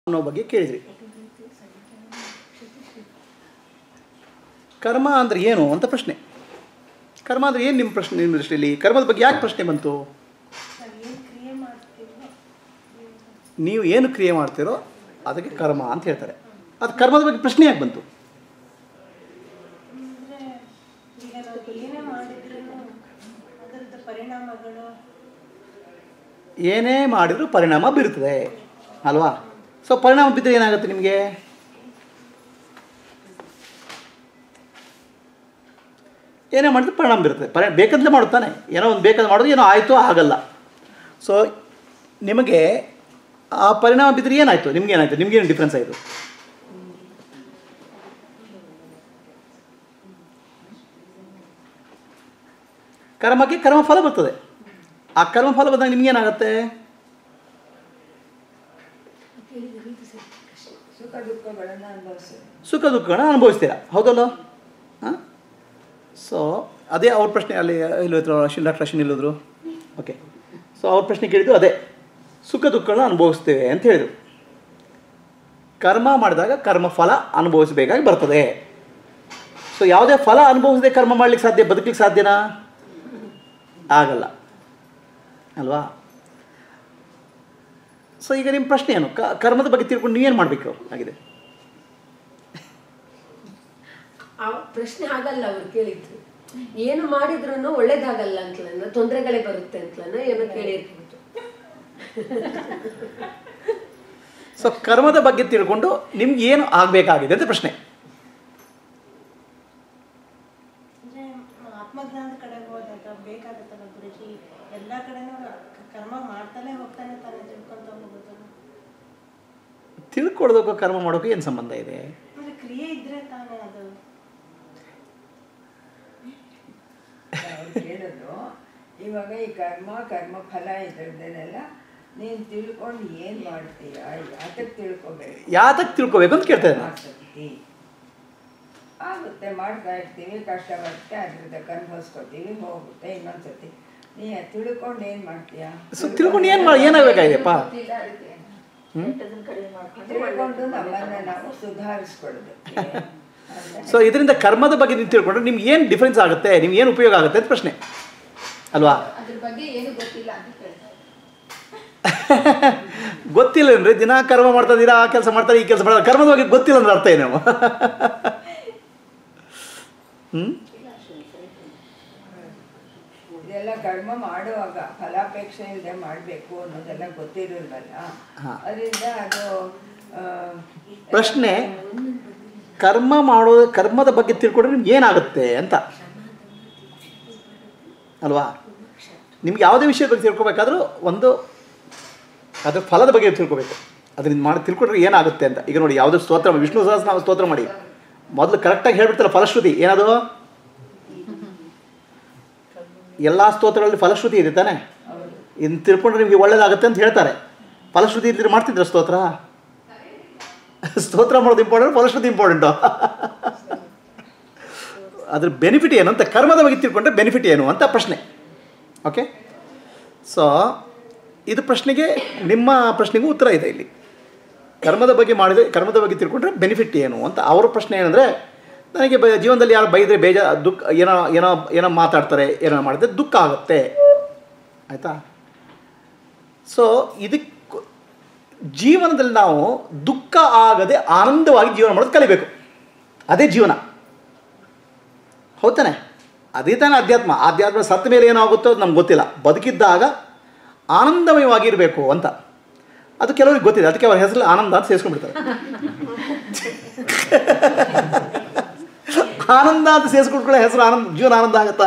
ಅನ್ನೋ ಬಗ್ಗೆ ಕೇಳಿದ್ರಿ ಕರ್ಮ ಅಂದರೆ ಏನು ಅಂತ ಪ್ರಶ್ನೆ ಕರ್ಮ ಅಂದರೆ ಏನು ನಿಮ್ಮ ಪ್ರಶ್ನೆ ನಿಮ್ಮ ದೃಷ್ಟಿಯಲ್ಲಿ ಕರ್ಮದ ಬಗ್ಗೆ ಯಾಕೆ ಪ್ರಶ್ನೆ ಬಂತು ಏನು ಕ್ರಿಯೆ ಮಾಡ್ತೀವೋ ನೀವು ಏನು ಕ್ರಿಯೆ ಮಾಡ್ತೀರೋ ಅದಕ್ಕೆ ಕರ್ಮ ಅಂತ ಹೇಳ್ತಾರೆ ಅದು ಕರ್ಮದ ಬಗ್ಗೆ ಪ್ರಶ್ನೆ ಯಾಕೆ ಬಂತು ಅಂದರೆ ಈಗ ನಾವು ಏನೇ ಮಾಡಿದ್ರೂ ಅದರದ್ದು ಪರಿಣಾಮಗಳು ಏನೇ ಮಾಡಿದರೂ ಪರಿಣಾಮ ಬೀರುತ್ತದೆ ಅಲ್ವಾ ಸೊ ಪರಿಣಾಮ ಬಿದ್ದರೆ ಏನಾಗುತ್ತೆ ನಿಮಗೆ ಏನೇ ಮಾಡಿದ್ರೆ ಪರಿಣಾಮ ಬೀರುತ್ತದೆ ಪರಿ ಬೇಕಾದ್ರೆ ಮಾಡುತ್ತಾನೆ ಏನೋ ಒಂದು ಬೇಕಾದ್ರೆ ಮಾಡೋದು ಏನೋ ಆಯಿತು ಆಗಲ್ಲ ಸೊ ನಿಮಗೆ ಆ ಪರಿಣಾಮ ಬಿದ್ದರೆ ಏನಾಯಿತು ನಿಮ್ಗೆ ಏನಾಯಿತು ನಿಮ್ಗೇನು ಡಿಫ್ರೆನ್ಸ್ ಆಯಿತು ಕರ್ಮಕ್ಕೆ ಕರ್ಮ ಫಲ ಬರ್ತದೆ ಆ ಕರ್ಮ ಫಲ ಬಂದಾಗ ನಿಮ್ಗೇನಾಗುತ್ತೆ ಸುಖ ದುಃಖಗಳನ್ನು ಅನುಭವಿಸೋದು ಸುಖ ದುಃಖಗಳನ್ನ ಅನುಭವಿಸ್ತೀರಾ ಹೌದಲ್ಲ ಹಾಂ ಸೊ ಅದೇ ಅವ್ರ ಪ್ರಶ್ನೆ ಅಲ್ಲಿ ಇಲ್ಲೋದ್ರು ಅಶ್ವಿನ್ ಡಾಕ್ಟರ್ ಅಶ್ವಿನ್ ಇಲ್ಲೋದ್ರು ಓಕೆ ಸೊ ಅವ್ರ ಪ್ರಶ್ನೆ ಕೇಳಿದ್ದು ಅದೇ ಸುಖ ದುಃಖಗಳನ್ನ ಅನುಭವಿಸ್ತೇವೆ ಅಂತ ಹೇಳಿದರು ಕರ್ಮ ಮಾಡಿದಾಗ ಕರ್ಮ ಫಲ ಅನುಭವಿಸಬೇಕಾಗಿ ಬರ್ತದೆ ಸೊ ಯಾವುದೇ ಫಲ ಅನುಭವಿಸದೆ ಕರ್ಮ ಮಾಡ್ಲಿಕ್ಕೆ ಸಾಧ್ಯ ಬದುಕಲಿಕ್ಕೆ ಸಾಧ್ಯನಾ ಆಗಲ್ಲ ಅಲ್ವಾ ಸೊ ಈಗ ನಿಮ್ಮ ಪ್ರಶ್ನೆ ಏನು ಕ ಕರ್ಮದ ಬಗ್ಗೆ ತಿಳ್ಕೊಂಡು ನೀವೇನು ಮಾಡಬೇಕು ಆಗಿದೆ ಆ ಪ್ರಶ್ನೆ ಆಗಲ್ಲ ಅವ್ರು ಕೇಳಿದ್ದು ಏನು ಮಾಡಿದ್ರು ಒಳ್ಳೇದಾಗಲ್ಲ ಅಂತಲನ್ನ ತೊಂದರೆಗಳೇ ಬರುತ್ತೆ ಅಂತಲನ್ನ ಏನೋ ಕೇಳಿರ್ಬೋದು ಸೊ ಕರ್ಮದ ಬಗ್ಗೆ ತಿಳ್ಕೊಂಡು ನಿಮ್ಗೆ ಏನು ಆಗಬೇಕಾಗಿದೆ ಅಂತ ಪ್ರಶ್ನೆ ಅಂದರೆ ಆತ್ಮಜ್ಞಾನದ ಕಡೆಗೆ ಹೋದಾಗ ಬೇಕಾಗುತ್ತಲ್ಲ ಗುರುಜಿ ಎಲ್ಲ ಕಡೆನೂ ಕರ್ಮ ಮಾಡ್ತಾನೆ ಹೋಗ್ತಾನೆ ತಾನೇ ತಿಳ್ಕೊಂತ ಹೋಗೋದಲ್ಲ ತಿಳ್ಕೊಳ್ದಕ್ಕೂ ಕರ್ಮ ಮಾಡೋಕೆ ಏನು ಸಂಬಂಧ ಇದೆ ಅಂದರೆ ಕ್ರಿಯೆ ಇದ್ರೆ ತಾನೇ ಅದು ಅವ್ರು ಕೇಳೋದು ಇವಾಗ ಈ ಕರ್ಮ ಕರ್ಮ ಫಲ ಇದ್ರದ್ದನ್ನೆಲ್ಲ ನೀನು ತಿಳ್ಕೊಂಡು ಏನು ಮಾಡ್ತೀಯಾ ಯಾತಕ್ಕೆ ತಿಳ್ಕೊಬೇಕು ಯಾತಕ್ಕೆ ತಿಳ್ಕೊಬೇಕು ಅಂತ ಕೇಳ್ತಾ ಇದ್ದಾರೆ ಆಸಕ್ತಿ ಆಗುತ್ತೆ ಮಾಡ್ತಾ ಇರ್ತೀವಿ ಕಷ್ಟ ಬರುತ್ತೆ ಅದ್ರದ್ದು ಅನುಭವಿಸ್ಕೊತೀವಿ ಹೋಗುತ್ತೆ ಇನ್ನೊಂದ್ಸತಿ ನೀ ತಿಳ್ಕೊಂಡು ಏನು ಮಾಡ್ತೀಯಾ ಸೊ ತಿಳ್ಕೊಂಡು ಏನು ಮಾಡಿ ಏನಾಗಬೇಕಾಗಿದೆಪ್ಪ ಗೊತ್ತಿಲ್ಲ ಅದಕ್ಕೆ ತಿಳ್ಕೊಂಡು ನಮ್ಮನ್ನ ನಾವು ಸುಧಾರಿಸ್ಕೊಳ್ಳೋದು ಸೊ ಇದರಿಂದ ಕರ್ಮದ ಬಗ್ಗೆ ನೀವು ತಿಳ್ಕೊಂಡ್ರೆ ನಿಮ್ಗೆ ಏನು ಡಿಫ್ರೆನ್ಸ್ ಆಗುತ್ತೆ ನಿಮ್ಗೆ ಏನು ಉಪಯೋಗ ಆಗುತ್ತೆ ಅಂತ ಪ್ರಶ್ನೆ ಅಲ್ವಾ ಅದ್ರ ಬಗ್ಗೆ ಏನು ಗೊತ್ತಿಲ್ಲ ಅಂತ ಕೇಳ್ತಾರೆ ಗೊತ್ತಿಲ್ಲ ಅಂದ್ರೆ ದಿನ ಕರ್ಮ ಮಾಡ್ತಾ ಇದ್ದೀರಾ ಆ ಕೆಲಸ ಮಾಡ್ತಾರೆ ಈ ಕೆಲಸ ಮಾಡ್ತಾರೆ ಕರ್ಮದ ಬಗ್ಗೆ ಗೊತ್ತಿಲ್ಲ ಅಂದ್ರೆ ಅರ್ಥ ಏನು ಹ್ಞೂ ಇದೆಲ್ಲ ಕರ್ಮ ಮಾಡುವಾಗ ಫಲಾಪೇಕ್ಷೆ ಇಲ್ಲದೆ ಮಾಡಬೇಕು ಅನ್ನೋದೆಲ್ಲ ಗೊತ್ತಿರಲ್ವಲ್ಲ ಹಾ. ಅದರಿಂದ ಅದು ಆ, ಪ್ರಶ್ನೆ ಕರ್ಮ ಮಾಡೋ ಕರ್ಮದ ಬಗ್ಗೆ ತಿಳ್ಕೊಂಡ್ರೆ ನಿಮ್ಗೆ ಏನಾಗುತ್ತೆ ಅಂತ ಅಲ್ವಾ ನಿಮ್ಗೆ ಯಾವುದೇ ವಿಷಯದ ಬಗ್ಗೆ ತಿಳ್ಕೊಬೇಕಾದ್ರೂ ಒಂದು ಅದ್ರ ಫಲದ ಬಗ್ಗೆ ತಿಳ್ಕೊಬೇಕು ಅದರಿಂದ ಮಾಡಿ ತಿಳ್ಕೊಂಡ್ರೆ ಏನಾಗುತ್ತೆ ಅಂತ ಈಗ ನೋಡಿ ಯಾವುದೋ ಸ್ತೋತ್ರ ವಿಷ್ಣು ಸಹಸ್ರ ನಾವು ಸ್ತೋತ್ರ ಮಾಡಿ ಮೊದಲು ಕರೆಕ್ಟಾಗಿ ಹೇಳ್ಬಿಡ್ತಲ್ಲ ಫಲಶ್ರುತಿ ಏನದು ಎಲ್ಲ ಸ್ತೋತ್ರಗಳಲ್ಲಿ ಫಲಶ್ರುತಿ ಇದೆ ತಾನೆ ಇನ್ನು ತಿಳ್ಕೊಂಡ್ರೆ ನಿಮಗೆ ಒಳ್ಳೇದಾಗುತ್ತೆ ಅಂತ ಹೇಳ್ತಾರೆ ಫಲಶ್ರುತಿ ಇದ್ರೆ ಮಾಡ್ತಿದ್ರ ಸ್ತೋತ್ರ ಸ್ತೋತ್ರ ಮಾಡೋದು ಇಂಪಾರ್ಟೆಂಟ್ ಫಲಶ್ರುತಿ ಇಂಪಾರ್ಟೆಂಟು ಅದ್ರ ಬೆನಿಫಿಟ್ ಏನು ಅಂತ ಕರ್ಮದ ಬಗ್ಗೆ ತಿಳ್ಕೊಂಡ್ರೆ ಬೆನಿಫಿಟ್ ಏನು ಅಂತ ಪ್ರಶ್ನೆ ಓಕೆ ಸೊ ಇದು ಪ್ರಶ್ನೆಗೆ ನಿಮ್ಮ ಪ್ರಶ್ನೆಗೂ ಉತ್ತರ ಇದೆ ಇಲ್ಲಿ ಕರ್ಮದ ಬಗ್ಗೆ ಮಾಡಿದರೆ ಕರ್ಮದ ಬಗ್ಗೆ ತಿಳ್ಕೊಂಡ್ರೆ ಬೆನಿಫಿಟ್ ಏನು ಅಂತ ಅವರ ಪ್ರಶ್ನೆ ಏನಂದರೆ ನನಗೆ ಬ ಜೀವನದಲ್ಲಿ ಯಾರು ಬೈದರೆ ಬೇಜ ದುಃಖ ಏನೋ ಏನೋ ಏನೋ ಮಾತಾಡ್ತಾರೆ ಏನೋ ಮಾಡಿದ್ರೆ ದುಃಖ ಆಗುತ್ತೆ ಆಯಿತಾ ಸೊ ಇದಕ್ಕೆ ಜೀವನದಲ್ಲಿ ನಾವು ದುಃಖ ಆಗದೆ ಆನಂದವಾಗಿ ಜೀವನ ಮಾಡೋದು ಕಲಿಬೇಕು ಅದೇ ಜೀವನ ಹೌದಾನೆ ಅದೇ ತಾನೇ ಅಧ್ಯಾತ್ಮ ಆಧ್ಯಾತ್ಮ ಸತ್ತ ಮೇಲೆ ಏನಾಗುತ್ತೋ ಅದು ನಮ್ಗೆ ಗೊತ್ತಿಲ್ಲ ಬದುಕಿದ್ದಾಗ ಆನಂದಮಯವಾಗಿರಬೇಕು ಅಂತ ಅದು ಕೆಲವರಿಗೆ ಗೊತ್ತಿದೆ ಅದಕ್ಕೆ ಅವ್ರ ಹೆಸರು ಆನಂದ ಅಂತ ಸೇರಿಸ್ಕೊಂಡ್ಬಿಡ್ತಾರೆ ಆನಂದ ಅಂತ ಸೇರಿಸ್ಕೊಂಡ್ಕೊಳ್ಳೋ ಹೆಸರು ಆನಂದ ಜೀವನ ಆನಂದ ಆಗುತ್ತಾ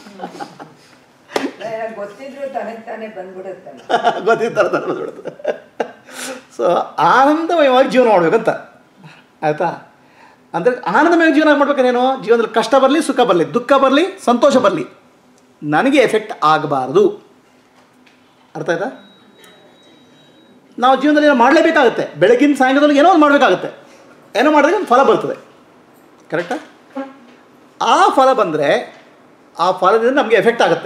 ಏ, ಗೊತ್ತಿದ್ರು ತನಗೆ ತಾನೇ ಬಂದ್ಬಿಡುತ್ತಲ್ಲ ಗೊತ್ತಿರ್ತಾರೆ ಥರ ಬಂದ್ಬಿಡುತ್ತೆ ಸೊ ಆನಂದಮಯವಾಗಿ ಜೀವನ ಮಾಡ್ಬೇಕಂತ ಆಯಿತಾ ಅಂದರೆ ಆನಂದಮಯ ಜೀವನ ಮಾಡ್ಬೇಕೇನೇನು ಜೀವನದಲ್ಲಿ ಕಷ್ಟ ಬರಲಿ ಸುಖ ಬರಲಿ ದುಃಖ ಬರಲಿ ಸಂತೋಷ ಬರಲಿ ನನಗೆ ಎಫೆಕ್ಟ್ ಆಗಬಾರ್ದು ಅರ್ಥ ಆಯ್ತಾ ನಾವು ಜೀವನದಲ್ಲಿ ಏನೋ ಮಾಡಲೇಬೇಕಾಗುತ್ತೆ ಬೆಳಗಿನ ಸಾಯಂಕಾಲದಲ್ಲಿ ಏನೋ ಒಂದು ಮಾಡಬೇಕಾಗುತ್ತೆ ಏನೋ ಮಾಡಿದ್ರೆ ಒಂದು ಫಲ ಬರ್ತದೆ ಕರೆಕ್ಟಾ ಆ ಫಲ ಬಂದರೆ ಆ ಫಲದಿಂದ ನಮಗೆ ಎಫೆಕ್ಟ್ ಆಗುತ್ತೆ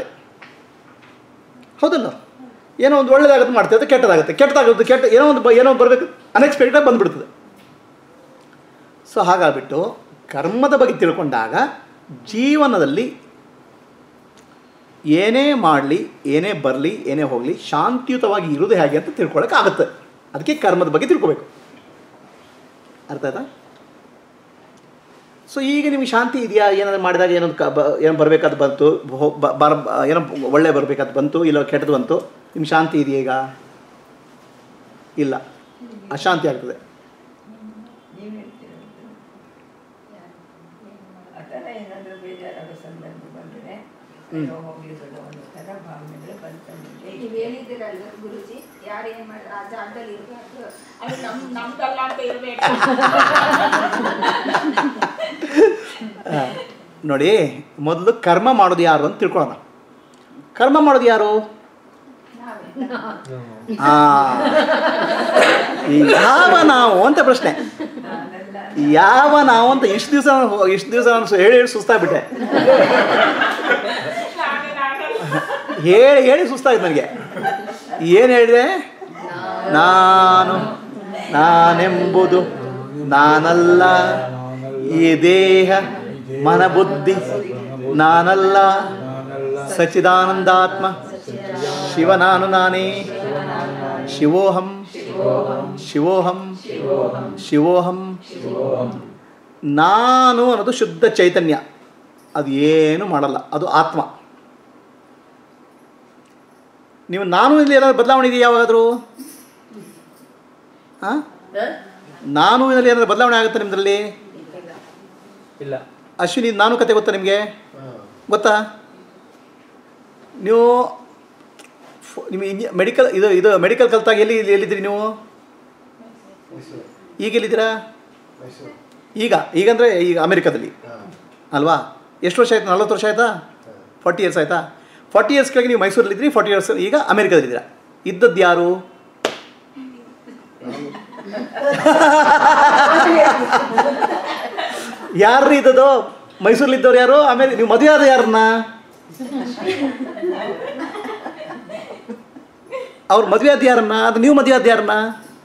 ಹೌದಲ್ಲ ಏನೋ ಒಂದು ಒಳ್ಳೇದಾಗುತ್ತೆ ಮಾಡ್ತೀವಿ ಅದು ಕೆಟ್ಟದಾಗುತ್ತೆ ಕೆಟ್ಟದಾಗುತ್ತೆ ಕೆಟ್ಟ ಏನೋ ಒಂದು ಬ- ಏನೋ ಬರಬೇಕು ಅನ್ಎಕ್ಸ್ಪೆಕ್ಟೆಡ್ ಬಂದ್ಬಿಡ್ತದೆ ಸೊ ಹಾಗಾಗ್ಬಿಟ್ಟು ಕರ್ಮದ ಬಗ್ಗೆ ತಿಳ್ಕೊಂಡಾಗ ಜೀವನದಲ್ಲಿ ಏನೇ ಮಾಡಲಿ ಏನೇ ಬರಲಿ ಏನೇ ಹೋಗಲಿ ಶಾಂತಿಯುತವಾಗಿ ಇರೋದು ಹೇಗೆ ಅಂತ ತಿಳ್ಕೊಳಕ್ಕಾಗುತ್ತೆ ಅದಕ್ಕೆ ಕರ್ಮದ ಬಗ್ಗೆ ತಿಳ್ಕೊಬೇಕು ಅರ್ಥ ಆಯ್ತಾ ಸೊ ಈಗ ನಿಮಗೆ ಶಾಂತಿ ಇದೆಯಾ ಏನಾದ್ರು ಮಾಡಿದಾಗ ಏನೊಂದು ಕ ಬ ಏನೋ ಬರಬೇಕಾದ್ ಬಂತು ಹೋ- ಬ- ಬರ ಏನೋ ಒಳ್ಳೆ ಬರಬೇಕಾದ್ ಬಂತು ಇಲ್ಲ ಕೆಟ್ಟದ್ದು ಬಂತು ನಿಮ್ಗೆ ಶಾಂತಿ ಇದೆಯಾ ಈಗ ಇಲ್ಲ ಅಶಾಂತಿ ಆಗ್ತದೆ ನೀವು ಹೇಳ್ತೀರ ಆ ಥರ ಏನಾದರೂ ಬೇಜಾರಾಗೋ ಸಂದರ್ಭ ಬಂದರೆ ಅಯ್ಯೋ ಹೋಗ್ಲಿ ಬಿಡು ಅನ್ನೋ ಥರ ಭಾವನೆಗಳು ಬಂತು ನಿಮಗೆ ನೀವು ಹೇಳಿದ್ದೀರಲ್ವ ಗುರುಜಿ ಯಾರು ಏನ್ ಮಾಡ್ರ ಆ ಜಾಗದಲ್ಲಿ ಇರ್ಬಾರ್ದು ಅದು ನಮ್ ನಮ್ದಲ್ಲ ಅಂತ ಇರ್ಬೇಕು ಆ, ನೋಡಿ ಮೊದಲು ಕರ್ಮ ಮಾಡೋದು ಯಾರು ಅಂತ ತಿಳ್ಕೊಳ್ಳೋಣ ಕರ್ಮ ಮಾಡೋದು ಯಾರು ಆ, ಈ ಯಾವ ನಾವು ಅಂತ ಪ್ರಶ್ನೆ ನಾನೆಲ್ಲ ಯಾವ ನಾವು ಅಂತ ಇಷ್ಟು ದಿವಸ ಇಷ್ಟು ದಿವಸ ನಾನು ಸು- ಹೇಳಿ ಹೇಳಿ ಸುಸ್ತಾಗ್ಬಿಟ್ಟೆ ನಾನೇ ನಾನೇ ಹೇಳಿ ಹೇಳಿ ಸುಸ್ತಾಯ್ತು ನನಗೆ ಏನು ಹೇಳಿದೆ ನಾನು ನಾನೆಂಬುದು ನಾನಲ್ಲ ಈ ದೇಹ ಮನಬುದ್ಧಿ ನಾನಲ್ಲ ಸಚಿದಾನಂದಾತ್ಮ ಶಿವ ನಾನು ನಾನೇ ಶಿವೋಹಂ ಶಿವೋಹಂ ಶಿವೋಹಂ ನಾನು ಅನ್ನೋದು ಶುದ್ಧ ಚೈತನ್ಯ ಅದು ಏನು ಮಾಡಲ್ಲ ಅದು ಆತ್ಮ ನೀವು ನಾನು ಇಲ್ಲಿ ಏನಾದ್ರು ಬದಲಾವಣೆ ಇದೆಯಾ ಯಾವಾಗಾದರೂ ಹಾಂ ನಾನು ಇದರಲ್ಲಿ ಏನಾದ್ರು ಬದಲಾವಣೆ ಆಗುತ್ತೆ ನಿಮ್ಮದ್ರಲ್ಲಿ ಇಲ್ಲ ಅಶ್ವಿನಿ ನಾನು ಕತೆ ಗೊತ್ತಾ ನಿಮಗೆ ಗೊತ್ತಾ ನೀವು ಫ್- ನಿಮ್ಮ ಇಂಜಿ ಮೆಡಿಕಲ್ ಇದು ಇದು ಮೆಡಿಕಲ್ ಕಲ್ತಾಗ ಎಲ್ಲಿ ಎಲ್ಲಿದ್ದೀರಿ ನೀವು ಈಗ ಎಲ್ಲಿದ್ದೀರಾ ಈಗ ಈಗಂದರೆ ಈಗ ಅಮೆರಿಕದಲ್ಲಿ ಅಲ್ವಾ ಎಷ್ಟು ವರ್ಷ ಆಯ್ತು ನಲ್ವತ್ತು ವರ್ಷ ಆಯ್ತಾ ಫಾರ್ಟಿ ಇಯರ್ಸ್ ಆಯ್ತಾ ಫಾರ್ಟಿ ಇಯರ್ಸ್ ಕೆಳಗೆ ನೀವು ಮೈಸೂರಲ್ಲಿದ್ರಿ ಫಾರ್ಟಿ ಇಯರ್ಸ್ ಈಗ ಅಮೆರಿಕದಲ್ಲಿದ್ದೀರಾ ಇದ್ದದ್ದು ಯಾರು ಯಾರ್ರೀ ಇದ್ದದು ಮೈಸೂರಲ್ಲಿದ್ದವ್ರು ಯಾರು ಆಮೇಲೆ ನೀವು ಮದುವೆ ಆದ ಯಾರನ್ನ ಅವ್ರು ಮದುವೆ ಆದ ಯಾರನ್ನ ಅದು ನೀವು ಮದುವೆ ಆದ ಯಾರನ್ನ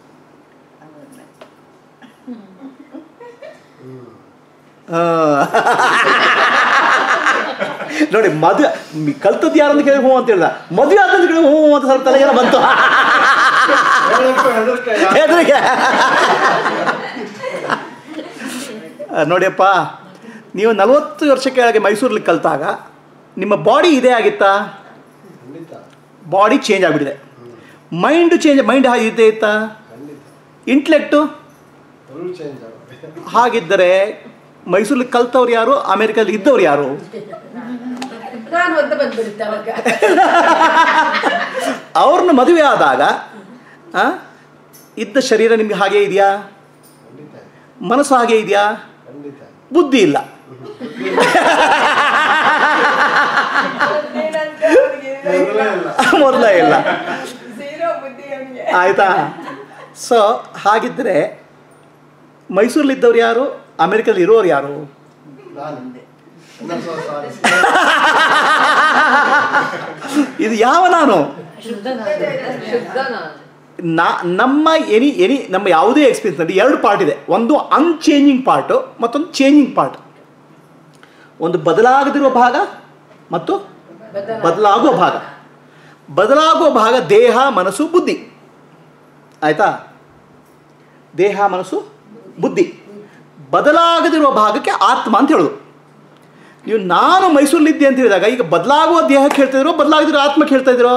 ಆ. ನೋಡಿ ಮದುವೆ ಕಲ್ತದ್ದು ಯಾರು ಅಂತ ಕೇಳಿ ಹ್ಞೂ ಅಂತ ಹೇಳ್ದ ಮದುವೆ ಆದಂತ ಕೇಳಿ ಹ್ಞೂ ಅಂತ ಸ್ವಲ್ಪ ತಲೆ ಏನೋ ಬಂತು ಹೆದರಿಕೆ ಆ, ನೋಡಿಯಪ್ಪ ನೀವು ನಲವತ್ತು ವರ್ಷ ಕೆಳಗೆ ಮೈಸೂರಲ್ಲಿ ಕಲ್ತಾಗ ನಿಮ್ಮ ಬಾಡಿ ಇದೇ ಆಗಿತ್ತಾ ಬಾಡಿ ಚೇಂಜ್ ಆಗಿಬಿಟ್ಟಿದೆ ಮೈಂಡು ಚೇಂಜ್ ಮೈಂಡ್ ಇದ್ದೇ ಇತ್ತಾ ಇಂಟ್ಲೆಕ್ಟು ಹಾಗಿದ್ದರೆ ಮೈಸೂರಲ್ಲಿ ಕಲ್ತವ್ರು ಯಾರು ಅಮೇರಿಕಲ್ಲಿ ಇದ್ದವ್ರು ಯಾರು ನಾನು ಅಂತ ಬಂದ್ಬಿಡುತ್ತೆ ಅವಾಗ ಅವ್ರನ್ನ ಮದುವೆ ಆದಾಗ ಆ, ಇದ್ದ ಶರೀರ ನಿಮ್ಗೆ ಹಾಗೆ ಇದೆಯಾ ಮನಸ್ಸು ಹಾಗೆ ಇದೆಯಾ ಬುದ್ಧಿ ಇಲ್ಲ ನೀನಂತ ಅವ್ರಿಗೆ ಮೊದಲೇ ಇಲ್ಲ zero ಬುದ್ಧಿ ಅವ್ನಿಗೆ. ಆಯ್ತಾ ಸೊ ಹಾಗಿದ್ದರೆ ಮೈಸೂರಲ್ಲಿದ್ದವ್ರು ಯಾರು ಅಮೆರಿಕದಲ್ಲಿ ಇರೋರು ಯಾರು ಇದು ಯಾವ ನಾನು ನಾ ನಮ್ಮ ಎನಿ ಎನಿ ನಮ್ಮ ಯಾವುದೇ ಎಕ್ಸ್ಪೀರಿಯನ್ಸ್ನಲ್ಲಿ ಎರಡು ಪಾರ್ಟ್ ಇದೆ ಒಂದು ಅನ್ಚೇಂಜಿಂಗ್ ಪಾರ್ಟು ಮತ್ತೊಂದು ಚೇಂಜಿಂಗ್ ಪಾರ್ಟ್ ಒಂದು ಬದಲಾಗದಿರುವ ಭಾಗ ಮತ್ತು ಬದಲಾಗುವ ಭಾಗ ಬದಲಾಗುವ ಭಾಗ ದೇಹ ಮನಸ್ಸು ಬುದ್ಧಿ ಆಯ್ತಾ ದೇಹ ಮನಸ್ಸು ಬುದ್ಧಿ ಬದಲಾಗದಿರುವ ಭಾಗಕ್ಕೆ ಆತ್ಮ ಅಂತ ಹೇಳೋದು ನೀವು ನಾನು ಮೈಸೂರಲ್ಲಿದ್ದೆ ಅಂತ ಹೇಳಿದಾಗ ಈಗ ಬದಲಾಗುವ ದೇಹಕ್ಕೆ ಹೇಳ್ತಾ ಇದ್ರೋ ಬದಲಾಗದಿರೋ ಆತ್ಮಕ್ಕೆ ಹೇಳ್ತಾ ಇದ್ದೀರೋ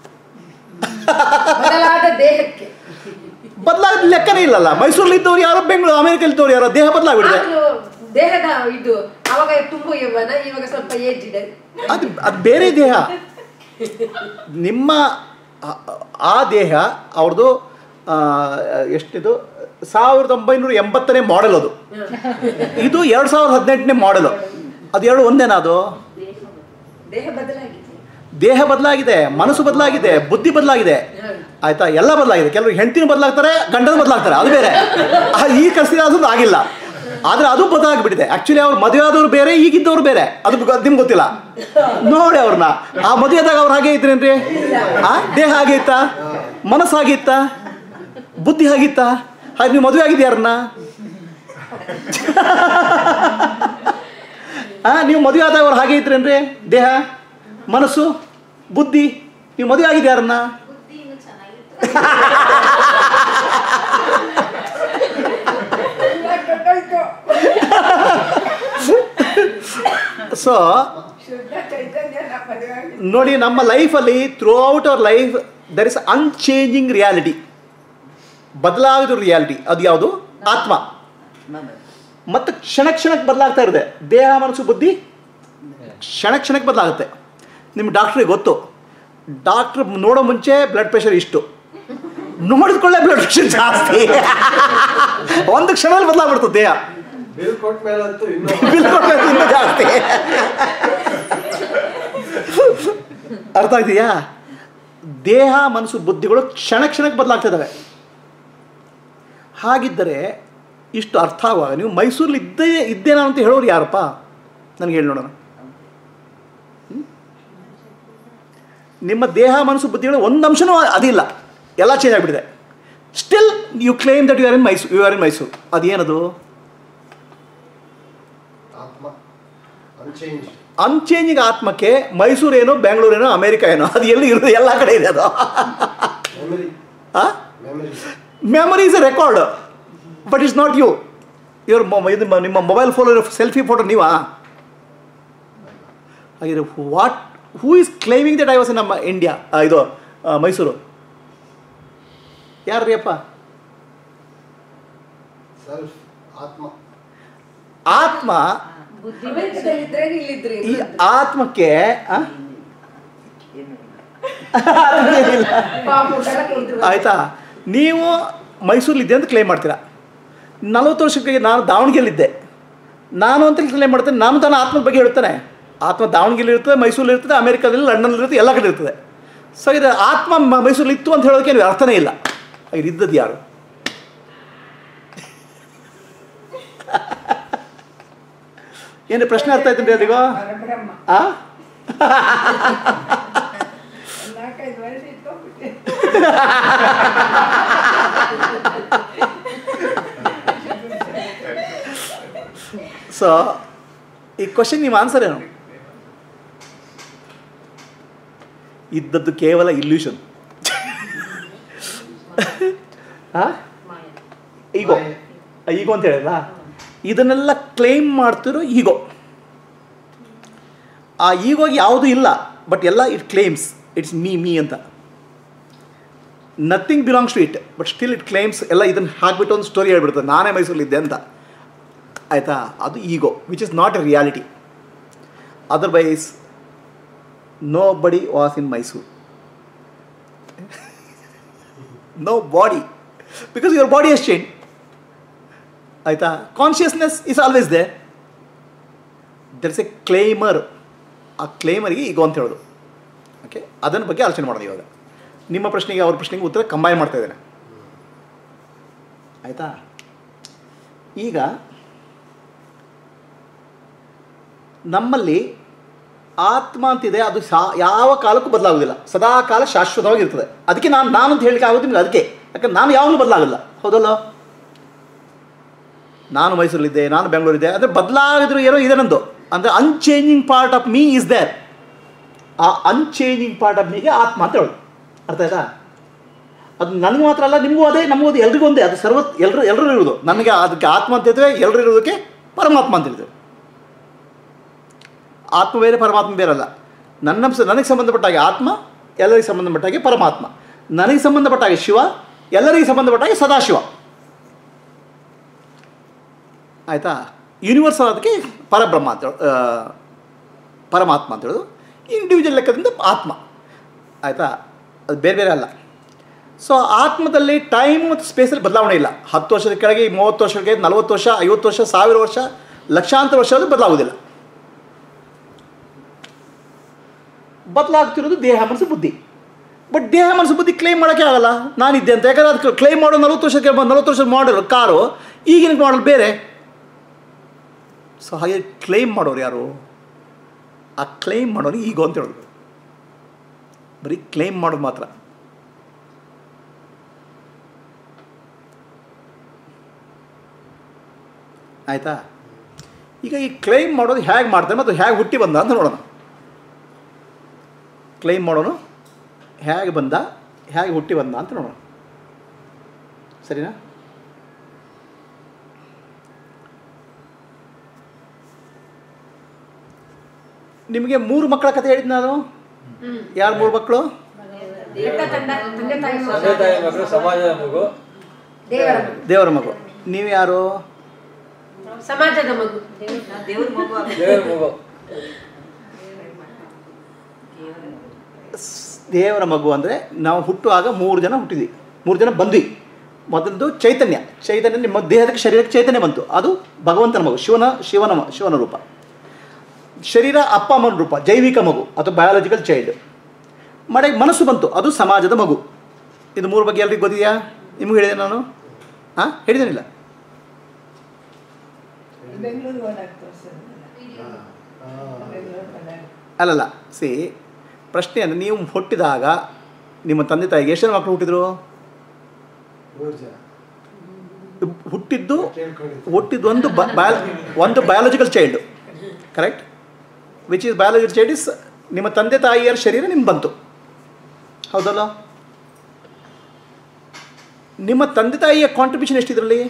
ಬದಲಾದ ದೇಹಕ್ಕೆ ಬದಲಾದ ಲೆಕ್ಕನೇ ಇಲ್ಲಲ್ಲ ಮೈಸೂರಲ್ಲಿದ್ದವ್ರು ಯಾರೋ ಬೆಂಗಳೂರು ಅಮೆರಿಕಲ್ಲಿದ್ದವ್ರು ಯಾರೋ ದೇಹ ಬದಲಾಗ್ಬಿಡಿದೆ ಆದ್ರೂ ದೇಹದ ಇದು ಅವಾಗ ತುಂಬು ಯೌವನ ಇವಾಗ ಸ್ವಲ್ಪ ಏಜ್ ಇದೆ ಅದು ಅದು ಬೇರೆ ದೇಹ ನಿಮ್ಮ ಆ- ಆ ದೇಹ ಅವ್ರದ್ದು ಆ, ಎಷ್ಟಿದು ಸಾವಿರದ ಒಂಬೈನೂರ ಎಂಬತ್ತನೇ ಮಾಡೆಲ್ ಅದು ಇದು ಎರಡು ಸಾವಿರದ ಹದಿನೆಂಟನೇ ಮಾಡೆಲು ಅದು ಎರಡು ಒಂದೇನಾ ಅದು ದೇಹ ಬದಲಾಗಿದೆ ದೇಹ ಬದಲಾಗಿದೆ ಮನಸ್ಸು ಬದಲಾಗಿದೆ ಬುದ್ಧಿ ಬದಲಾಗಿದೆ ಆಯ್ತಾ ಎಲ್ಲ ಬದಲಾಗಿದೆ ಕೆಲವರು ಹೆಂಡತಿನೂ ಬದಲಾಗ್ತಾರೆ ಗಂಡನ ಬದಲಾಗ್ತಾರೆ ಅದು ಬೇರೆ ಆ, ಈ ಕಳಿಸಿದ ಅದು ಆಗಿಲ್ಲ ಆದ್ರೆ ಅದು ಬದಲಾಗ್ಬಿಟ್ಟಿದೆ ಆಕ್ಚುಲಿ ಅವ್ರು ಮದುವೆ ಆದವ್ರು ಬೇರೆ ಈಗಿದ್ದವ್ರು ಬೇರೆ ಅದು ಗೊ- ನಿಮ್ಗೆ ಗೊತ್ತಿಲ್ಲ ನೋಡಿ ಅವ್ರನ್ನ ಆ ಮದುವೆ ಆದಾಗ ಅವ್ರು ಹಾಗೆ ಇದ್ರೇನ್ರಿ ಆ ದೇಹ ಹಾಗೆ ಇತ್ತಾ ಮನಸ್ಸು ಹಾಗೆ ಇತ್ತಾ ಬುದ್ಧಿ ಹಾಗಿತ್ತಾ ಹಾಗೆ ನೀವು ಮದುವೆ ಆಗಿದ್ದು ಯಾರನ್ನ ಆ, ನೀವು ಮದುವೆ ಆದವರು ಹಾಗೆ ಇದ್ರೇನ್ರಿ ದೇಹ ಮನಸ್ಸು ಬುದ್ಧಿ ನೀವು ಮದುವೆ ಆಗಿದ್ದು ಯಾರನ್ನ ಬುದ್ಧಿ ಇನ್ನೂ ಚೆನ್ನಾಗಿತ್ತು ಎಲ್ಲ ಕೆಟ್ಟೋಯ್ತು. ಸೊ ಶುದ್ಧ ಚೈತನ್ಯನ ಮದುವೆ ಆಗಿದೆ. ನೋಡಿ ನಮ್ಮ ಲೈಫಲ್ಲಿ throughout our life there is unchanging reality ಬದಲಾಗದ ರಿಯಾಲಿಟಿ ಅದು ಯಾವುದು ಆತ್ಮ ಮತ್ತು ಕ್ಷಣ ಕ್ಷಣಕ್ಕೆ ಬದಲಾಗ್ತಾ ಇರುತ್ತೆ ದೇಹ ಮನಸ್ಸು ಬುದ್ಧಿ ಕ್ಷಣ ಕ್ಷಣಕ್ಕೆ ಬದಲಾಗುತ್ತೆ ನಿಮ್ಮ ಡಾಕ್ಟ್ರಿಗೆ ಗೊತ್ತು ಡಾಕ್ಟ್ರ್ ನೋಡೋ ಮುಂಚೆ ಬ್ಲಡ್ ಪ್ರೆಷರ್ ಇಷ್ಟು ನೋಡಿದ್ಕೊಳ್ಳೆ ಬ್ಲಡ್ ಪ್ರೆಷರ್ ಜಾಸ್ತಿ ಒಂದು ಕ್ಷಣದಲ್ಲಿ ಬದಲಾಗ್ಬಿಡ್ತದೆ ದೇಹ ಬಿಲ್ ಕೊಟ್ಟ ಮೇಲಂತೂ ಇನ್ನೂ ಬಿಲ್ ಕೊಡ್ಬೇಕು ಇನ್ನೂ ಜಾಸ್ತಿ ಅರ್ಥ ಇದೆಯಾ ದೇಹ ಮನಸ್ಸು ಬುದ್ಧಿಗಳು ಕ್ಷಣ ಕ್ಷಣಕ್ಕೆ ಬದಲಾಗ್ತಾ ಇದ್ದಾವೆ ಹಾಗಿದ್ದರೆ ಇಷ್ಟು ಅರ್ಥ ಆಗುವಾಗ ನೀವು ಮೈಸೂರಲ್ಲಿ ಇದ್ದೇ ಇದ್ದೇನಾ ಅಂತ ಹೇಳೋರು ಯಾರಪ್ಪ ನನಗೆ ಹೇಳಿ ನೋಡೋಣ ಹ್ಮ್? ನಿಮ್ಮ ದೇಹ ಮನಸ್ಸು ಬುದ್ಧಿಗಳು ಒಂದು ಅಂಶನೂ ಅದಿಲ್ಲ ಎಲ್ಲ ಚೇಂಜ್ ಆಗಿಬಿಟ್ಟಿದೆ still you claim that you are in Mysuru you are in Mysuru ಅದೇನದು ಆತ್ಮ ಅನ್ಚೇಂಜ್ ಅನ್ಚೇಂಜಿಂಗ್ ಆತ್ಮಕ್ಕೆ ಮೈಸೂರು ಏನೋ ಬೆಂಗಳೂರು ಏನೋ ಅಮೇರಿಕ ಏನೋ ಅದು ಎಲ್ಲಿ ಇರೋದು ಎಲ್ಲ ಕಡೆ ಇದೆ ಅದು memory memory memory is a record but it's not you ಇವ್ರ ಇದು ಮ- ನಿಮ್ಮ ಮೊಬೈಲ್ ಫೋನ್ ಸೆಲ್ಫಿ ಫೋಟೋ ನೀವಾ ಹಾಗಿದ್ರೆ what who is claiming that I was ನಮ್ಮ ಇಂಡಿಯಾ ಇದು ಆ, ಮೈಸೂರು ಯಾರ್ರೀ ಅಪ್ಪ ಸೆಲ್ಫ್ ಆತ್ಮ ಆತ್ಮ ಅಮೆರಿಕದಲ್ಲಿದ್ರೆ ಇಲ್ಲಿದ್ರಿ ಈ ಆತ್ಮಕ್ಕೆ ಆ? ಪಾಪ ಕೆಳಗೆ ಇದ್ರು. ಆಯಿತಾ ನೀವು ಮೈಸೂರಲ್ಲಿದ್ದೆ ಅಂತ ಕ್ಲೇಮ್ ಮಾಡ್ತೀರಾ ನಲವತ್ತು ವರ್ಷಕ್ಕೆ ನಾನು ದಾವಣಗೆರೆಲಿದ್ದೆ ನಾನು ಅಂತ ಕ್ಲೇಮ್ ಮಾಡ್ತೇನೆ ನಾನು ತಾನು ಆತ್ಮದ ಬಗ್ಗೆ ಹೇಳ್ತಾನೆ ಆತ್ಮ ದಾವಣಗೆರೆ ಇರ್ತದೆ ಮೈಸೂರಲ್ಲಿ ಇರ್ತದೆ ಅಮೇರಿಕಾದಲ್ಲಿ ಲಂಡನಲ್ಲಿ ಇರ್ತದೆ ಎಲ್ಲ ಕಡೆ ಇರ್ತದೆ ಸೊ ಇದು ಆತ್ಮ ಮ- ಮೈಸೂರಲ್ಲಿ ಇತ್ತು ಅಂತ ಹೇಳೋದಕ್ಕೆ ಏನು ಅರ್ಥನೇ ಇಲ್ಲ ಇದು ಇದ್ದದ್ದು ಯಾರು ಏನು ಪ್ರಶ್ನೆ ಅರ್ಥ ಆಯ್ತು ಅಲ್ಲಿಗೋ ಪರಬ್ರಹ್ಮ ಆ ನಾಲ್ಕೈದು ವರ್ಷ ಇಟ್ಕೊಂಡ್ಬಿಟ್ಟೆ ಸೊ ಈ ಕ್ವಶನ್ ನಿಮ್ಮ ಆನ್ಸರ್ ಏನು ಇದ್ದದ್ದು ಕೇವಲ ಇಲ್ಯೂಷನ್ ಈಗೋ ಈಗೋ ಅಂತ ಹೇಳಿಲ್ಲ ಇದನ್ನೆಲ್ಲ ಕ್ಲೈಮ್ ಮಾಡ್ತಿರೋ ಈಗೋ ಆ ಈಗೋಗಿ ಯಾವುದೂ ಇಲ್ಲ ಬಟ್ ಎಲ್ಲ it claims it's me me ಅಂತ nothing belongs to it but still it claims ಎಲ್ಲ ಇದನ್ನು ಹಾಕ್ಬಿಟ್ಟು ಒಂದು ಸ್ಟೋರಿ ಹೇಳ್ಬಿಡ್ತದೆ ನಾನೇ ಮೈಸೂರಲ್ಲಿದ್ದೆ ಅಂತ ಆಯಿತಾ ಅದು ego which is not a reality otherwise nobody was in Mysuru no body because your body is change ಆಯಿತಾ consciousness is always they there is a claimer ಆ ಕ್ಲೇಮರಿಗೆ ಈಗೋ ಅಂತ ಹೇಳೋದು ಓಕೆ ಅದನ್ನ ಬಗ್ಗೆ ಆಲೋಚನೆ ಮಾಡೋದು ಇವಾಗ ನಿಮ್ಮ ಪ್ರಶ್ನೆಗೆ ಅವ್ರ ಪ್ರಶ್ನೆಗೆ ಉತ್ತರ ಕಂಬೈನ್ ಮಾಡ್ತಾ ಇದ್ದೇನೆ ಆಯಿತಾ ಈಗ ನಮ್ಮಲ್ಲಿ ಆತ್ಮ ಅಂತಿದೆ ಅದು ಸಾ ಯಾವ ಕಾಲಕ್ಕೂ ಬದಲಾಗೋದಿಲ್ಲ ಸದಾ ಕಾಲ ಶಾಶ್ವತವಾಗಿರ್ತದೆ ಅದಕ್ಕೆ ನಾನು ನಾನು ಅಂತ ಹೇಳಿಕೆ ಆಗೋದು ನಿಮ್ಗೆ ಅದಕ್ಕೆ ಯಾಕಂದ್ರೆ ನಾನು ಯಾವಾಗಲೂ ಬದಲಾಗಲ್ಲ ಹೌದಲ್ಲ ನಾನು ಮೈಸೂರಲ್ಲಿದ್ದೆ ನಾನು ಬೆಂಗಳೂರಿದ್ದೆ ಅಂದರೆ ಬದಲಾಗಿದ್ರು ಏನೋ ಇದೆ ನಂದು ಅಂದರೆ unchanging part of me is there ಆ ಅನ್ಚೇಂಜಿಂಗ್ ಪಾರ್ಟ್ ಆಫ್ ಮೀಗೆ ಆತ್ಮ ಅಂತ ಹೇಳೋದು ಅರ್ಥ ಆಯ್ತಾ ಅದು ನನಗೆ ಮಾತ್ರ ಅಲ್ಲ ನಿಮಗೂ ಅದೇ ನಮಗೂ ಅದೇ ಎಲ್ರಿಗೂ ಒಂದೇ ಅದು ಸರ್ವ ಎಲ್ಲರೂ ಎಲ್ಲರೂ ಇರೋದು ನನಗೆ ಅದಕ್ಕೆ ಆತ್ಮ ಅಂತ ಹೇಳ್ತೇವೆ ಎಲ್ಲರೂ ಇರೋದಕ್ಕೆ ಪರಮಾತ್ಮ ಅಂತ ಹೇಳ್ತೇವೆ ಆತ್ಮ ಬೇರೆ ಪರಮಾತ್ಮ ಬೇರೆ ಅಲ್ಲ ನನ್ನ ಸ- ನನಗೆ ಸಂಬಂಧಪಟ್ಟ ಹಾಗೆ ಆತ್ಮ ಎಲ್ಲರಿಗೆ ಸಂಬಂಧಪಟ್ಟ ಹಾಗೆ ಪರಮಾತ್ಮ ನನಗೆ ಸಂಬಂಧಪಟ್ಟ ಹಾಗೆ ಶಿವ ಎಲ್ಲರಿಗೆ ಸಂಬಂಧಪಟ್ಟ ಹಾಗೆ ಸದಾಶಿವ ಆಯಿತಾ ಯೂನಿವರ್ಸಲ್ ಅದಕ್ಕೆ ಪರಬ್ರಹ್ಮ ಅಂತ ಹೇಳೋದು, ಆ, ಪರಮಾತ್ಮ ಅಂತ ಹೇಳೋದು ಇಂಡಿವಿಜುವಲ್ ಲೆಕ್ಕದಿಂದ ಆತ್ಮ ಆಯಿತಾ ಅದು ಬೇರೆ ಬೇರೆ ಅಲ್ಲ ಸೊ ಆತ್ಮದಲ್ಲಿ ಟೈಮ್ ಮತ್ತು ಸ್ಪೇಸಲ್ಲಿ ಬದಲಾವಣೆ ಇಲ್ಲ ಹತ್ತು ವರ್ಷದ ಕೆಳಗೆ ಮೂವತ್ತು ವರ್ಷದ ಕೆಳಗೆ ನಲವತ್ತು ವರ್ಷ ಐವತ್ತು ವರ್ಷ ಸಾವಿರ ವರ್ಷ ಲಕ್ಷಾಂತರ ವರ್ಷ ಅದು ಬದಲಾಗೋದಿಲ್ಲ ಬದಲಾಗ್ತಿರೋದು ದೇಹ ಮನಸ್ಸು ಬುದ್ಧಿ ಬಟ್ ದೇಹ ಮನಸ್ಸು ಬುದ್ಧಿ ಕ್ಲೈಮ್ ಮಾಡೋಕ್ಕೆ ಆಗಲ್ಲ ನಾನಿದ್ದೆ ಅಂತ ಯಾಕಂದ್ರೆ ಅದಕ್ಕೆ ಕ್ಲೈಮ್ ಮಾಡೋ ನಲವತ್ತು ವರ್ಷಕ್ಕೆ ನಲವತ್ತು ವರ್ಷದ ಮಾಡಲ್ ಕಾರು ಈಗಿನ ಮಾಡಲ್ ಬೇರೆ ಸೊ ಹಾಗೆ ಕ್ಲೈಮ್ ಮಾಡೋರು ಯಾರು ಆ ಕ್ಲೈಮ್ ಮಾಡೋರು ಈಗೋ ಅಂತ ಹೇಳೋದು ಬರೀ ಕ್ಲೈಮ್ ಮಾಡೋದು ಮಾತ್ರ ಆಯಿತಾ ಈಗ ಈ ಕ್ಲೈಮ್ ಮಾಡೋದು ಹೇಗೆ ಮಾಡ್ತಾರೆ ಮತ್ತು ಹೇಗೆ ಹುಟ್ಟಿ ಬಂದ ಅಂತ ನೋಡೋಣ ಕ್ಲೈಮ್ ಮಾಡೋನು ಹೇಗೆ ಬಂದ ಹೇಗೆ ಹುಟ್ಟಿ ಬಂದ ಅಂತ ನೋಡೋಣ ಸರಿನಾ ನಿಮಗೆ ಮೂರು ಮಕ್ಕಳ ಕಥೆ ಹೇಳಿದ್ ನಾನು ಯಾರು ಮೂರು ಮಕ್ಕಳು ತಂದೆ ತಂದೆ ತಂದೆ ತಾಯಿ ತಂದೆ ತಾಯಿ ಮಕ್ಕಳು ಸಮಾಜದ ಮಗು ದೇವರ ಮಗು ದೇವರ ಮಗು ನೀವು ಯಾರು ಸಮಾಜದ ಮಗು ದೇವ್ರ ಮಗು ದೇವರ ಮಗು ಸ್- ದೇವರ ಮಗು ಅಂದರೆ ನಾವು ಹುಟ್ಟುವಾಗ ಮೂರು ಜನ ಹುಟ್ಟಿದ್ವಿ ಮೂರು ಜನ ಬಂದ್ವಿ ಮೊದಲದು ಚೈತನ್ಯ ಚೈತನ್ಯ ನಿಮ್ಮ ದೇಹಕ್ಕೆ ಶರೀರಕ್ಕೆ ಚೈತನ್ಯ ಬಂತು ಅದು ಭಗವಂತನ ಮಗು ಶಿವನ ಶಿವನ ಮ- ಶಿವನ ರೂಪ ಶರೀರ ಅಪ್ಪ ಅಮ್ಮನ ರೂಪ ಜೈವಿಕ ಮಗು ಅದು ಬಯಾಲಜಿಕಲ್ ಚೈಲ್ಡ್ ಮನೆಗೆ ಮನಸ್ಸು ಬಂತು ಅದು ಸಮಾಜದ ಮಗು ಇದು ಮೂರು ಬಗ್ಗೆ ಎಲ್ರಿಗೂ ಗೊತ್ತಿದೆಯಾ ನಿಮ್ಗೆ ಹೇಳಿದೆ ನಾನು ಹಾಂ ಹೇಳಿದ್ದೇನಿಲ್ಲ ಬೆಂಗಳೂರು ಹೋದಾಗ ತೋರಿಸೋದಿಲ್ಲ ಬೆಂಗಳೂರು ಹೋದಾಗ ಅಲ್ಲಲ್ಲ ಸಿ ಪ್ರಶ್ನೆಯನ್ನು ನೀವು ಹುಟ್ಟಿದಾಗ ನಿಮ್ಮ ತಂದೆ ತಾಯಿಗೆ ಎಷ್ಟು ಜನ ಮಕ್ಕಳು ಹುಟ್ಟಿದ್ರು ಮೂರು ಜನ ಹುಟ್ಟಿದ್ದು ಕೇಳ್ಕೊಂಡಿದ್ದು ಹುಟ್ಟಿದ್ದು ಒಂದು ಬಯ ಒಂದು biological child correct which is biological child is ನಿಮ್ಮ ತಂದೆ ತಾಯಿಯರ ಶರೀರ ನಿಮ್ಗೆ ಬಂತು ಹೌದಲ್ಲ ನಿಮ್ಮ ತಂದೆ ತಾಯಿಯ ಕಾಂಟ್ರಿಬ್ಯೂಷನ್ ಎಷ್ಟಿದ್ರಲ್ಲಿ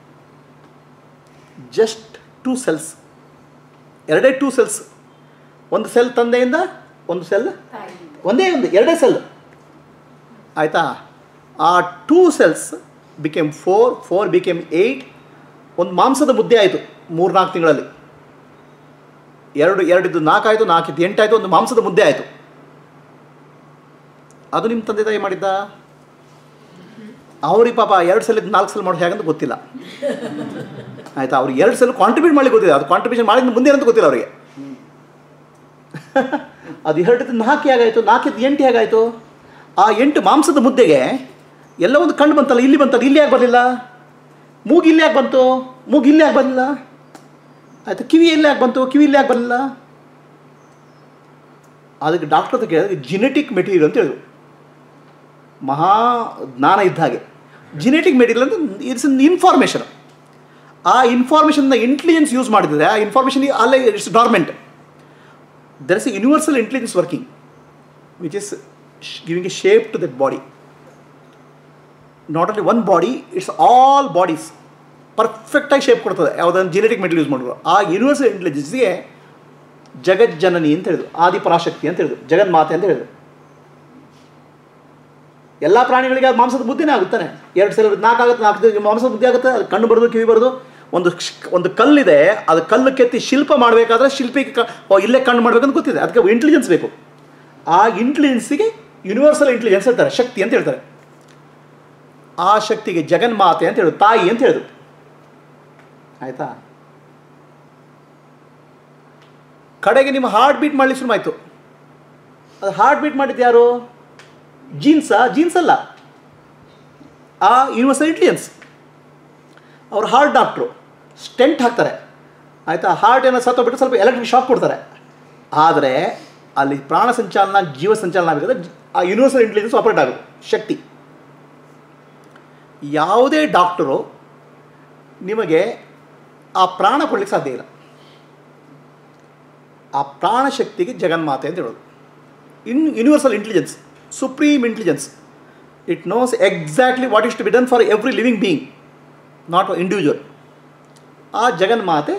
ಜಸ್ಟ್ ಟೂ ಸೆಲ್ಸ್ ಎರಡೇ ಟೂ ಸೆಲ್ಸ್ ಒಂದು ಸೆಲ್ ತಂದೆಯಿಂದ ಒಂದು ಸೆಲ್ ತಾಯಿ ಒಂದೇ ಒಂದು ಎರಡೇ ಸೆಲ್ ಆಯಿತಾ ಆ two cells became four four became eight ಒಂದು ಮಾಂಸದ ಮುದ್ದೆ ಆಯಿತು ಮೂರ್ನಾಲ್ಕು ತಿಂಗಳಲ್ಲಿ ಎರಡು ಎರಡಿದ್ದು ನಾಲ್ಕಾಯಿತು ನಾಲ್ಕಿದ್ದು ಎಂಟಾಯಿತು ಒಂದು ಮಾಂಸದ ಮುದ್ದೆ ಆಯಿತು ಅದು ನಿಮ್ಮ ತಂದೆ ತಾಯಿ ಮಾಡಿದ್ದ ಅವ್ರಿಗೆ ಪಾಪ ಎರಡು ಸಲ ನಾಲ್ಕು ಸಲ ಮಾಡೋದು ಹೇಗಂತ ಗೊತ್ತಿಲ್ಲ ಆಯಿತಾ ಅವ್ರಿಗೆ ಎರಡು ಸಲ ಕಾಂಟ್ರಿಬ್ಯೂಟ್ ಮಾಡಲಿಕ್ಕೆ ಗೊತ್ತಿಲ್ಲ ಅದು ಕಾಂಟ್ರಿಬ್ಯೂಷನ್ ಮಾಡಿದ ಮುಂದೆ ಅಂತ ಗೊತ್ತಿಲ್ಲ ಅವರಿಗೆ ಅದು ಎರಡದ್ದು ನಾಲ್ಕು ಹೇಗಾಯಿತು ನಾಲ್ಕಿದ್ದು ಎಂಟು ಹೇಗಾಯಿತು ಆ ಎಂಟು ಮಾಂಸದ ಮುದ್ದೆಗೆ ಎಲ್ಲ ಒಂದು ಕಣ್ಣು ಬಂತಲ್ಲ ಇಲ್ಲಿ ಬಂತಲ್ಲ ಇಲ್ಲಿ ಯಾಕೆ ಬರಲಿಲ್ಲ ಮೂಗು ಇಲ್ಲಿ ಯಾಕೆ ಬಂತು ಮೂಗು ಇಲ್ಲಿ ಯಾಕೆ ಬರಲಿಲ್ಲ ಆಯಿತು ಕಿವಿ ಎಲ್ಲಿ ಯಾಕೆ ಬಂತು ಕಿವಿ ಇಲ್ಲಿ ಯಾಕೆ ಬರಲಿಲ್ಲ ಅದಕ್ಕೆ ಡಾಕ್ಟರ್ ಹತ್ರ ಕೇಳಿದ್ರೆ ಜಿನೆಟಿಕ್ ಮೆಟೀರಿಯಲ್ ಅಂತ ಹೇಳಿದ್ರು ಮಹಾ ಜ್ಞಾನ ಇದ್ದ ಹಾಗೆ ಜಿನೆಟಿಕ್ ಮೆಟೀರಿಯಲ್ ಅಂತ ಇಟ್ಸ್ ಇನ್ ಇನ್ಫಾರ್ಮೇಷನ್ ಆ ಇನ್ಫಾರ್ಮೇಷನ್ನ ಇಂಟೆಲಿಜೆನ್ಸ್ ಯೂಸ್ ಮಾಡಿದರೆ ಆ ಇನ್ಫಾರ್ಮೇಷನ್ ಅಲ್ಲೇ it's dormant there is a universal intelligence working which is sh- giving a shape to that body not only one body it's all bodies ಪರ್ಫೆಕ್ಟಾಗಿ shape ಕೊಡ್ತದೆ ಯಾವುದನ್ನು genetic material use ಮಾಡಿದ್ರು ಆ universal ಇಂಟೆಲಿಜೆನ್ಸ್ಗೆ ಜಗಜ್ಜನನಿ ಅಂತ ಹೇಳಿದ್ರು ಆದಿ ಪರಾಶಕ್ತಿ ಅಂತ ಹೇಳಿದ್ರು ಜಗನ್ಮಾತೆ ಅಂತ ಹೇಳಿದ್ರು ಎಲ್ಲ ಪ್ರಾಣಿಗಳಿಗೆ ಅದು ಮಾಂಸದ ಬುದ್ಧಿನೇ ಆಗುತ್ತಾನೆ ಎರಡು ಸಲ ನಾಲ್ಕು ಆಗುತ್ತೆ ನಾಲ್ಕು ಮಾಂಸದ ಬುದ್ಧಿ ಆಗುತ್ತೆ ಅದು ಕಣ್ಣು ಬರೋದು ಕಿವಿ ಬರೋದು ಒಂದು ಕ್ಷ- ಒಂದು ಕಲ್ಲಿದೆ ಅದು ಕಲ್ಲು ಕೆತ್ತಿ ಶಿಲ್ಪ ಮಾಡಬೇಕಾದ್ರೆ ಶಿಲ್ಪಿಗೆ ಕ ಓ, ಇಲ್ಲೇ ಕಣ್ಣು ಮಾಡಬೇಕಂತ ಗೊತ್ತಿದೆ ಅದಕ್ಕೆ ಇಂಟೆಲಿಜೆನ್ಸ್ ಬೇಕು ಆ ಇಂಟೆಲಿಜೆನ್ಸಿಗೆ ಯೂನಿವರ್ಸಲ್ ಇಂಟೆಲಿಜೆನ್ಸ್ ಹೇಳ್ತಾರೆ ಶಕ್ತಿ ಅಂತ ಹೇಳ್ತಾರೆ ಆ ಶಕ್ತಿಗೆ ಜಗನ್ಮಾತೆ ಅಂತ ಹೇಳೋದು ತಾಯಿ ಅಂತ ಹೇಳೋದು ಆಯಿತಾ ಕಡೆಗೆ ನಿಮ್ಮ ಹಾರ್ಟ್ ಬೀಟ್ ಮಾಡಲಿಕ್ಕೆ ಶುರು ಆಯಿತು ಅದು ಹಾರ್ಟ್ ಬೀಟ್ ಮಾಡಿದ್ದು ಯಾರು ಜೀನ್ಸಾ ಜೀನ್ಸ್ ಅಲ್ಲ ಆ ಯೂನಿವರ್ಸಲ್ ಇಂಟೆಲಿಜೆನ್ಸ್ ಅವ್ರು ಹಾರ್ಟ್ ಡಾಕ್ಟ್ರು ಸ್ಟೆಂಟ್ ಹಾಕ್ತಾರೆ ಆಯಿತಾ ಹಾರ್ಟ್ ಏನೋ ಸತ್ತೋಗ್ಬಿಟ್ಟು ಸ್ವಲ್ಪ ಎಲೆಕ್ಟ್ರಿಕ್ ಶಾಕ್ ಕೊಡ್ತಾರೆ ಆದರೆ ಅಲ್ಲಿ ಪ್ರಾಣ ಸಂಚಾಲನ ಜೀವ ಸಂಚಾಲನ ಆಗಬೇಕಾದ್ರೆ ಜ- ಆ ಯೂನಿವರ್ಸಲ್ ಇಂಟೆಲಿಜೆನ್ಸ್ ಆಪರೇಟ್ ಆಗೋದು ಶಕ್ತಿ ಯಾವುದೇ ಡಾಕ್ಟರು ನಿಮಗೆ ಆ ಪ್ರಾಣ ಕೊಡ್ಲಿಕ್ಕೆ ಸಾಧ್ಯ ಇಲ್ಲ ಆ ಪ್ರಾಣ ಶಕ್ತಿಗೆ ಜಗನ್ಮಾತೆ ಅಂತ ಹೇಳೋದು in universal intelligence supreme intelligence it knows exactly what is to be done for every living being not individual ಆ ಜಗನ್ಮಾತೆ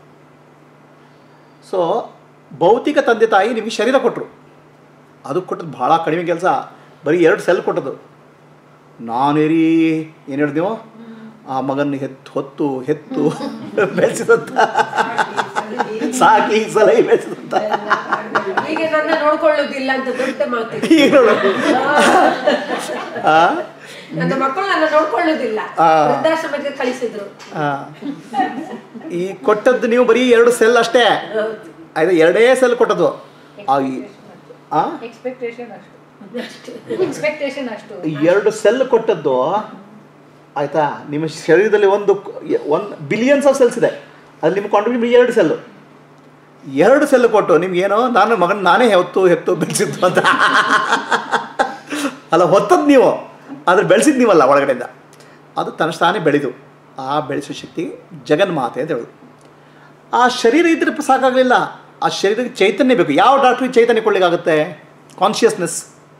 ಸೊ ಭೌತಿಕ ತಂದೆ ತಾಯಿ ನಿಮಗೆ ಶರೀರ ಕೊಟ್ಟರು ಅದು ಕೊಟ್ಟದ್ದು ಭಾಳ ಕಡಿಮೆ ಕೆಲಸ ಬರೀ ಎರಡು ಸೆಲ್ ಕೊಟ್ಟದ್ದು ನಾನೇರಿ ಏನು ಹೇಳಿದೆವು ಆ ಮಗನ ಹೆತ್ತು ಹೊತ್ತು ಹೆತ್ತು ಬೆಳೆಸಿದಂತ ಸಾಕಿ ಸಲಹೆ ಬೆಳೆಸಿದಂತ ಈಗ ನನ್ನ ನೋಡ್ಕೊಳ್ಳೋದಿಲ್ಲ ಅಂತ ದೊಡ್ಡ ಮಾತು ಈಗ ನೋಡು ಆ? ನನ್ನ ಮಕ್ಕಳು ನನ್ನ ನೋಡ್ಕೊಳ್ಳೋದಿಲ್ಲ ಆ. ವೃದ್ಧಾಶ್ರಮಕ್ಕೆ ಕಳಿಸಿದ್ರು ಆ. ಈ ಕೊಟ್ಟದ್ದು ನೀವು ಬರೀ ಎರಡು ಸೆಲ್ ಅಷ್ಟೇ ಆಯ್ತಾ ಎರಡೇ ಸೆಲ್ ಕೊಟ್ಟದ್ದು ಆ ಈ- ಆ? ಎಕ್ಸ್ಪೆಕ್ಟೇಷನ್ ಅಷ್ಟು ಎಕ್ಸ್ಪೆಕ್ಟೇಷನ್ ಅಷ್ಟು ಎರಡು ಸೆಲ್ ಕೊಟ್ಟದ್ದು ಆಯ್ತಾ ನಿಮ್ಮ ಶರೀರದಲ್ಲಿ ಒಂದು ಒಂದು ಬಿಲಿಯನ್ಸ್ ಆಫ್ ಸೆಲ್ಸ್ ಇದೆ ಅದು ನಿಮ್ಮ ಕಾಂಟ್ರಿಬ್ಯೂಟ್ ಎರಡು ಸೆಲ್ಲು ಎರಡು ಸೆಲ್ ಕೊಟ್ಟು ನಿಮ್ಗೇನೋ ನಾನು ಮಗನ ನಾನೇ ಹೊತ್ತು ಹೆತ್ತು ಬೆಳೆಸಿದ್ದು ಅಂತ ಅಲ್ಲ ಹೊತ್ತದ್ದು ನೀವು ಆದ್ರೆ ಬೆಳೆಸಿದ್ದು ನೀವಲ್ಲ ಒಳಗಡೆಯಿಂದ ಅದು ತನ್ನ ತಾನೇ ಬೆಳೆದು ಆ ಬೆಳೆಸೋ ಶಕ್ತಿ ಜಗನ್ಮಾತೆ ಅಂತ ಹೇಳೋದು ಆ ಶರೀರ ಇದ್ರೆ ಸಾಕಾಗಲಿಲ್ಲ ಆ ಶರೀರಕ್ಕೆ ಚೈತನ್ಯ ಬೇಕು ಯಾವ ಡಾಕ್ಟ್ರಿಗೆ ಚೈತನ್ಯ ಕೊಡ್ಲಿಕ್ಕಾಗುತ್ತೆ ಕಾನ್ಷಿಯಸ್ನೆಸ್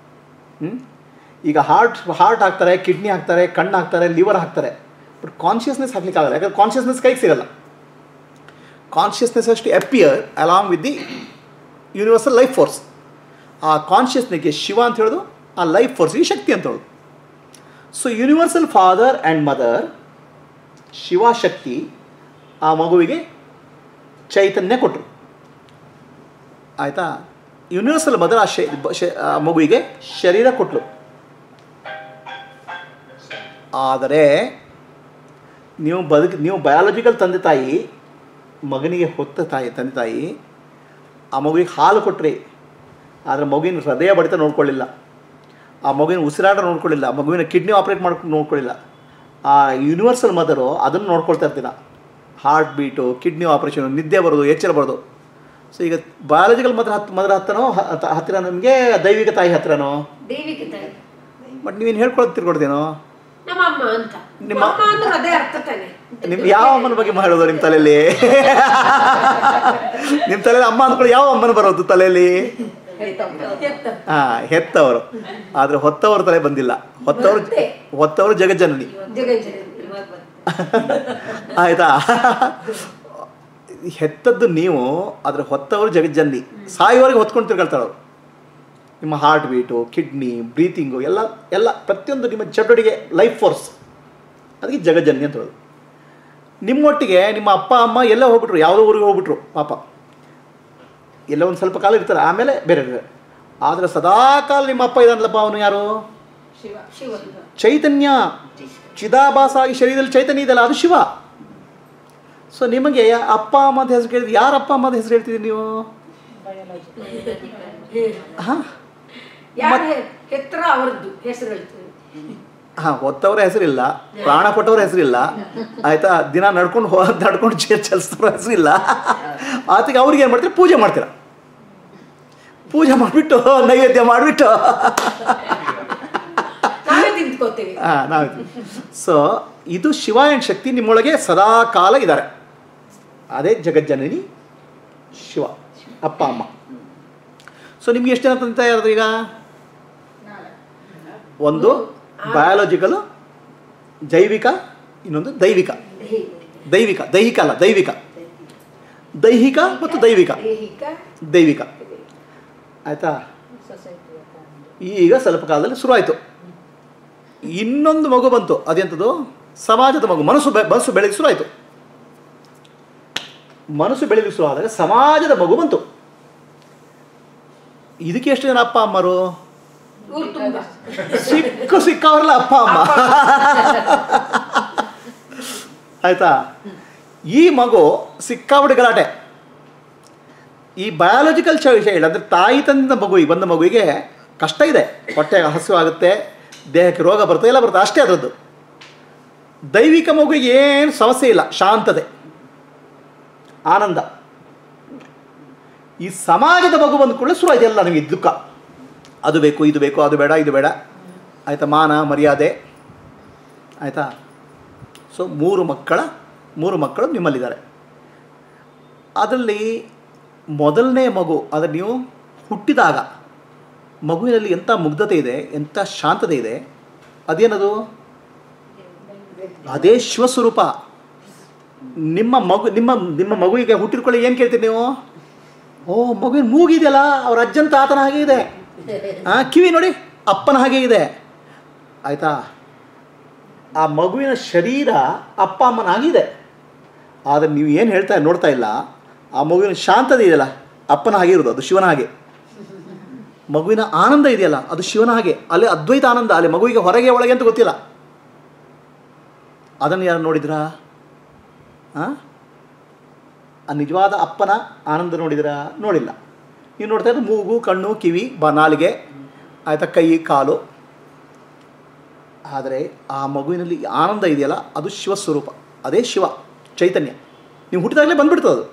ಈಗ ಹಾರ್ಟ್ ಹಾರ್ಟ್ ಹಾಕ್ತಾರೆ ಕಿಡ್ನಿ ಹಾಕ್ತಾರೆ ಕಣ್ಣು ಹಾಕ್ತಾರೆ ಲಿವರ್ ಹಾಕ್ತಾರೆ ಬಟ್ ಕಾನ್ಷಿಯಸ್ನೆಸ್ ಹಾಕ್ಲಿಕ್ಕಾಗಲ್ಲ ಯಾಕಂದ್ರೆ ಕಾನ್ಷಿಯಸ್ನೆಸ್ ಕೈಗೆ ಸಿಗಲ್ಲ ಕಾನ್ಷಿಯಸ್ನೆಸ್ ಅಷ್ಟು appear along with the universal life force ಆ ಕಾನ್ಷಿಯಸ್ನೆಸ್ಗೆ ಶಿವ ಅಂತ ಹೇಳೋದು ಆ ಲೈಫ್ ಫೋರ್ಸ್ಗೆ ಶಕ್ತಿ ಅಂತ ಹೇಳೋದು so universal father and mother Shiva Shakti ಆ ಮಗುವಿಗೆ ಚೈತನ್ಯ ಕೊಟ್ಟರು ಆಯಿತಾ ಯೂನಿವರ್ಸಲ್ ಮದರ್ ಆ ಶೆ- ಬ- ಶೆ- ಆ ಮಗುವಿಗೆ ಶರೀರ ಕೊಟ್ಟರು ಆದರೆ ನೀವು ಬದುಕು ನೀವು ಬಯಾಲಜಿಕಲ್ ತಂದೆ ತಾಯಿ ಮಗನಿಗೆ ಹೊತ್ತ ತಾಯಿ ತಂದೆ ತಾಯಿ ಆ ಮಗುವಿಗೆ ಹಾಲು ಕೊಟ್ರಿ ಆದರೆ ಮಗುವಿನ ಹೃದಯ ಬಡಿತ ನೋಡ್ಕೊಳ್ಳಿಲ್ಲ ಆ ಮಗುವಿನ ಉಸಿರಾಟ ನೋಡ್ಕೊಳ್ಳಿಲ್ಲ ಆ ಮಗುವಿನ ಕಿಡ್ನಿ ಆಪ್ರೇಟ್ ಮಾಡ್ಕೊಂಡು ನೋಡ್ಕೊಳ್ಳಿಲ್ಲ ಆ ಯೂನಿವರ್ಸಲ್ ಮದರು ಅದನ್ನು ನೋಡ್ಕೊಳ್ತಾ ಇರ್ತೀನ ಹಾರ್ಟ್ ಬೀಟು ಕಿಡ್ನಿ ಆಪ್ರೇಷನು ನಿದ್ದೆ ಬರೋದು ಎಚ್ಚರ ಬರೋದು ಸೊ ಈಗ ಬಯಾಲಜಿಕಲ್ ಮದರ್ ಹತ್ತು ಮದರ್ ಹತ್ತನೋ ಹ- ಹತ್ತ- ಹತ್ತಿರ ನಮಗೆ ದೈವಿಕ ತಾಯಿ ಹತ್ತಿರನೋ ದೈವಿಕ ತಾಯಿ ಬಟ್ ನೀವೇನು ಹೇಳ್ಕೊಳೋದು ತಿರ್ಕೊಡ್ತೀನೋ ನಮ್ಮ ಅಮ್ಮ ಅಂತ ನಿಮ್ಮ- ಅಮ್ಮ ಅಂದ್ರೆ ಅದೇ ಅರ್ಥ ತಾನೆ ನಿಮ್ಗೆ ಯಾವ ಅಮ್ಮನ ಬಗ್ಗೆ ಮಾಡೋದು ನಿಮ್ಮ ತಲೆಯಲ್ಲಿ ನಿಮ್ಮ ತಲೆಯಲ್ಲಿ ಅಮ್ಮ ಅಂದ್ಕೊಂಡು ಯಾವ ಅಮ್ಮನ ಬರೋದು ತಲೆಯಲ್ಲಿ ಎತ್ತ. ಹಾಂ ಹೆತ್ತವರು ಆದರೆ ಹೊತ್ತವ್ರ ತಲೆ ಬಂದಿಲ್ಲ ಹೊತ್ತವರು ಬರುತ್ತೆ. ಹೊತ್ತವರು ಜಗಜ್ಜನನಿ ಜಗಜ್ಜನನಿ. ಆಯ್ತಾ ಹೆತ್ತದ್ದು ನೀವು ಆದರೆ ಹೊತ್ತವರು ಜಗಜ್ಜನನಿ ಸಾಯುವವರೆಗೆ ಹೊತ್ಕೊಂಡು ತಿರ್ಕೊಳ್ತಾಳೆ ನಿಮ್ಮ ಹಾರ್ಟ್ ಬೀಟು ಕಿಡ್ನಿ ಬ್ರೀತಿಂಗು ಎಲ್ಲ ಎಲ್ಲ ಪ್ರತಿಯೊಂದು ನಿಮ್ಮ ಚಟುವಟಿಕೆ ಲೈಫ್ ಫೋರ್ಸ್ ಅದಕ್ಕೆ ಜಗಜ್ಜನನಿ ಅಂತ ಹೇಳೋದು ನಿಮ್ಮೊಟ್ಟಿಗೆ ನಿಮ್ಮ ಅಪ್ಪ ಅಮ್ಮ ಎಲ್ಲ ಹೋಗ್ಬಿಟ್ರು ಯಾವುದೋ ಊರಿಗೆ ಹೋಗ್ಬಿಟ್ರು ಪಾಪ ಎಲ್ಲ ಒಂದು ಸ್ವಲ್ಪ ಕಾಲ ಇರ್ತಾರೆ ಆಮೇಲೆ ಬೇರೆ ಬೇರೆ ಆದರೆ ಸದಾಕಾಲ ನಿಮ್ಮ ಅಪ್ಪ ಇದಾನಲ್ಲಪ್ಪ ಅವನು ಯಾರು ಶಿವ ಶಿವ ಚೈತನ್ಯ ಚಿದಾಭಾಸ ಆಗಿ ಶರೀರದಲ್ಲಿ ಚೈತನ್ಯ ಇದೆಯಲ್ಲ ಅದು ಶಿವ ಸೊ ನಿಮಗೆ ಅಪ್ಪ ಅಮ್ಮ ಅಂತ ಹೆಸರು ಕೇಳಿದ್ರೆ ಯಾರ ಅಪ್ಪ ಅಮ್ಮ ಅಂತ ಹೆಸರು ಹೇಳ್ತಿದ್ದೀರಿ ನೀವು ಹಾಂ ಯಾರ ಹೆತ್ರ ಅವರದ್ದು ಹೆಸರು ಹೇಳ್ತೀವಿ ಹಾಂ ಹೊತ್ತವ್ರ ಹೆಸರಿಲ್ಲ ಪ್ರಾಣ ಕೊಟ್ಟವ್ರ ಹೆಸರಿಲ್ಲ ಆಯ್ತಾ ದಿನ ನಡ್ಕೊಂಡು ಹೋ ನಡ್ಕೊಂಡು ಚೇರ್ ಚಲಿಸ್ತವ್ರ ಹೆಸರಿಲ್ಲ ಆತಿಗೆ ಅವ್ರಿಗೆ ಏನು ಮಾಡ್ತೀರಾ ಪೂಜೆ ಮಾಡ್ತೀರಾ ಪೂಜೆ ಮಾಡಿಬಿಟ್ಟು ನೈವೇದ್ಯ ಮಾಡಿಬಿಟ್ಟು ನಾವೇ ತಿಂದ್ಕೋತೀವಿ ಹಾಂ ನಾವು ಸೊ ಇದು ಶಿವ ಆ್ಯಂಡ್ ಶಕ್ತಿ ನಿಮ್ಮೊಳಗೆ ಸದಾ ಕಾಲ ಇದ್ದಾರೆ ಅದೇ ಜಗಜ್ಜನನಿ ಶಿವ ಅಪ್ಪ ಅಮ್ಮ ಸೊ ನಿಮ್ಗೆ ಎಷ್ಟು ಜನ ತಂದೆ ಇರೋದು ಈಗ ಒಂದು ಬಯಾಲಜಿಕಲ್ ಜೈವಿಕ ಇನ್ನೊಂದು ದೈವಿಕ ದೈವಿಕ ದೈಹಿಕ ಅಲ್ಲ ದೈವಿಕ ದೈಹಿಕ ಮತ್ತು ದೈವಿಕ ದೈಹಿಕ ದೈವಿಕ ಆಯಿತಾ ಈಗ ಸ್ವಲ್ಪ ಕಾಲದಲ್ಲಿ ಶುರುವಾಯಿತು ಇನ್ನೊಂದು ಮಗು ಬಂತು ಅದೆಂಥದ್ದು ಸಮಾಜದ ಮಗು ಮನಸ್ಸು ಬೆ ಮನಸ್ಸು ಬೆಳೆಯಲಿಕ್ಕೆ ಶುರುವಾಯಿತು ಮನಸ್ಸು ಬೆಳೆಯಲಿಕ್ಕೆ ಶುರು ಆದಾಗ ಸಮಾಜದ ಮಗು ಬಂತು ಇದಕ್ಕೆ ಎಷ್ಟು ಜನ ಅಪ್ಪ ಅಮ್ಮರು ಊರು ತುಂಬ ಸಿಕ್ಕು ಸಿಕ್ಕವರಲ್ಲ ಅಪ್ಪ ಅಮ್ಮ ಆಯ್ತಾ ಈ ಮಗು ಸಿಕ್ಕಾಬಿಟ್ಟು ಗಲಾಟೆ ಈ ಬಯಾಲಜಿಕಲ್ ಚೈಲ್ಡ್ ಅಂದರೆ ತಾಯಿ ತಂದ ಮಗುವಿಗೆ ಬಂದ ಮಗುವಿಗೆ ಕಷ್ಟ ಇದೆ ಹೊಟ್ಟೆಗೆ ಹಸಿವು ಆಗುತ್ತೆ ದೇಹಕ್ಕೆ ರೋಗ ಬರುತ್ತೆ ಎಲ್ಲ ಬರುತ್ತೆ ಅಷ್ಟೇ ಅದರದ್ದು ದೈವಿಕ ಮಗುವಿಗೆ ಏನು ಸಮಸ್ಯೆ ಇಲ್ಲ ಶಾಂತತೆ ಆನಂದ ಈ ಸಮಾಜದ ಮಗು ಬಂದ ಕೂಡಲೇ ಶುರು ಆಯ್ತು ಎಲ್ಲ ನಮಗೆ ದುಃಖ ಅದು ಬೇಕು ಇದು ಬೇಕು ಅದು ಬೇಡ ಇದು ಬೇಡ ಆಯಿತಾ ಮಾನ ಮರ್ಯಾದೆ ಆಯಿತಾ ಸೊ ಮೂರು ಮಕ್ಕಳ ಮೂರು ಮಕ್ಕಳು ನಿಮ್ಮಲ್ಲಿದ್ದಾರೆ ಅದರಲ್ಲಿ ಮೊದಲನೇ ಮಗು ಅದನ್ನು ನೀವು ಹುಟ್ಟಿದಾಗ ಮಗುವಿನಲ್ಲಿ ಎಂಥ ಮುಗ್ಧತೆ ಇದೆ ಎಂಥ ಶಾಂತತೆ ಇದೆ ಅದೇನದು ಅದೇ ಶಿವಸ್ವರೂಪ ನಿಮ್ಮ ಮಗು ನಿಮ್ಮ ನಿಮ್ಮ ಮಗುವಿಗೆ ಹುಟ್ಟಿರ್ಕೊಳ್ಳಿ ಏನು ಕೇಳ್ತೀರಿ ನೀವು ಓ ಮಗುವಿನ ಮೂಗಿದೆಯಲ್ಲ ಅವ್ರ ಅಜ್ಜನ ತಾತನ ಹಾಗೆ ಇದೆ ಹಾಂ ಕಿವಿ ನೋಡಿ ಅಪ್ಪನ ಹಾಗೆ ಇದೆ ಆಯಿತಾ ಆ ಮಗುವಿನ ಶರೀರ ಅಪ್ಪ ಅಮ್ಮನ ಆಗಿದೆ ಆದರೆ ನೀವು ಏನು ಹೇಳ್ತಾ ನೋಡ್ತಾ ಇಲ್ಲ ಆ ಮಗುವಿನ ಶಾಂತತೆ ಇದೆಯಲ್ಲ ಅಪ್ಪನ ಹಾಗೆ ಇರೋದು ಅದು ಶಿವನ ಹಾಗೆ ಮಗುವಿನ ಆನಂದ ಇದೆಯಲ್ಲ ಅದು ಶಿವನ ಹಾಗೆ ಅಲ್ಲಿ ಅದ್ವೈತ ಆನಂದ ಅಲ್ಲಿ ಮಗುವಿಗೆ ಹೊರಗೆ ಒಳಗೆ ಅಂತ ಗೊತ್ತಿಲ್ಲ ಅದನ್ನು ಯಾರು ನೋಡಿದ್ರಾ ಹಾಂ ಆ ನಿಜವಾದ ಅಪ್ಪನ ಆನಂದ ನೋಡಿದಿರಾ ನೋಡಿಲ್ಲ ನೀವು ನೋಡ್ತಾ ಇದ್ದು ಮೂಗು ಕಣ್ಣು ಕಿವಿ ಬ ನಾಲಿಗೆ ಆಯಿತಾ ಕೈ ಕಾಲು ಆದರೆ ಆ ಮಗುವಿನಲ್ಲಿ ಆನಂದ ಇದೆಯಲ್ಲ ಅದು ಶಿವಸ್ವರೂಪ ಅದೇ ಶಿವ ಚೈತನ್ಯ ನೀವು ಹುಟ್ಟಿದಾಗಲೇ ಬಂದ್ಬಿಡ್ತದೆ ಅದು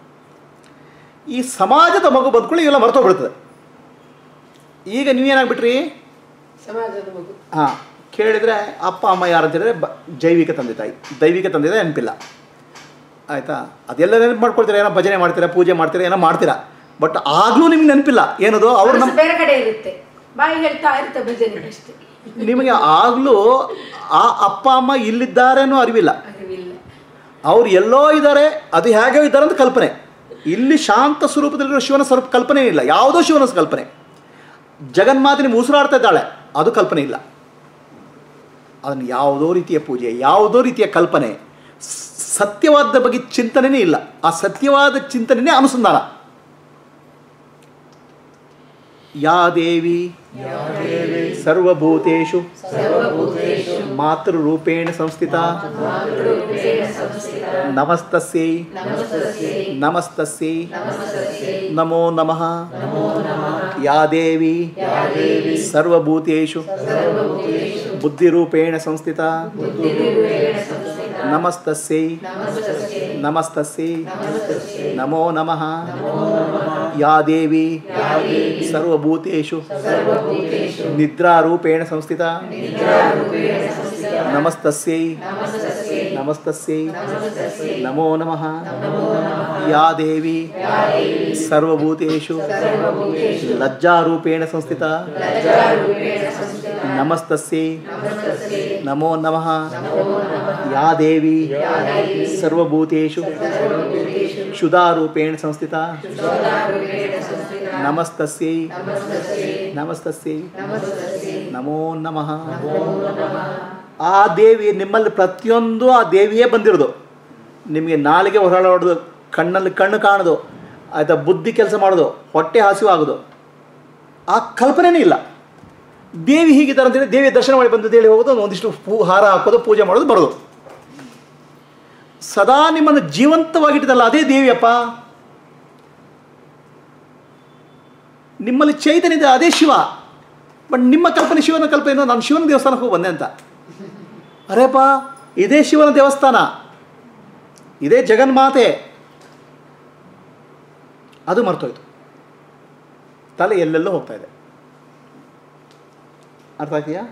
ಈ ಸಮಾಜದ ಮಗು ಬಂದ್ಕೊಳ್ಳಿ ಇವೆಲ್ಲ ಮರ್ತೋಗ್ಬಿಡ್ತದೆ ಈಗ ನೀವೇನಾಗ್ಬಿಟ್ರಿ ಸಮಾಜದ ಮಗು ಹಾಂ ಕೇಳಿದರೆ ಅಪ್ಪ ಅಮ್ಮ ಯಾರು ಅಂತ ಹೇಳಿದ್ರೆ ಬ ಜೈವಿಕ ತಂದೆ ತಾಯಿ ದೈವಿಕ ತಂದೆ ತಾಯಿ ನೆನಪಿಲ್ಲ ಆಯಿತಾ ಅದೆಲ್ಲ ನೆನಪು ಮಾಡ್ಕೊಳ್ತೀರಾ ಏನೋ ಭಜನೆ ಮಾಡ್ತೀರಾ ಪೂಜೆ ಮಾಡ್ತೀರಾ ಏನೋ ಮಾಡ್ತೀರಾ ಬಟ್ ಆಗಲೂ ನಿಮ್ಗೆ ನೆನಪಿಲ್ಲ ಏನದು ಅವ್ರು ನಮ್ಮ ಮನಸ್ಸು ಬೇರೆ ಕಡೆ ಇರುತ್ತೆ ಬಾಯಿ ಹೇಳ್ತಾ ಇರುತ್ತೆ ಭಜನೆ ಅಷ್ಟೇ ನಿಮಗೆ ಆಗಲೂ ಆ ಅಪ್ಪ ಅಮ್ಮ ಇಲ್ಲಿದ್ದಾರೇನೋ ಅರಿವಿಲ್ಲ ಅರಿವಿಲ್ಲ ಅವ್ರು ಎಲ್ಲೋ ಇದ್ದಾರೆ ಅದು ಹೇಗೆ ಇದ್ದಾರೆ ಅಂತ ಕಲ್ಪನೆ ಇಲ್ಲಿ ಶಾಂತ ಸ್ವರೂಪದಲ್ಲಿರೋ ಶಿವನ ಸ್ವರೂಪ ಕಲ್ಪನೆ ಇಲ್ಲ ಯಾವುದೋ ಶಿವನ ಕಲ್ಪನೆ ಜಗನ್ಮಾತೆ ನಿಮ್ಗೆ ಉಸಿರಾಡ್ತಾ ಇದ್ದಾಳೆ ಅದು ಕಲ್ಪನೆ ಇಲ್ಲ ಅದನ್ನು ಯಾವುದೋ ರೀತಿಯ ಪೂಜೆ ಯಾವುದೋ ರೀತಿಯ ಕಲ್ಪನೆ ಸ್- ಸತ್ಯವಾದ ಬಗ್ಗೆ ಚಿಂತನೆನೇ ಇಲ್ಲ ಆ ಸತ್ಯವಾದ ಚಿಂತನೆನೇ ಅನುಸಂಧಾನ ಯಾ ದೇವಿ ಸರ್ವಭೂತೇಷು ಮಾತೃರೂಪೇಣ ಸಂಸ್ಥಿತ ನಮಸ್ತಸ್ಯೈ ನಮಸ್ತಸ್ಯೈ ನಮೋ ನಮಃ ಯಾ ದೇವಿ ಸರ್ವಭೂತೇಷು ಬುದ್ಧಿರೂಪೇಣ ಸಂಸ್ಥಿತ ನಮಸ್ತಸ್ಯೈ ನಮಸ್ತಸ್ಯೈ ನಮೋ ನಮಃ ಯಾ ದೇವಿ ಸರ್ವಭೂತೇಷು ನಿದ್ರಾರೂಪೇಣ ಸಂಸ್ಥಿತ ನಮಸ್ತಸ್ಯೈ ನಮಸ್ತಸ್ಯೈ ನಮೋ ನಮಃ ಯಾ ದೇವಿ ಸರ್ವಭೂತೇಷು ಲಜ್ಜಾರೂಪೇಣ ಸಂಸ್ಥಿತ ನಮಸ್ತಸ್ಯೈ ನಮೋ ನಮಃ ಯಾ ದೇವಿ ಸರ್ವಭೂತೇಷು ಕ್ಷುಧಾರೂಪೇಣ ಸಂಸ್ಥಿತ ನಮಸ್ತಸ್ಯೈ ನಮಸ್ತಸ್ಯೈ ನಮೋ ನಮಃ ಆ ದೇವಿ ನಿಮ್ಮಲ್ಲಿ ಪ್ರತಿಯೊಂದು ಆ ದೇವಿಯೇ ಬಂದಿರೋದು ನಿಮಗೆ ನಾಲಿಗೆ ಹೊರಳೋದು ಕಣ್ಣಲ್ಲಿ ಕಣ್ಣು ಕಾಣೋದು ಆಯಿತಾ ಬುದ್ಧಿ ಕೆಲಸ ಮಾಡೋದು ಹೊಟ್ಟೆ ಹಸಿವು ಆಗೋದು ಆ ಕಲ್ಪನೆನೇ ಇಲ್ಲ ದೇವಿ ಹೀಗಿದ್ದಾರೆ ಅಂತೇಳಿ ದೇವಿ ದರ್ಶನ ಮಾಡಿ ಬಂದು ಹೇಳಿ ಹೋಗೋದು ಒಂದಿಷ್ಟು ಪೂ ಹಾರ ಹಾಕೋದು ಪೂಜೆ ಮಾಡೋದು ಬರೋದು ಸದಾ ನಿಮ್ಮನ್ನು ಜೀವಂತವಾಗಿಟ್ಟಿದ್ದಲ್ಲ ಅದೇ ದೇವಿಯಪ್ಪ ನಿಮ್ಮಲ್ಲಿ ಚೈತನ್ಯ ಇದೆ ಅದೇ ಶಿವ ಬಟ್ ನಿಮ್ಮ ಕಲ್ಪನೆ ಶಿವನ ಕಲ್ಪನೆ ನಾನು ಶಿವನ ದೇವಸ್ಥಾನಕ್ಕೆ ಹೋಗಿ ಬಂದೆ ಅಂತ ಅರೇಪ್ಪ ಇದೇ ಶಿವನ ದೇವಸ್ಥಾನ ಇದೇ ಜಗನ್ಮಾತೆ ಅದು ಮರ್ತೋಯ್ತು ತಲೆ ಎಲ್ಲೆಲ್ಲೋ ಹೋಗ್ತಾ ಇದೆ ಅರ್ಥ ಆಗ್ತೀಯಾ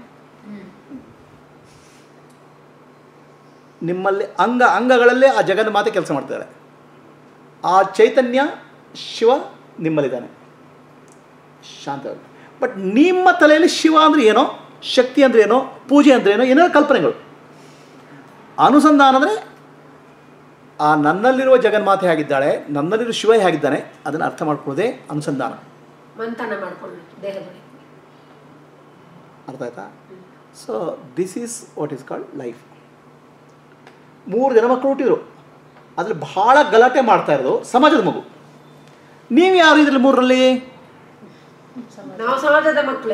ನಿಮ್ಮಲ್ಲಿ ಅಂಗ ಅಂಗಗಳಲ್ಲೇ ಆ ಜಗನ್ಮಾತೆ ಕೆಲಸ ಮಾಡ್ತಿದ್ದಾಳೆ ಆ ಚೈತನ್ಯ ಶಿವ ನಿಮ್ಮಲ್ಲಿದ್ದಾನೆ ಶಾಂತವಾಗಿ ಬಟ್ ನಿಮ್ಮ ತಲೆಯಲ್ಲಿ ಶಿವ ಅಂದರೆ ಏನೋ ಶಕ್ತಿ ಅಂದರೆ ಏನೋ ಪೂಜೆ ಅಂದರೆ ಏನೋ ಏನೋ ಕಲ್ಪನೆಗಳು ಅನುಸಂಧಾನ ಅಂದರೆ ಆ ನನ್ನಲ್ಲಿರುವ ಜಗನ್ಮಾತೆ ಹೇಗಿದ್ದಾಳೆ ನನ್ನಲ್ಲಿರುವ ಶಿವ ಹೇಗಿದ್ದಾನೆ ಅದನ್ನು ಅರ್ಥ ಮಾಡ್ಕೊಳ್ಳೋದೇ ಅನುಸಂಧಾನ ಮಂಥನ ಮಾಡ್ಕೊಳ್ಳಿ ದೇಹದೊಳಗೆ ಅರ್ಥ ಆಯ್ತಾ so this is what is called life ಮೂರು ಜನ ಮಕ್ಕಳು ಹುಟ್ಟಿದ್ರು ಅದ್ರಲ್ಲಿ ಬಹಳ ಗಲಾಟೆ ಮಾಡ್ತಾ ಇರೋದು ಸಮಾಜದ ಮಗು ನೀವು ಯಾರು ಇದ್ರಲ್ಲಿ ಮೂರರಲ್ಲಿ ನಾವು ಸಮಾಜದ ಮಕ್ಕಳೇ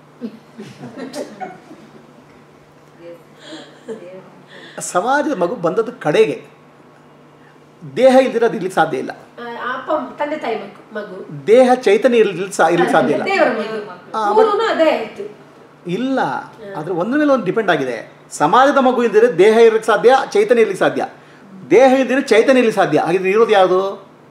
ಸಮಾಜದ ಮಗು ಬಂದದ್ದು ಕಡೆಗೆ ದೇಹ ಇಲ್ದಿರೋದು ಇರ್ಲಿಕ್ಕೆ ಸಾಧ್ಯ ಇಲ್ಲ ಆ, ಅಪ್ಪ ತಂದೆ ತಾಯಿ ಮಗು ಮಗು ದೇಹ ಚೈತನ್ಯ ಇರ್ಲಿಕ್ಕೆ ಸಾ ಇರ್ಲಿಕ್ಕೆ ಸಾಧ್ಯ ಇಲ್ಲ ದೇವರ ಮಗು ಆ, ಮೂರೂ ಅದೇ ಆಯ್ತು ಇಲ್ಲ ಅದ್ರ ಒಂದ್ರ ಮೇಲೆ ಒಂದು ಡಿಪೆಂಡ್ ಆಗಿದೆ ಸಮಾಜದ ಮಗು ಇಲ್ದಿದ್ರೆ ದೇಹ ಇರ್ಲಿಕ್ಕೆ ಸಾಧ್ಯ ಚೈತನ್ಯ ಇರ್ಲಿಕ್ಕೆ ಸಾಧ್ಯ ದೇಹ ಇಲ್ದಿದ್ರೆ ಚೈತನ್ಯ ಇರ್ಲಿಕ್ಕೆ ಸಾಧ್ಯ ಹಾಗಿದ್ರೆ ಇರೋದು ಯಾವುದು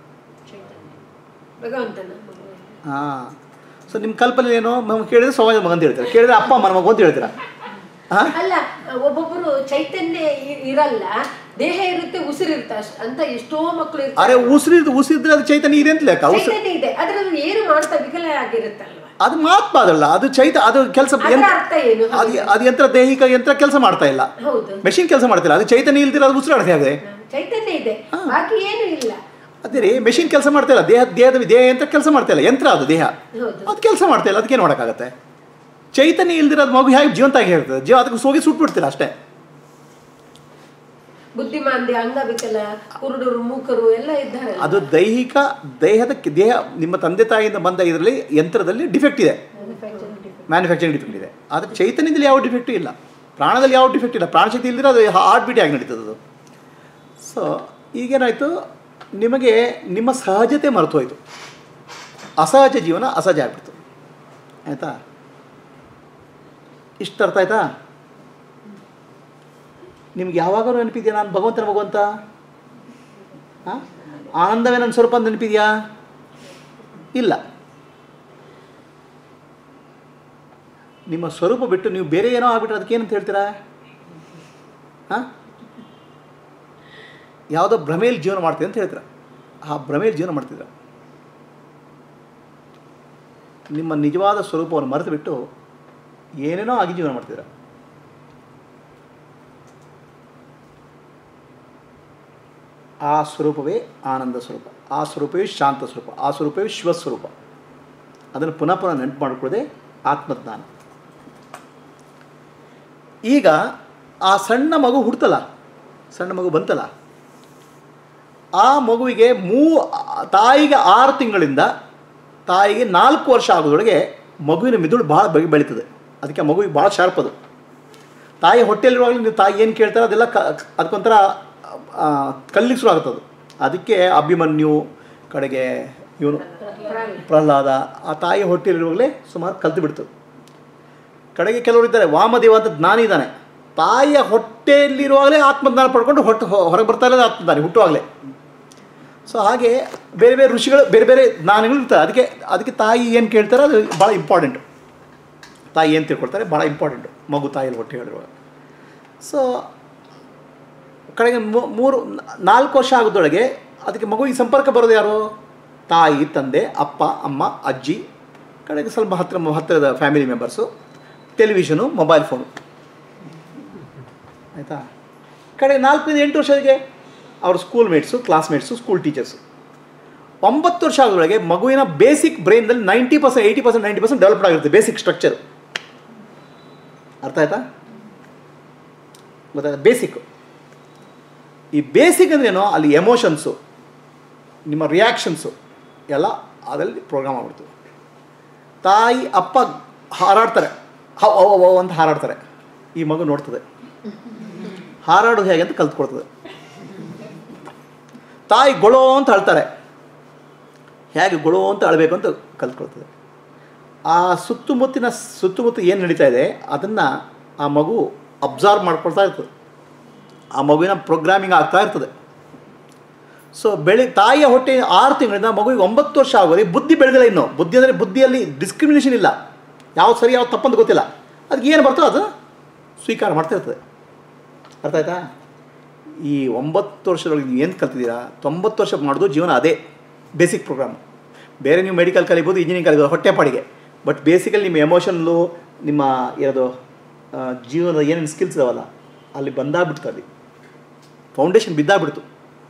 ಭಗವಂತನ ಮಗು. ಹಾಂ ಸೊ ನಿಮ್ಮ ಕಲ್ಪನೆ ಏನು ನಾವು ಕೇಳಿದ್ರೆ ಸಮಾಜದ ಮಗ ಅಂತ ಹೇಳ್ತೀರಾ ಕೇಳಿದ್ರೆ ಅಪ್ಪ ಅಮ್ಮನ ಮಗು ಅಂತ ಹೇಳ್ತೀರಾ ಹಾಂ ಅಲ್ಲ ಒಬ್ಬೊಬ್ಬರು ಚೈತನ್ಯ ಇ- ಇರಲ್ಲ ದೇಹ ಇರುತ್ತೆ ಉಸಿರಿರುತ್ತೆ ಅಷ್ಟ್ ಅಂತ ಎಷ್ಟೋ ಮಕ್ಕಳು ಅರೆ ಇರ್ತಾರೆ ಉಸಿರಿದ್ದು ಉಸಿರಿದ್ರೆ ಅದು ಚೈತನ್ಯ ಇದೆ ಅಂತ ಲೆಕ್ಕ ಉಸಿರು ಚೈತನ್ಯ ಇದೆ ಆದ್ರೆ ಅದು ಏನು ಮಾಡ್ತಾ ವಿಕಲ ಆಗಿರುತ್ತಲ್ವಾ ಅದು ಮಾತ್ಮ ಅದಲ್ಲ ಅದು ಚೈತ ಅದು ಕೆಲಸ ಅದರ ಅರ್ಥ ಏನು ಅದು ಅದು ಯಂತ್ರ ದೈಹಿಕ ಯಂತ್ರ ಕೆಲಸ ಮಾಡ್ತಾ ಇಲ್ಲ ಹೌದು ಮೆಷಿನ್ ಕೆಲಸ ಮಾಡ್ತಿಲ್ಲ ಅದು ಚೈತನ್ಯ ಇಲ್ದಿರ ಅದು ಉಸಿರಾಡ್ತಾ ಇದೆ ಚೈತನ್ಯ ಇದೆ ಬಾಕಿ ಏನು ಇಲ್ಲ ಅದೇ ರೀ ಮೆಷಿನ್ ಕೆಲಸ ಮಾಡ್ತಾ ಇಲ್ಲ ದೇಹ ದೇಹದ ದೇಹ ಯಂತ್ರ ಕೆಲಸ ಮಾಡ್ತಾ ಇಲ್ಲ ಯಂತ್ರ ಅದು ದೇಹ ಹೌದು ಅದು ಕೆಲಸ ಮಾಡ್ತಾ ಇಲ್ಲ ಅದಕ್ಕೆ ಮಾಡೋಕ್ಕಾಗತ್ತೆ ಚೈತನ್ಯ ಇಲ್ದಿರೋದು ಮಗು ಹೇಗೆ ಜೀವಂತ ಆಗಿ ಹೇಳ್ತದೆ ಜೀವ ಅದಕ್ಕೆ ಸೋಗಿ ಸುಟ್ಬಿಡ್ತೀರ ಅಷ್ಟೇ ಬುದ್ಧಿಮಾಂದ್ಯ ಅಂಗವಿಕಲ ಕುರುಡರು ಮೂಕರು ಎಲ್ಲ ಇದ್ದಾರೆ ಅದು ದೈಹಿಕ ದೇಹದ ದೇಹ ನಿಮ್ಮ ತಂದೆ ತಾಯಿಯಿಂದ ಬಂದ ಇದರಲ್ಲಿ ಯಂತ್ರದಲ್ಲಿ ಡಿಫೆಕ್ಟ್ ಇದೆ ಮ್ಯಾನುಫ್ಯಾಕ್ಚರಿಂಗ್ ಡಿಫೆಕ್ಟ್ ಇದೆ ಆದರೆ ಚೈತನ್ಯದಲ್ಲಿ ಯಾವ ಡಿಫೆಕ್ಟು ಇಲ್ಲ ಪ್ರಾಣದಲ್ಲಿ ಯಾವ ಡಿಫೆಕ್ಟ್ ಇಲ್ಲ ಪ್ರಾಣಶಕ್ತಿ ಇಲ್ದಿರ ಅದು ಹಾರ್ಟ್ ಬೀಟ್ ಆಗಿ ನಡೀತದೆ ಅದು ಸೊ ಈಗೇನಾಯಿತು ನಿಮಗೆ ನಿಮ್ಮ ಸಹಜತೆ ಮರೆತು ಹೋಯಿತು ಅಸಹಜ ಜೀವನ ಅಸಹಜ ಆಗ್ಬಿಡ್ತು ಆಯಿತಾ ಇಷ್ಟು ಅರ್ಥ ಆಯ್ತಾ ನಿಮ್ಗೆ ಯಾವಾಗಲೂ ನೆನಪಿದೆಯಾ ನಾನು ಭಗವಂತನ ಭಗವಂತ ಹಾಂ ಆನಂದವೇ ನನ್ನ ಸ್ವರೂಪ ಅಂತ ನೆನಪಿದೆಯಾ ಇಲ್ಲ ನಿಮ್ಮ ಸ್ವರೂಪ ಬಿಟ್ಟು ನೀವು ಬೇರೆ ಏನೋ ಆಗ್ಬಿಟ್ರೆ ಅದಕ್ಕೆ ಏನಂತ ಹೇಳ್ತೀರಾ ಹಾಂ ಯಾವುದೋ ಭ್ರಮೆಯಲ್ಲಿ ಜೀವನ ಮಾಡ್ತೀವಿ ಅಂತ ಹೇಳ್ತೀರ ಆ ಭ್ರಮೆಯಲ್ಲಿ ಜೀವನ ಮಾಡ್ತಿದ್ರ ನಿಮ್ಮ ನಿಜವಾದ ಸ್ವರೂಪವನ್ನು ಮರೆತು ಬಿಟ್ಟು ಏನೇನೋ ಆಗಿ ಜೀವನ ಮಾಡ್ತಿದ್ರ ಆ ಸ್ವರೂಪವೇ ಆನಂದ ಸ್ವರೂಪ ಆ ಸ್ವರೂಪವೇ ಶಾಂತ ಸ್ವರೂಪ ಆ ಸ್ವರೂಪವೇ ಶಿವಸ್ವರೂಪ ಅದನ್ನು ಪುನಃ ಪುನಃ ನೆನಪು ಮಾಡಿಕೊಳ್ಳದೆ ಆತ್ಮಜ್ಞಾನ ಈಗ ಆ ಸಣ್ಣ ಮಗು ಹುಡ್ತಲ್ಲ ಸಣ್ಣ ಮಗು ಬಂತಲ್ಲ ಆ ಮಗುವಿಗೆ ಮೂ ತಾಯಿಗೆ ಆರು ತಿಂಗಳಿಂದ ತಾಯಿಗೆ ನಾಲ್ಕು ವರ್ಷ ಆಗೋದ್ರೊಳಗೆ ಮಗುವಿನ ಮಿದುಳು ಭಾಳ ಬೆಳೆ ಬೆಳೀತದೆ ಅದಕ್ಕೆ ಆ ಮಗುವಿಗೆ ಭಾಳ ಶಾರ್ಪ್ ಅದು ತಾಯಿ ಹೊಟ್ಟೆಯಲ್ಲಿರುವಾಗಲೂ ನೀವು ತಾಯಿ ಏನು ಕೇಳ್ತಾರೆ ಅದೆಲ್ಲ ಕ ಅದಕ್ಕೊಂಥರ ಆ, ಕಲ್ಲಿಗೆ ಶುರು ಆಗುತ್ತದು ಅದಕ್ಕೆ ಅಭಿಮನ್ಯು ಕಡೆಗೆ ಇವನು ಪ್ರಹ್ಲಾದ ಆ ತಾಯಿ ಹೊಟ್ಟೆಯಲ್ಲಿರುವಾಗಲೇ ಸುಮಾರು ಕಲ್ತು ಬಿಡ್ತು ಕಡೆಗೆ ಕೆಲವರು ಇದ್ದಾರೆ ವಾಮದೇವ ಅಂತ ಜ್ಞಾನಿ ಇದ್ದಾನೆ ತಾಯಿಯ ಹೊಟ್ಟೆಯಲ್ಲಿರುವಾಗಲೇ ಆತ್ಮಜ್ಞಾನ ಪಡ್ಕೊಂಡು ಹೊಟ್ಟೆ ಹೊರಗೆ ಬರ್ತಾ ಇರೋದು ಆತ್ಮಜ್ಞಾನಿ ಹುಟ್ಟುವಾಗಲೇ ಸೊ ಹಾಗೆ ಬೇರೆ ಬೇರೆ ಋಷಿಗಳು ಬೇರೆ ಬೇರೆ ಜ್ಞಾನಿಗಳು ಇರ್ತಾರೆ ಅದಕ್ಕೆ ಅದಕ್ಕೆ ತಾಯಿ ಏನು ಕೇಳ್ತಾರೆ ಅದು ಭಾಳ ಇಂಪಾರ್ಟೆಂಟು ತಾಯಿ ಏನು ತಿಳ್ಕೊಳ್ತಾರೆ ಭಾಳ ಇಂಪಾರ್ಟೆಂಟು ಮಗು ತಾಯಿಯಲ್ಲಿ ಹೊಟ್ಟೆ ಹೇಳಿರುವಾಗ ಸೊ ಕಡೆಗೆ ಮೂ- ಮೂರು ನಾಲ್ಕು ವರ್ಷ ಆಗೋದೊಳಗೆ ಅದಕ್ಕೆ ಮಗುವಿಗೆ ಸಂಪರ್ಕ ಬರೋದು ಯಾರು ತಾಯಿ ತಂದೆ ಅಪ್ಪ ಅಮ್ಮ ಅಜ್ಜಿ ಕಡೆಗೆ ಸ್ವಲ್ಪ ಹತ್ತಿರ ಹತ್ತಿರದ family members television mobile phone ಆಯಿತಾ ಕಡೆಗೆ ನಾಲ್ಕರಿಂದ ಎಂಟು ವರ್ಷಕ್ಕೆ ಅವ್ರ schoolmates classmates school teachers ಒಂಬತ್ತು ವರ್ಷ ಆಗೋದ್ರೊಳಗೆ ಮಗುವಿನ ಬೇಸಿಕ್ ಬ್ರೈನ್ದಲ್ಲಿ ninety percent eighty percent ninety percent developed ಆಗಿರುತ್ತೆ ಬೇಸಿಕ್ ಸ್ಟ್ರಕ್ಚರ್ ಅರ್ಥ ಆಯ್ತಾ ಗೊತ್ತಾಯ್ತಾ ಬೇಸಿಕ್ ಈ ಬೇಸಿಕ್ ಅಂದ್ರೇನು ಅಲ್ಲಿ ಎಮೋಷನ್ಸು ನಿಮ್ಮ ರಿಯಾಕ್ಷನ್ಸು ಎಲ್ಲ ಅದರಲ್ಲಿ ಪ್ರೋಗ್ರಾಮ್ ಆಗ್ಬಿಡ್ತು ತಾಯಿ ಅಪ್ಪ ಹಾರಾಡ್ತಾರೆ ಹವ್ ಅವ್ ಅವ್ ಅವ್ ಅಂತ ಹಾರಾಡ್ತಾರೆ ಈ ಮಗು ನೋಡ್ತದೆ ಹಾರಾಡೋದು ಹೇಗೆ ಅಂತ ಕಲ್ತ್ಕೊಳ್ತದೆ ತಾಯಿ ಗೊಳೋ ಅಂತ ಅಳ್ತಾರೆ ಹೇಗೆ ಗೊಳೋ ಅಂತ ಅಳಬೇಕು ಅಂತ ಕಲ್ತ್ಕೊಳ್ತದೆ ಆ ಸುತ್ತಮುತ್ತಿನ ಸುತ್ತಮುತ್ತ ಏನು ನಡೀತಾ ಇದೆ ಅದನ್ನು ಆ ಮಗು ಅಬ್ಸರ್ವ್ ಮಾಡ್ಕೊಳ್ತಾ ಇರ್ತದೆ ಆ ಮಗುವಿನ ಪ್ರೋಗ್ರಾಮಿಂಗ್ ಆಗ್ತಾ ಇರ್ತದೆ ಸೊ ಬೆಳೆ ತಾಯಿಯ ಹೊಟ್ಟೆ ಆರು ತಿಂಗಳಿಂದ ಮಗುವಿಗೆ ಒಂಬತ್ತು ವರ್ಷ ಆಗೋದು ಬುದ್ಧಿ ಬೆಳೆದಿಲ್ಲ ಇನ್ನು ಬುದ್ಧಿ ಅಂದರೆ ಬುದ್ಧಿಯಲ್ಲಿ ಡಿಸ್ಕ್ರಿಮಿನೇಷನ್ ಇಲ್ಲ ಯಾವ್ದು ಸರಿ ಯಾವ್ದು ತಪ್ಪಂತ ಗೊತ್ತಿಲ್ಲ ಅದಕ್ಕೆ ಏನು ಬರ್ತೋ ಅದು ಸ್ವೀಕಾರ ಮಾಡ್ತಾ ಇರ್ತದೆ ಅರ್ಥ ಆಯ್ತಾ ಈ ಒಂಬತ್ತು ವರ್ಷದೊಳಗೆ ನೀವು ಏನು ಕಲ್ತಿದ್ದೀರಾ ತೊಂಬತ್ತು ವರ್ಷ ಮಾಡೋದು ಜೀವನ ಅದೇ ಬೇಸಿಕ್ ಪ್ರೋಗ್ರಾಮ್ ಬೇರೆ ನೀವು ಮೆಡಿಕಲ್ ಕಲಿಬೋದು ಇಂಜಿನಿಯರಿಂಗ್ ಕಲಿಬೋದು ಹೊಟ್ಟೆಪಾಡಿಗೆ ಬಟ್ ಬೇಸಿಕಲಿ ನಿಮ್ಮ ಎಮೋಷನ್ಲು ನಿಮ್ಮ ಇರೋದು ಆ, ಜೀವನದ ಏನೇನು ಸ್ಕಿಲ್ಸ್ ಇದಾವಲ್ಲ ಅಲ್ಲಿ ಬಂದಾಗ್ಬಿಡ್ತು ಅಲ್ಲಿ ಫೌಂಡೇಶನ್ ಬಿದ್ದಾಗ್ಬಿಡ್ತು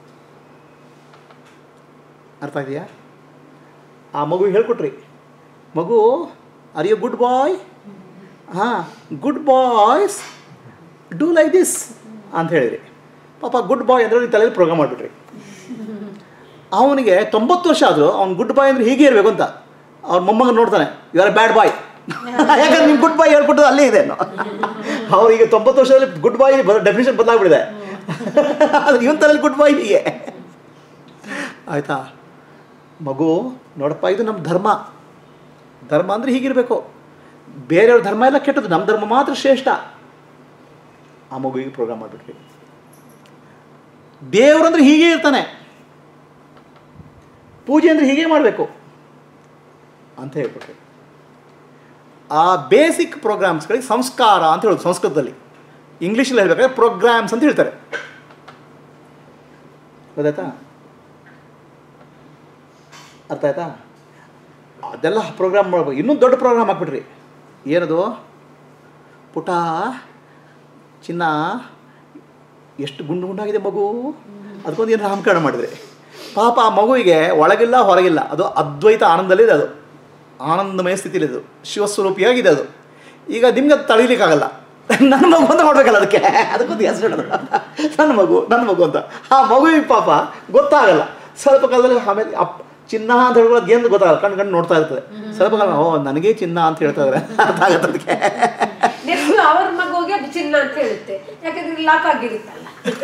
ಅರ್ಥ ಇದೆಯಾ ಆ ಮಗು ಹೇಳ್ಕೊಟ್ರಿ ಮಗು ಆರ್ ಯು ಗುಡ್ ಬಾಯ್ ಹಾಂ good boys do like this ಅಂತ ಹೇಳಿದ್ರಿ ಪಾಪ ಗುಡ್ ಬಾಯ್ ಅಂದರೆ ನೀವು ತಲೆಯಲ್ಲಿ ಪ್ರೋಗ್ರಾಮ್ ಮಾಡಿಬಿಟ್ರಿ ಅವನಿಗೆ ತೊಂಬತ್ತು ವರ್ಷ ಆದರೂ ಅವ್ನು ಗುಡ್ ಬಾಯ್ ಅಂದರೆ ಹೀಗೆ ಇರಬೇಕು ಅಂತ ಅವ್ನ ಮೊಮ್ಮಗ ನೋಡ್ತಾನೆ ಯು ಆರ್ ಬ್ಯಾಡ್ ಬಾಯ್ ಯಾಕಂದ್ರೆ ನಿಮ್ಮ ಗುಡ್ ಬಾಯ್ ಹೇಳ್ಬಿಟ್ಟು ಅಲ್ಲೇ ಇದೆ ಅವ್ರಿಗೆ ತೊಂಬತ್ತು ವರ್ಷದಲ್ಲಿ ಗುಡ್ ಬಾಯ್ ಡೆಫಿನೇಷನ್ ಬದಲಾಗ್ಬಿಟ್ಟಿದೆ ಅದು ಇವನ್ ತಲೆಯಲ್ಲಿ ಗುಡ್ ಬಾಯ್ ಹೀಗೆ ಆಯಿತಾ ಮಗು ನೋಡಪ್ಪ ಇದು ನಮ್ಮ ಧರ್ಮ ಧರ್ಮ ಅಂದರೆ ಹೀಗಿರಬೇಕು ಬೇರೆಯವ್ರ ಧರ್ಮ ಎಲ್ಲ ಕೆಟ್ಟದ್ದು ನಮ್ಮ ಧರ್ಮ ಮಾತ್ರ ಶ್ರೇಷ್ಠ ಆ ಮಗುವಿಗೆ ಪ್ರೋಗ್ರಾಮ್ ಮಾಡಿಬಿಟ್ವಿ ದೇವರಂದ್ರೆ ಹೀಗೆ ಇರ್ತಾನೆ ಪೂಜೆ ಅಂದರೆ ಹೀಗೆ ಮಾಡಬೇಕು ಅಂತ ಹೇಳ್ಬಿಟ್ರಿ ಆ ಬೇಸಿಕ್ ಪ್ರೋಗ್ರಾಮ್ಸ್ಗಳಿಗೆ ಸಂಸ್ಕಾರ ಅಂತ ಹೇಳೋದು ಸಂಸ್ಕೃತದಲ್ಲಿ ಇಂಗ್ಲೀಷಲ್ಲಿ ಹೇಳ್ಬೇಕಾದ್ರೆ ಪ್ರೋಗ್ರಾಮ್ಸ್ ಅಂತ ಹೇಳ್ತಾರೆ ಗೊತ್ತಾಯ್ತಾ ಅರ್ಥ ಆಯ್ತಾ ಅದೆಲ್ಲ ಪ್ರೋಗ್ರಾಮ್ ಮಾಡ್ಬೇಕು ಇನ್ನೂ ದೊಡ್ಡ ಪ್ರೋಗ್ರಾಮ್ ಹಾಕ್ಬಿಟ್ರಿ ಏನದು ಪುಟ ಚಿನ್ನ ಎಷ್ಟು ಗುಂಡು ಗುಂಡಾಗಿದೆ ಮಗು ಅದಕ್ಕೊಂದು ಏನು ನಾಮಕರಣ ಮಾಡಿದ್ರಿ ಪಾಪ ಆ ಮಗುವಿಗೆ ಒಳಗಿಲ್ಲ ಹೊರಗಿಲ್ಲ ಅದು ಅದ್ವೈತ ಆನಂದಲ್ಲಿದೆ ಅದು ಆನಂದಮಯ ಸ್ಥಿತಿಲಿದೆ ಶಿವಸ್ವರೂಪಿಯಾಗಿದೆ ಅದು ಈಗ ನಿಮ್ಗೆ ಅದು ತಳೀಲಿಕ್ಕಾಗಲ್ಲ ನನ್ನ ಮಗು ಅಂತ ಮಾಡ್ಬೇಕಲ್ಲ ಅದಕ್ಕೆ ಅದಕ್ಕೊಂದು ಹೆಸರು ಇಡೋದು ನನ್ನ ಮಗು ನನ್ನ ಮಗು ಅಂತ ಆ ಮಗುವಿಗೆ ಪಾಪ ಗೊತ್ತಾಗಲ್ಲ ಸ್ವಲ್ಪ ಕಾಲದಲ್ಲಿ ಆಮೇಲೆ ಅಪ್ ಚಿನ್ನ ಅಂತ ಹೇಳ್ಕೊಳ್ಳೋದು ಏನು ಗೊತ್ತಾಗಲ್ಲ ಕಣ್ಣು ಕಣ್ಣು ನೋಡ್ತಾ ಇರ್ತದೆ ಸ್ವಲ್ಪ ಕಾಲ ಓ ನನಗೆ ಚಿನ್ನ ಅಂತ ಹೇಳ್ತಾ ಇದ್ದಾರೆ ಅರ್ಥ ಆಗತ್ತೆ ಅದಕ್ಕೆ ನೆಕ್ಸ್ಟ್ ಅವ್ರ ಮಗುಗೆ ಅದು ಚಿನ್ನ ಅಂತ ಹೇಳುತ್ತೆ ಯಾಕಂದ್ರೆ ಲಾಕ್ ಆಗಿರುತ್ತಲ್ಲ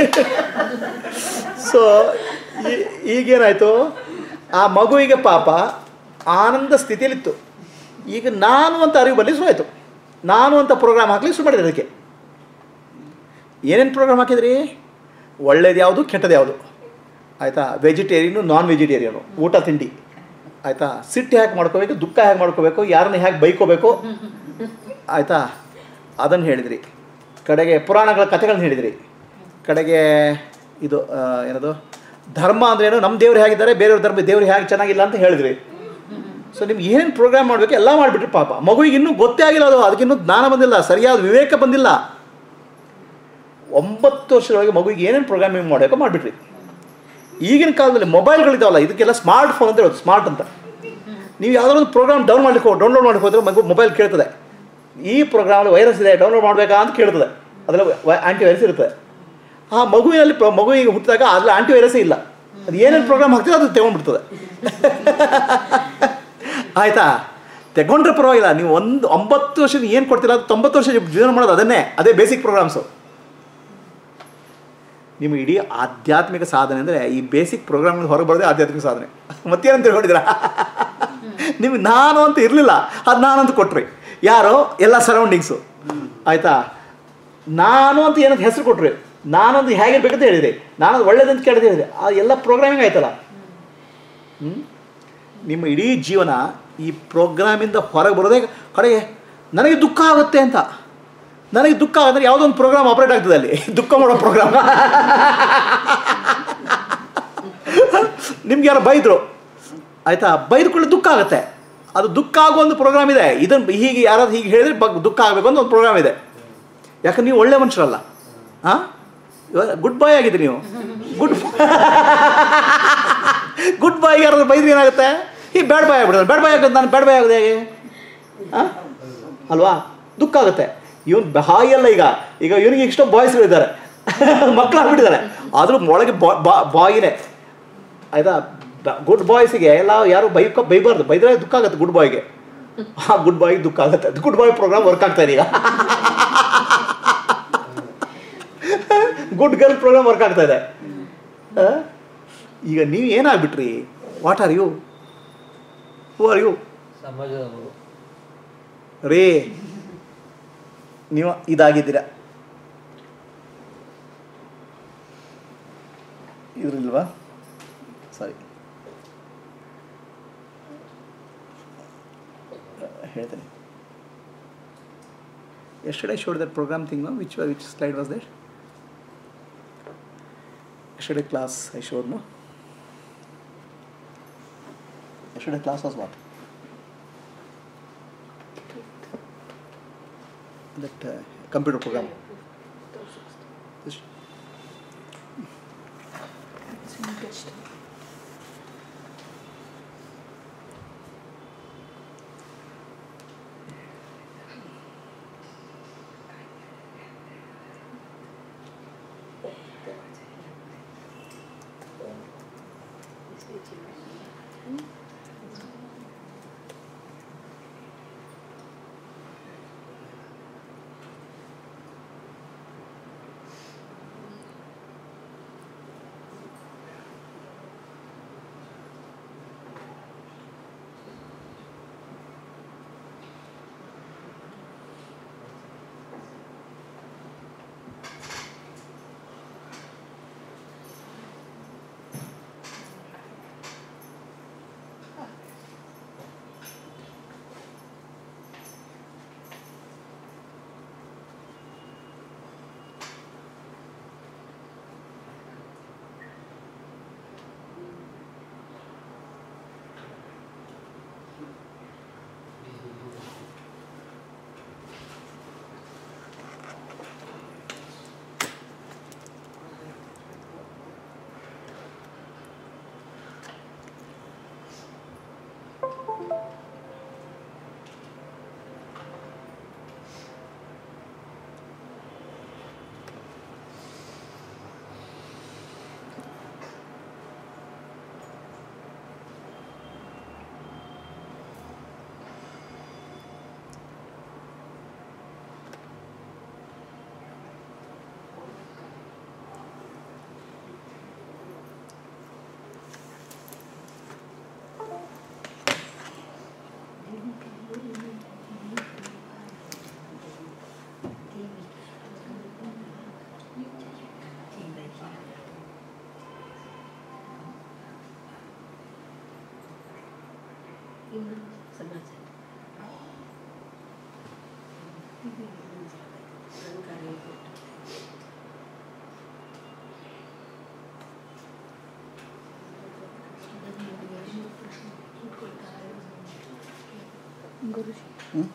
ಸೊ ಈಗೇನಾಯಿತು ಆ ಮಗುವಿಗೆ ಪಾಪ ಆನಂದ ಸ್ಥಿತಿಯಲ್ಲಿತ್ತು ಈಗ ನಾನು ಅಂತ ಅರಿವು ಬರಲಿ ಶುರು ಆಯಿತು ನಾನು ಅಂತ ಪ್ರೋಗ್ರಾಮ್ ಹಾಕ್ಲಿಕ್ಕೆ ಶುರು ಮಾಡಿದೆ ಅದಕ್ಕೆ ಏನೇನು ಪ್ರೋಗ್ರಾಮ್ ಹಾಕಿದ್ರಿ ಒಳ್ಳೇದು ಯಾವುದು ಕೆಟ್ಟದ್ದು ಯಾವುದು ಆಯಿತಾ ವೆಜಿಟೇರಿಯನು ನಾನ್ ವೆಜಿಟೇರಿಯನು ಊಟ ತಿಂಡಿ ಆಯಿತಾ ಸಿಟ್ಟು ಹೇಗೆ ಮಾಡ್ಕೋಬೇಕು ದುಃಖ ಹೇಗೆ ಮಾಡ್ಕೋಬೇಕು ಯಾರನ್ನ ಹೇಗೆ ಬೈಕೋಬೇಕು ಆಯಿತಾ ಅದನ್ನು ಹೇಳಿದ್ರಿ ಕಡೆಗೆ ಪುರಾಣಗಳ ಕಥೆಗಳನ್ನ ಹೇಳಿದ್ರಿ ಕಡೆಗೆ ಇದು ಆ, ಏನದು ಧರ್ಮ ಅಂದ್ರೇನು ನಮ್ಮ ದೇವ್ರು ಹೇಗಿದ್ದಾರೆ ಬೇರೆಯವ್ರ ಧರ್ಮ ದೇವ್ರು ಹೇಗೆ ಚೆನ್ನಾಗಿಲ್ಲ ಅಂತ ಹೇಳಿದ್ರಿ ಸೊ ನಿಮ್ಗೆ ಏನೇನು ಪ್ರೋಗ್ರಾಮ್ ಮಾಡಬೇಕು ಎಲ್ಲ ಮಾಡಿಬಿಟ್ರಿ ಪಾಪ ಮಗುವಿಗೆ ಇನ್ನೂ ಗೊತ್ತೇ ಆಗಿಲ್ಲ ಅದು ಅದಕ್ಕಿನ್ನೂ ಜ್ಞಾನ ಬಂದಿಲ್ಲ ಸರಿಯಾದ ವಿವೇಕ ಬಂದಿಲ್ಲ ಒಂಬತ್ತು ವರ್ಷದೊಳಗೆ ಮಗುವಿಗೆ ಏನೇನು ಪ್ರೋಗ್ರಾಮಿಂಗ್ ಮಾಡಬೇಕೋ ಮಾಡಿಬಿಟ್ರಿ ಈಗಿನ ಕಾಲದಲ್ಲಿ ಮೊಬೈಲ್ಗಳಿದಾವಲ್ಲ ಇದಕ್ಕೆಲ್ಲ ಸ್ಮಾರ್ಟ್ ಫೋನ್ ಅಂತ ಹೇಳೋದು ಸ್ಮಾರ್ಟ್ ಅಂತ ನೀವು ಯಾವುದಾದ್ರು ಒಂದು ಪ್ರೋಗ್ರಾಮ್ ಡೌನ್ ಮಾಡ್ಲಿಕ್ಕೆ ಹೋಗಿ ಡೌನ್ಲೋಡ್ ಮಾಡ್ಲಿಕ್ಕೆ ಹೋದ್ರೆ ಮಗು ಮೊಬೈಲ್ ಕೇಳ್ತದೆ ಈ ಪ್ರೋಗ್ರಾಮಲ್ಲಿ ವೈರಸ್ ಇದೆ ಡೌನ್ಲೋಡ್ ಮಾಡಬೇಕಾ ಅಂತ ಕೇಳ್ತದೆ ಅದರಲ್ಲಿ ಆ್ಯಂಟಿ ವೈರಸ್ ಇರುತ್ತೆ ಆ ಮಗುವಿನಲ್ಲಿ ಪ್ರ- ಮಗುವಿಗೆ ಹುಟ್ಟಿದಾಗ ಅದ್ರಲ್ಲಿ ಆ್ಯಂಟಿ ವೈರಸ್ಸೇ ಇಲ್ಲ ಅದು ಏನೇನು ಪ್ರೋಗ್ರಾಮ್ ಹಾಕ್ತೀರೋ ಅದು ತಗೊಂಡ್ಬಿಡ್ತದೆ ಆಯಿತಾ ತಗೊಂಡ್ರೆ ಪರವಾಗಿಲ್ಲ ನೀವು ಒಂದು ಒಂಬತ್ತು ವರ್ಷ ಏನು ಕೊಡ್ತೀರಾ ಅದು ತೊಂಬತ್ತು ವರ್ಷ ಜೀವನ ಮಾಡೋದು ಅದನ್ನೇ ಅದೇ ಬೇಸಿಕ್ ಪ್ರೋಗ್ರಾಮ್ಸು ನಿಮ್ಮ ಇಡೀ ಆಧ್ಯಾತ್ಮಿಕ ಸಾಧನೆ ಅಂದರೆ ಈ ಬೇಸಿಕ್ ಪ್ರೋಗ್ರಾಮ್ ಹೊರಗೆ ಬರೋದೇ ಆಧ್ಯಾತ್ಮಿಕ ಸಾಧನೆ ಮತ್ತೇನಂತ ಹೇಳಿದ್ರ ನಿಮ್ಗೆ ನಾನು ಅಂತ ಇರಲಿಲ್ಲ ಅದು ನಾನು ಅಂತ ಕೊಟ್ರಿ ಯಾರೋ ಎಲ್ಲ ಸರೌಂಡಿಂಗ್ಸು ಆಯಿತಾ ನಾನು ಅಂತ ಏನಂತ ಹೆಸರು ಕೊಟ್ರಿ ನಾನು ಅಂತ ಹೇಗಿರ್ಬೇಕಂತ ಹೇಳಿದೆ ನಾನು ಅದು ಒಳ್ಳೇದಂತ ಕೇಳಿದೆ ಹೇಳಿದೆ ಆ ಎಲ್ಲ ಪ್ರೋಗ್ರಾಮಿಂಗ್ ಆಯ್ತಲ್ಲ ಹ್ಮ್? ನಿಮ್ಮ ಇಡೀ ಜೀವನ ಈ ಪ್ರೋಗ್ರಾಮಿಂದ ಹೊರಗೆ ಬರೋದೇ ಕಡೆಗೆ ನನಗೆ ದುಃಖ ಆಗುತ್ತೆ ಅಂತ ನನಗೆ ದುಃಖ ಅಂದರೆ ಯಾವುದೋ ಒಂದು ಪ್ರೋಗ್ರಾಮ್ ಆಪ್ರೇಟ್ ಆಗ್ತದೆ ಅಲ್ಲಿ ದುಃಖ ಮಾಡೋ ಪ್ರೋಗ್ರಾಮ್ ನಿಮ್ಗೆ ಯಾರೋ ಬೈದರು ಆಯಿತಾ ಬೈದ್ಕೊಳ್ಳಿ ದುಃಖ ಆಗುತ್ತೆ ಅದು ದುಃಖ ಆಗೋ ಒಂದು ಪ್ರೋಗ್ರಾಮ್ ಇದೆ ಇದನ್ನು ಹೀಗೆ ಯಾರಾದ್ರು ಹೀಗೆ ಹೇಳಿದ್ರೆ ಬಗ್ ದುಃಖ ಆಗಬೇಕು ಅಂತ ಒಂದು ಪ್ರೋಗ್ರಾಮ್ ಇದೆ ಯಾಕಂದ್ರೆ ನೀವು ಒಳ್ಳೆ ಮನುಷ್ಯರಲ್ಲ ಹಾಂ ಗುಡ್ ಬಾಯ್ ಆಗಿದ್ರಿ ನೀವು ಗುಡ್ ಗುಡ್ ಬಾಯ್ ಯಾರಾದ್ರು ಬೈದ್ರೆ ಏನಾಗುತ್ತೆ ಈ ಬ್ಯಾಡ್ ಬಾಯ್ ಆಗ್ಬಿಡ್ತಾರೆ ಬ್ಯಾಡ್ ಬಾಯ್ ಆಗುತ್ತೆ ನಾನು ಬ್ಯಾಡ್ ಬಾಯ್ ಆಗೋದು ಹೇಗೆ ಹಾಂ ಅಲ್ವಾ ದುಃಖ ಆಗುತ್ತೆ ಇವನು ಬಾಯಲ್ಲ ಈಗ ಈಗ ಇವನಿಗೆ ಇಷ್ಟೋ ಬಾಯ್ಸ್ಗಳಿದ್ದಾರೆ ಮಕ್ಕಳು ಆಗ್ಬಿಟ್ಟಿದ್ದಾರೆ ಆದರೂ ಒಳಗೆ ಬಾಯಿನೇ ಆಯ್ತಾ ಗುಡ್ ಬಾಯ್ಸಿಗೆ ಎಲ್ಲ ಯಾರು ಬೈ ಬೈಬಾರ್ದು ಬೈದ್ರೆ ದುಃಖ ಆಗುತ್ತೆ ಗುಡ್ ಬಾಯ್ಗೆ ಆ ಗುಡ್ ಬಾಯ್ಗೆ ದುಃಖ ಆಗುತ್ತೆ ಗುಡ್ ಬಾಯ್ ಪ್ರೋಗ್ರಾಮ್ ವರ್ಕ್ ಆಗ್ತಾ ಇದೆ ಈಗ ಗುಡ್ ಗರ್ಲ್ ಪ್ರೋಗ್ರಾಮ್ ವರ್ಕ್ ಆಗ್ತಾ ಇದೆ ಆ? ಈಗ ನೀವು ಏನಾಗ್ಬಿಟ್ರಿ what are you who are you ಸಮಾಜದ ಮಗು ರೇ ನೀವು ಇದಾಗಿದ್ದೀರ ಇದ್ರಿಲ್ವಾ ಸಾರಿ ಹೇಳ್ತೇನೆ yesterday I showed that program thing, no? Which which slide was there? Yesterday class I showed, no? Yesterday class was what? That uh, computer program. This- ಇನ್ನು ಸಮಾಜ Hmm?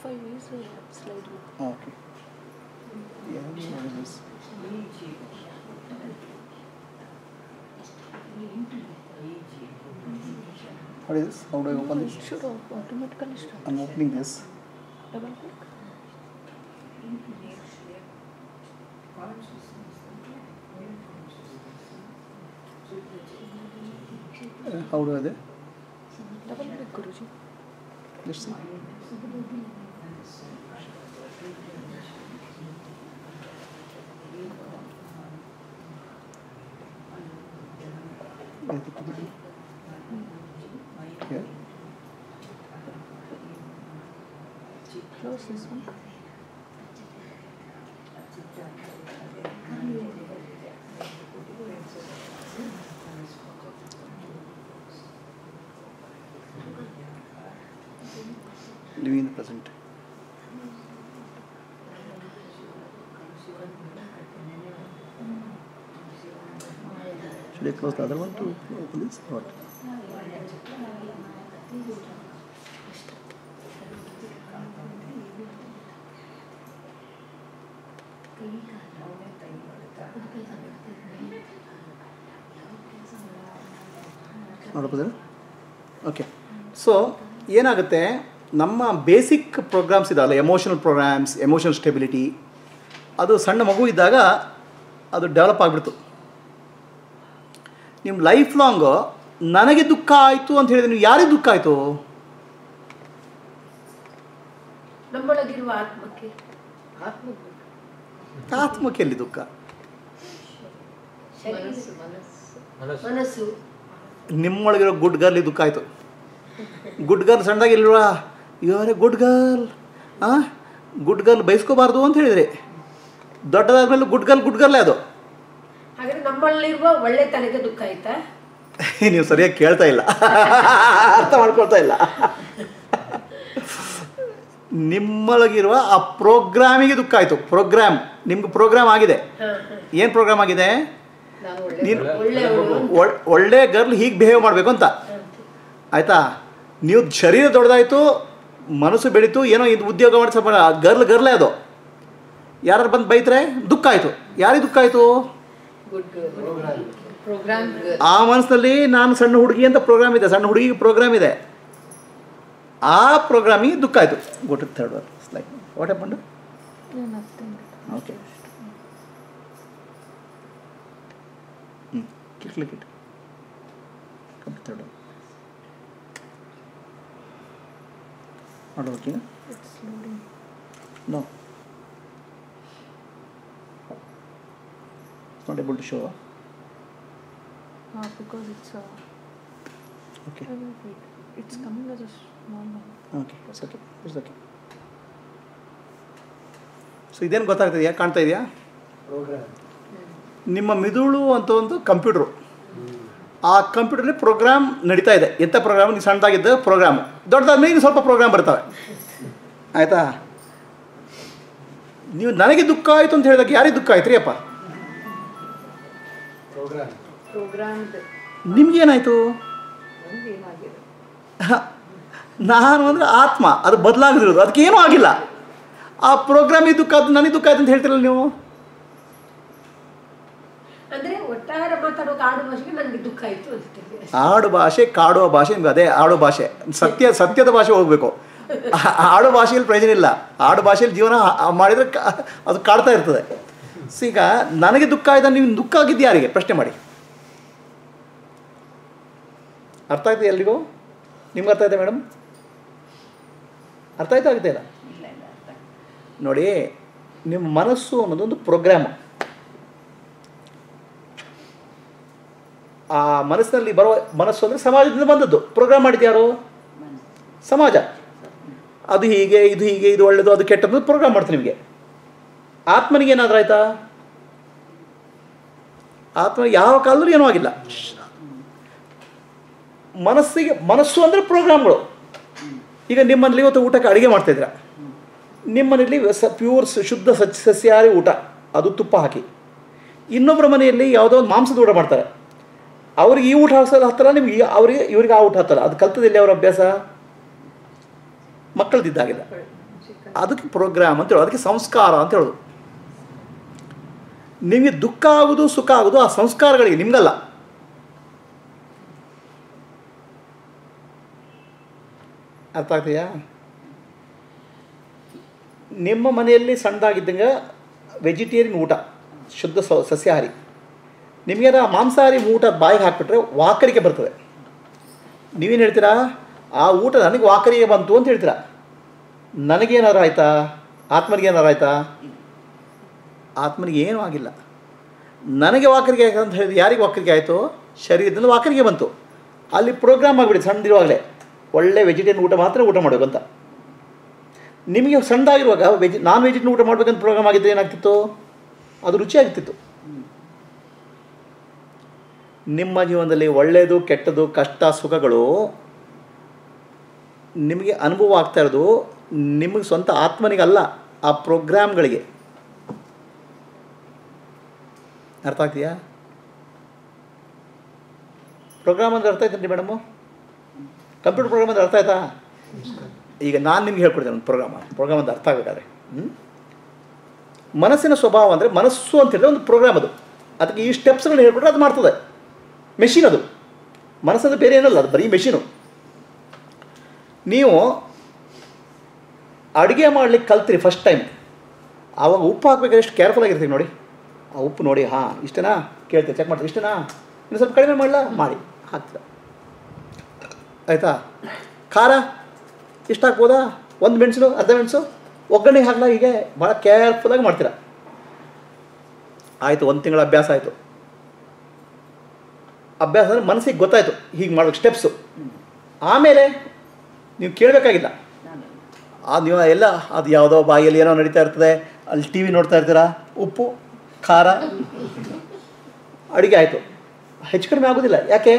Okay. Yeah, what is this? What is this? How do I open this? should au- automatically start. I'm opening this. Double click. Uh, how do I do? Double click, Guruji. Let's see. Where did it be? Here. Close this one. Living in the present. Should I close the other one to open this? What? ನೋಡಬಹುದು okay so ಏನಾಗುತ್ತೆ ನಮ್ಮ basic programs ಇದಾವಲ್ಲ emotional programs emotional stability ಅದು ಸಣ್ಣ ಮಗು ಇದ್ದಾಗ ಅದು develop ಆಗಿಬಿಡ್ತು ನಿಮ್ಮ ಲೈಫ್ ಲಾಂಗು ನನಗೆ ದುಃಖ ಆಯಿತು ಅಂತ ಹೇಳಿದ್ರೆ ನೀವು ಯಾರಿಗೆ ದುಃಖ ಆಯಿತು ನಮ್ಮೊಳಗಿರುವ ಆತ್ಮಕ್ಕೆ ಆತ್ಮಕ್ಕೆ ಎಲ್ಲಿ ದುಃಖ ಮನಸ್ಸು ಮನಸ್ಸು ಮನಸ್ಸು ನಿಮ್ಮೊಳಗಿರೋ ಗುಡ್ ಗರ್ಲಿ ದುಃಖ ಆಯಿತು ಗುಡ್ ಗರ್ಲ್ ಸಣ್ಣದಾಗಿಲ್ವಾ ಇವರೇ ಗುಡ್ ಗರ್ಲ್ ಹಾಂ ಗುಡ್ ಗರ್ಲ್ ಬಯಸ್ಕೋಬಾರ್ದು ಅಂತ ಹೇಳಿದ್ರಿ ದೊಡ್ಡದಾದ್ಮೇಲೆ ಗುಡ್ ಗರ್ಲ್ ಗುಡ್ ಗರ್ಲೇ ಅದು ಹಾಗಾದ್ರೆ ನಮ್ಮಲ್ಲಿರುವ ಒಳ್ಳೆತನಕ್ಕೆ ದುಃಖ ಆಯ್ತಾ ನೀವು ಸರಿಯಾಗಿ ಕೇಳ್ತಾ ಇಲ್ಲ ಅರ್ಥ ಮಾಡ್ಕೊಳ್ತಾ ಇಲ್ಲ ನಿಮ್ಮೊಳಗಿರುವ ಆ ಪ್ರೋಗ್ರಾಮಿಗೆ ದುಃಖ ಆಯಿತು ಪ್ರೋಗ್ರಾಮ್ ನಿಮ್ಗೆ ಪ್ರೋಗ್ರಾಮ್ ಆಗಿದೆ ಹಾ ಹಾ ಏನು ಪ್ರೋಗ್ರಾಮ್ ಆಗಿದೆ ನಾನು ಒಳ್ಳೆ ನೀನು ಒಳ್ಳೆಯವಳು ಅಂತ. ಒಳ್- ಒಳ್ಳೆ ಗರ್ಲ್ ಹೀಗೆ ಬಿಹೇವ್ ಮಾಡಬೇಕು ಅಂತ ಆಯಿತಾ ನೀವು ಶರೀರ ದೊಡ್ಡದಾಯಿತು ಮನಸ್ಸು ಬೆಳೀತು ಏನೋ ಇದು ಉದ್ಯೋಗ ಮಾಡಿ ಸ್ವಲ್ಪ ಗರ್ಲ್ ಗರ್ಲೇ ಅದು ಯಾರು ಬಂದು ಬೈತಾರೆ ದುಃಖ ಆಯಿತು ಯಾರಿಗೆ ದುಃಖ ಆಯಿತು Program ಆ ಮನಸ್ಸಿನಲ್ಲಿ ನಾನು ಸಣ್ಣ ಹುಡುಗಿ ಅಂತ ಪ್ರೋಗ್ರಾಮ್ ಇದೆ ಸಣ್ಣ ಹುಡುಗಿಗೆ ಪ್ರೋಗ್ರಾಮ್ ಇದೆ ಆ ಪ್ರೋಗ್ರಾಮಿಗೆ ದುಃಖ ಆಯಿತು got third were like what happened No, nothing. Okay ಹ್ಞೂ click it come third not working It's loading. No not able to show Ah, because it's uh, okay oh, wait, wait. It's coming as a small number. Okay it's okay it's okay so ಇದೇನು ಗೊತ್ತಾಗ್ತದೆ ಯಾಕೆ ಕಾಣ್ತಾ ಇದೆಯಾ program ನಿಮ್ಮ ಮಿದುಳು ಅಂತ ಒಂದು computer ಆ ಕಂಪ್ಯೂಟರ್ಲಿ program ನಡೀತಾ ಇದೆ ಎಂಥ ಪ್ರೋಗ್ರಾಮ್ ನೀವು ಸಣ್ಣದಾಗಿದ್ದ ಪ್ರೋಗ್ರಾಮ್ ದೊಡ್ಡದಾದ್ಮೇಲೆ ಇನ್ನು ಸ್ವಲ್ಪ ಪ್ರೋಗ್ರಾಮ್ ಬರ್ತವೆ ಆಯಿತಾ ನೀವು ನನಗೆ ದುಃಖ ಆಯಿತು ಅಂತ ಹೇಳಿದಾಗ ಯಾರಿಗೆ ದುಃಖ ಆಯ್ತು ರೀ ಅಪ್ಪ ಪ್ರೋಗ್ರಾಮ್ Programmed. ನಿಮ್ಗೇನಾಯಿತು ನಮ್ಗೆ ಏನಾಗಿದೆ ನಾನು ಅಂದರೆ ಆತ್ಮ ಅದು ಬದಲಾಗದಿರೋದು ಅದಕ್ಕೆ ಏನೂ ಆಗಿಲ್ಲ ಆ ಪ್ರೋಗ್ರಾಮಿಗೆ ದುಃಖ ಆಯ್ತು ನನಗೆ ದುಃಖ ಆಯ್ತು ಅಂತ ಹೇಳ್ತಿರಲ್ಲ ನೀವು ಅಂದ್ರೆ ಒಟ್ಟಾರೆ ಮಾತಾಡುವಾಗ ಆಡು ಭಾಷೆಗೆ ನನಗೆ ದುಃಖ ಆಯ್ತು ಅನ್ಸುತ್ತೆ ಆಡು ಭಾಷೆ ಕಾಡುವ ಭಾಷೆ ನಿಮ್ಗೆ ಅದೇ ಆಡು ಭಾಷೆ ಸತ್ಯ ಸತ್ಯದ ಭಾಷೆ ಹೋಗಬೇಕು ಆಡು ಭಾಷೆಯಲ್ಲಿ ಪ್ರಯೋಜನ ಇಲ್ಲ ಆಡು ಭಾಷೆಯಲ್ಲಿ ಜೀವನ ಆ- ಮಾಡಿದರೆ ಕಾ- ಅದು ಕಾಡ್ತಾ ಇರ್ತದೆ ಸೊ ಈಗ ನನಗೆ ದುಃಖ ಆಯ್ತಾ ನೀವು ದುಃಖ ಆಗಿದ್ದು ಯಾರಿಗೆ ಪ್ರಶ್ನೆ ಮಾಡಿ ಅರ್ಥ ಆಯ್ತು ಎಲ್ರಿಗೂ ನಿಮ್ಗೆ ಅರ್ಥ ಆಯ್ತಾ ಮೇಡಮ್ ಅರ್ಥ ಆಯ್ತಾ ಆಗುತ್ತೆ ಇಲ್ಲ ಇಲ್ಲ ಇಲ್ಲ ಅರ್ಥ ನೋಡಿ ನಿಮ್ಮ ಮನಸ್ಸು ಅನ್ನೋದೊಂದು ಪ್ರೋಗ್ರಾಮ್ ಆ ಮನಸ್ಸಿನಲ್ಲಿ ಬರುವ ಮನಸ್ಸು ಅಂದರೆ ಸಮಾಜದಿಂದ ಬಂದದ್ದು ಪ್ರೋಗ್ರಾಮ್ ಮಾಡಿದ್ದು ಯಾರು ಸಮಾಜ ಅದು ಹೀಗೆ ಇದು ಹೀಗೆ ಇದು ಒಳ್ಳೆಯದು ಅದು ಕೆಟ್ಟದ್ದು ಪ್ರೋಗ್ರಾಮ್ ಮಾಡ್ತೀನಿ ನಿಮಗೆ ಆತ್ಮನಿಗೆ ಏನಾದ್ರೂ ಆಯ್ತಾ ಆತ್ಮ ಯಾವ ಕಾಲದಲ್ಲೂ ಏನೂ ಆಗಿಲ್ಲ ಮನಸ್ಸಿಗೆ ಮನಸ್ಸು ಅಂದರೆ ಪ್ರೋಗ್ರಾಮ್ಗಳು ಈಗ ನಿಮ್ಮಲ್ಲಿ ಇವತ್ತು ಊಟಕ್ಕೆ ಅಡುಗೆ ಮಾಡ್ತಾಯಿದ್ರ ನಿಮ್ಮ ಮನೆಯಲ್ಲಿ ಸ ಪ್ಯೂರ್ ಶುದ್ಧ ಸಸ್ಯ ಸಸ್ಯಾಹಾರಿ ಊಟ ಅದು ತುಪ್ಪ ಹಾಕಿ ಇನ್ನೊಬ್ಬರ ಮನೆಯಲ್ಲಿ ಯಾವುದೋ ಒಂದು ಮಾಂಸದ ಊಟ ಮಾಡ್ತಾರೆ ಅವ್ರಿಗೆ ಈ ಊಟ ಹಾಕ್ಸೋದು ಹತ್ತಲ್ಲ ನಿಮ್ಗೆ ಈ- ಅವ್ರಿಗೆ ಇವ್ರಿಗೆ ಆ ಊಟ ಹತ್ತಲ್ಲ ಅದು ಕಲ್ತದಿಲ್ಲ ಅವರ ಅಭ್ಯಾಸ ಮಕ್ಕಳದಿದ್ದಾಗಿಲ್ಲ ಅದಕ್ಕೆ ಪ್ರೋಗ್ರಾಮ್ ಅಂತ ಹೇಳೋದು ಅದಕ್ಕೆ ಸಂಸ್ಕಾರ ಅಂತ ಹೇಳೋದು ನಿಮಗೆ ದುಃಖ ಆಗೋದು ಸುಖ ಆಗೋದು ಆ ಸಂಸ್ಕಾರಗಳಿಗೆ ನಿಮಗಲ್ಲ ಅರ್ಥ ಆಗ್ತೀಯಾ ನಿಮ್ಮ ಮನೆಯಲ್ಲಿ ಸಣ್ಣದಾಗಿದ್ದಂಗೆ ವೆಜಿಟೇರಿಯನ್ ಊಟ ಶುದ್ಧ ಸ- ಸಸ್ಯಾಹಾರಿ ನಿಮಗೇನ ಮಾಂಸಾಹಾರಿ ಊಟ ಬಾಯಿಗೆ ಹಾಕ್ಬಿಟ್ರೆ ವಾಕರಿಕೆ ಬರ್ತದೆ ನೀವೇನು ಹೇಳ್ತೀರಾ ಆ ಊಟ ನನಗೆ ವಾಕರಿಗೆ ಬಂತು ಅಂತ ಹೇಳ್ತೀರಾ ನನಗೇನಾರು ಆಯ್ತಾ ಆತ್ಮನಿಗೇನಾರು ಆಯ್ತಾ ಆತ್ಮನಿಗೆ ಏನೂ ಆಗಿಲ್ಲ ನನಗೆ ವಾಕರಿಗೆ ಆಯ್ತು ಅಂತ ಹೇಳಿದ್ರೆ ಯಾರಿಗೆ ವಾಕರಿಗೆ ಆಯಿತು ಶರೀರದಿಂದ ವಾಕರಿಗೆ ಬಂತು ಅಲ್ಲಿ ಪ್ರೋಗ್ರಾಮ್ ಆಗಿಬಿಡಿ ಸಣ್ಣದಿರುವಾಗಲೇ ಒಳ್ಳೆ ವೆಜಿಟೇರಿಯನ್ ಊಟ ಮಾತ್ರ ಊಟ ಮಾಡಬೇಕು ಅಂತ ನಿಮಗೆ ಸಣ್ಣದಾಗಿರುವಾಗ ವೆಜ್ ನಾನ್ ವೆಜಿಟೇರಿಯನ್ ಊಟ ಮಾಡ್ಬೇಕಂತ ಪ್ರೋಗ್ರಾಮ್ ಆಗಿದ್ದರೆ ಏನಾಗ್ತಿತ್ತು ಅದು ರುಚಿ ಆಗ್ತಿತ್ತು ನಿಮ್ಮ ಜೀವನದಲ್ಲಿ ಒಳ್ಳೆಯದು ಕೆಟ್ಟದು ಕಷ್ಟ ಸುಖಗಳು ನಿಮಗೆ ಅನುಭವ ಆಗ್ತಾ ಇರೋದು ನಿಮಗೆ ಸ್ವಂತ ಆತ್ಮನಿಗಲ್ಲ ಆ ಪ್ರೋಗ್ರಾಮ್ಗಳಿಗೆ ಅರ್ಥ ಆಗ್ತೀಯಾ ಪ್ರೋಗ್ರಾಮ್ ಅಂದ್ರೆ ಅರ್ಥ ಆಯ್ತೇನ್ರಿ ಮೇಡಮು ಕಂಪ್ಯೂಟರ್ ಪ್ರೋಗ್ರಾಮ್ ಅಂದ್ರೆ ಅರ್ಥ ಆಯ್ತಾ ಈಗ ನಾನು ನಿಮ್ಗೆ ಹೇಳ್ಕೊಡ್ತೇನೆ ಒಂದು ಪ್ರೋಗ್ರಾಮ್ ಪ್ರೋಗ್ರಾಮ್ ಅಂತ ಅರ್ಥ ಆಗಬೇಕಾದ್ರೆ ಹ್ಮ್? ಮನಸ್ಸಿನ ಸ್ವಭಾವ ಅಂದರೆ ಮನಸ್ಸು ಅಂತ ಹೇಳಿದ್ರೆ ಒಂದು ಪ್ರೋಗ್ರಾಮ್ ಅದು ಅದಕ್ಕೆ ಈ ಸ್ಟೆಪ್ಸ್ಗಳನ್ನ ಹೇಳ್ಕೊಟ್ರೆ ಅದು ಮಾಡ್ತದೆ ಮೆಷಿನ್ ಅದು ಮನಸ್ಸದು ಬೇರೆ ಏನಲ್ಲ ಅದು ಬರೀ ಮೆಷಿನು ನೀವು ಅಡುಗೆ ಮಾಡ್ಲಿಕ್ಕೆ ಕಲ್ತ್ರಿ ಫಸ್ಟ್ ಟೈಮ್ ಆವಾಗ ಉಪ್ಪು ಹಾಕ್ಬೇಕಾದ್ರೆ ಎಷ್ಟು ಕೇರ್ಫುಲ್ ಆಗಿರ್ತೀವಿ ನೋಡಿ ಆ ಉಪ್ಪು ನೋಡಿ ಹಾಂ ಇಷ್ಟನಾ ಕೇಳ್ತೀವಿ ಚೆಕ್ ಮಾಡ್ತೀವಿ ಇಷ್ಟನಾ ಇನ್ನು ಸ್ವಲ್ಪ ಕಡಿಮೆ ಮಾಡಲಾ ಮಾಡಿ ಹಾಕ್ತೀರ ಆಯಿತಾ ಖಾರ ಇಷ್ಟು ಹಾಕ್ಬೋದಾ ಒಂದು ಮೆಣಸು ಅರ್ಧ ಮೆಣಸು ಒಗ್ಗರಣೆಗೆ ಹಾಕ್ಲಾ ಹೀಗೆ ಭಾಳ ಕೇರ್ಫುಲ್ಲಾಗಿ ಮಾಡ್ತೀರಾ ಆಯಿತು ಒಂದು ತಿಂಗಳ ಅಭ್ಯಾಸ ಆಯಿತು ಅಭ್ಯಾಸ ಅಂದರೆ ಮನಸ್ಸಿಗೆ ಗೊತ್ತಾಯಿತು ಹೀಗೆ ಮಾಡ್ಬೇಕು ಸ್ಟೆಪ್ಸು ಆಮೇಲೆ ನೀವು ಕೇಳಬೇಕಾಗಿಲ್ಲ ಆ ನೀವು ಎಲ್ಲ ಅದು ಯಾವುದೋ ಬಾಯಲ್ಲಿ ಏನೋ ನಡೀತಾ ಇರ್ತದೆ ಅಲ್ಲಿ ಟಿ ವಿ ನೋಡ್ತಾ ಇರ್ತೀರಾ ಉಪ್ಪು ಖಾರ ಅಡುಗೆ ಆಯಿತು ಹೆಚ್ಚು ಕಡಿಮೆ ಆಗೋದಿಲ್ಲ ಯಾಕೆ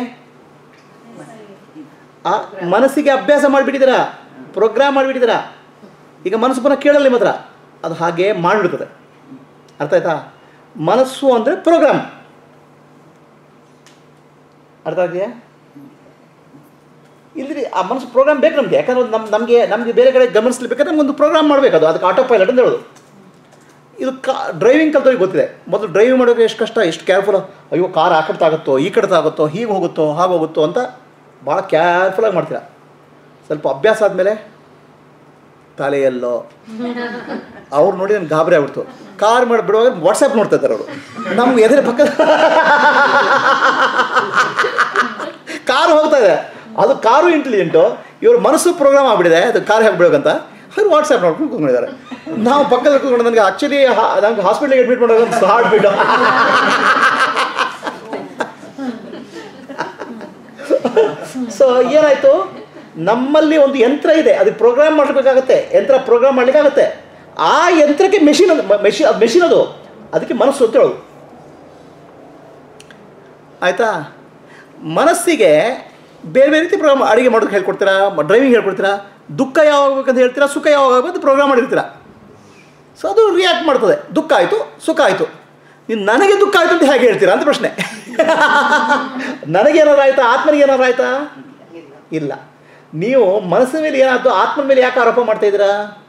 ಆ ಮನಸ್ಸಿಗೆ ಅಭ್ಯಾಸ ಮಾಡಿಬಿಟ್ಟಿದ್ದೀರಾ ಪ್ರೋಗ್ರಾಮ್ ಮಾಡಿಬಿಟ್ಟಿದ್ದೀರಾ ಈಗ ಮನಸ್ಸು ಪುನಃ ಕೇಳಲ್ಲ ನಿಮ್ಮ ಹತ್ರ ಅದು ಹಾಗೆ ಮಾಡಿಬಿಡ್ತದೆ ಅರ್ಥ ಆಯ್ತಾ ಮನಸ್ಸು ಅಂದರೆ ಪ್ರೋಗ್ರಾಮ್ ಅರ್ಥ ಆಗಿದೆಯಾ ಇಲ್ರಿ ಆ ಮನಸ್ಸು ಪ್ರೋಗ್ರಾಮ್ ಬೇಕು ನಮಗೆ ಯಾಕಂದ್ರೆ ನಮ್ಮ ನಮಗೆ ನಮಗೆ ಬೇರೆ ಕಡೆ ಗಮನಿಸ್ಲಿಬೇಕಾದ್ರೆ ನಮಗೊಂದು ಪ್ರೋಗ್ರಾಮ್ ಮಾಡಬೇಕು ಅದು ಅದಕ್ಕೆ ಆಟೋ ಪೈಲಟ್ ಅಂತ ಹೇಳೋದು ಇದು ಕಾ ಡ್ರೈವಿಂಗ್ ಕಲ್ತವ್ರಿಗೆ ಗೊತ್ತಿದೆ ಮೊದಲು ಡ್ರೈವಿಂಗ್ ಮಾಡೋಕೆ ಎಷ್ಟು ಕಷ್ಟ ಎಷ್ಟು ಕೇರ್ಫುಲ್ ಅಯ್ಯೋ ಕಾರ್ ಆ ಕಡೆ ತಾಗುತ್ತೋ ಈ ಕಡೆ ತಾಗುತ್ತೋ ಹೀಗೆ ಹೋಗುತ್ತೋ ಹಾಗೆ ಹೋಗುತ್ತೋ ಅಂತ ಭಾಳ ಕೇರ್ಫುಲ್ಲಾಗಿ ಮಾಡ್ತೀರಾ ಸ್ವಲ್ಪ ಅಭ್ಯಾಸ ಆದಮೇಲೆ ತಲೆಯಲ್ಲೋ ಅವ್ರು ನೋಡಿ ನನಗೆ ಗಾಬರಿ ಆಗ್ಬಿಡ್ತು ಕಾರ್ ಮಾಡಿ ಬಿಡುವಾಗ ವಾಟ್ಸಪ್ ನೋಡ್ತಾ ಇದ್ದಾರೆ ಅವರು ನಮ್ಗೆ ಎದುರು ಪಕ್ಕ ಕಾರು ಹೋಗ್ತಾ ಇದೆ ಅದು ಕಾರು ಇಂಟೆಲಿಜೆಂಟು ಇವ್ರ ಮನಸ್ಸು ಪ್ರೋಗ್ರಾಮ್ ಆಗ್ಬಿಟ್ಟಿದೆ ಅದು ಕಾರ್ ಹಾಕ್ಬಿಡ್ಬೇಕಂತ ಅವ್ರು ವಾಟ್ಸಪ್ ನೋಡ್ಕೊಂಡು ಕೂತ್ಕೊಂಡಿದ್ದಾರೆ ನಾವು ಪಕ್ಕದಲ್ಲಿ ಕೂತ್ಕೊಂಡು ನನಗೆ ಆ್ಯಕ್ಚುಲಿ ನಂಗೆ ಹಾಸ್ಪಿಟ್ಲಿಗೆ ಅಡ್ಮಿಟ್ ಮಾಡೋದು ಒಂದು ಹಾರ್ಟ್ ಬೀಟ್ ಸೊ ಏನಾಯಿತು ನಮ್ಮಲ್ಲಿ ಒಂದು ಯಂತ್ರ ಇದೆ ಅದು ಪ್ರೋಗ್ರಾಮ್ ಮಾಡಬೇಕಾಗತ್ತೆ ಯಂತ್ರ ಪ್ರೋಗ್ರಾಮ್ ಮಾಡಲಿಕ್ಕಾಗತ್ತೆ ಆ ಯಂತ್ರಕ್ಕೆ ಮೆಷಿನ್ ಅದು ಮೆಷಿನ್ ಅದು ಮೆಷಿನ್ ಅದು ಅದಕ್ಕೆ ಮನಸ್ಸು ಅಂತ ಹೇಳೋದು ಆಯಿತಾ ಮನಸ್ಸಿಗೆ ಬೇರೆ ಬೇರೆ ರೀತಿ ಪ್ರೋಗ್ರಾಮ್ ಅಡುಗೆ ಮಾಡೋದಕ್ಕೆ ಹೇಳ್ಕೊಡ್ತೀರಾ ಡ್ರೈವಿಂಗ್ ಹೇಳ್ಕೊಡ್ತೀರಾ ದುಃಖ ಯಾವಾಗ ಆಗ್ಬೇಕಂತ ಹೇಳ್ತೀರಾ ಸುಖ ಯಾವಾಗ ಆಗ್ಬೇಕು ಅಂತ ಪ್ರೋಗ್ರಾಮ್ ಮಾಡಿರ್ತೀರಾ ಸೊ ಅದು ರಿಯಾಕ್ಟ್ ಮಾಡ್ತದೆ ದುಃಖ ಆಯಿತು ಸುಖ ಆಯಿತು ನೀನು ನನಗೆ ದುಃಖ ಆಯಿತು ಅಂತ ಹೇಗೆ ಹೇಳ್ತೀರಾ ಅಂತ ಪ್ರಶ್ನೆ ನನಗೇನಾದ್ರು ಆಯ್ತಾ ಆತ್ಮನಿಗೆ ಏನಾದ್ರು ಆಯ್ತಾ ಇಲ್ಲ ನೀವು ಮನಸ್ಸಿನ ಮೇಲೆ ಏನಾಯ್ತು ಆತ್ಮನ ಮೇಲೆ ಯಾಕೆ ಆರೋಪ ಮಾಡ್ತಾ ಇದ್ದೀರಾ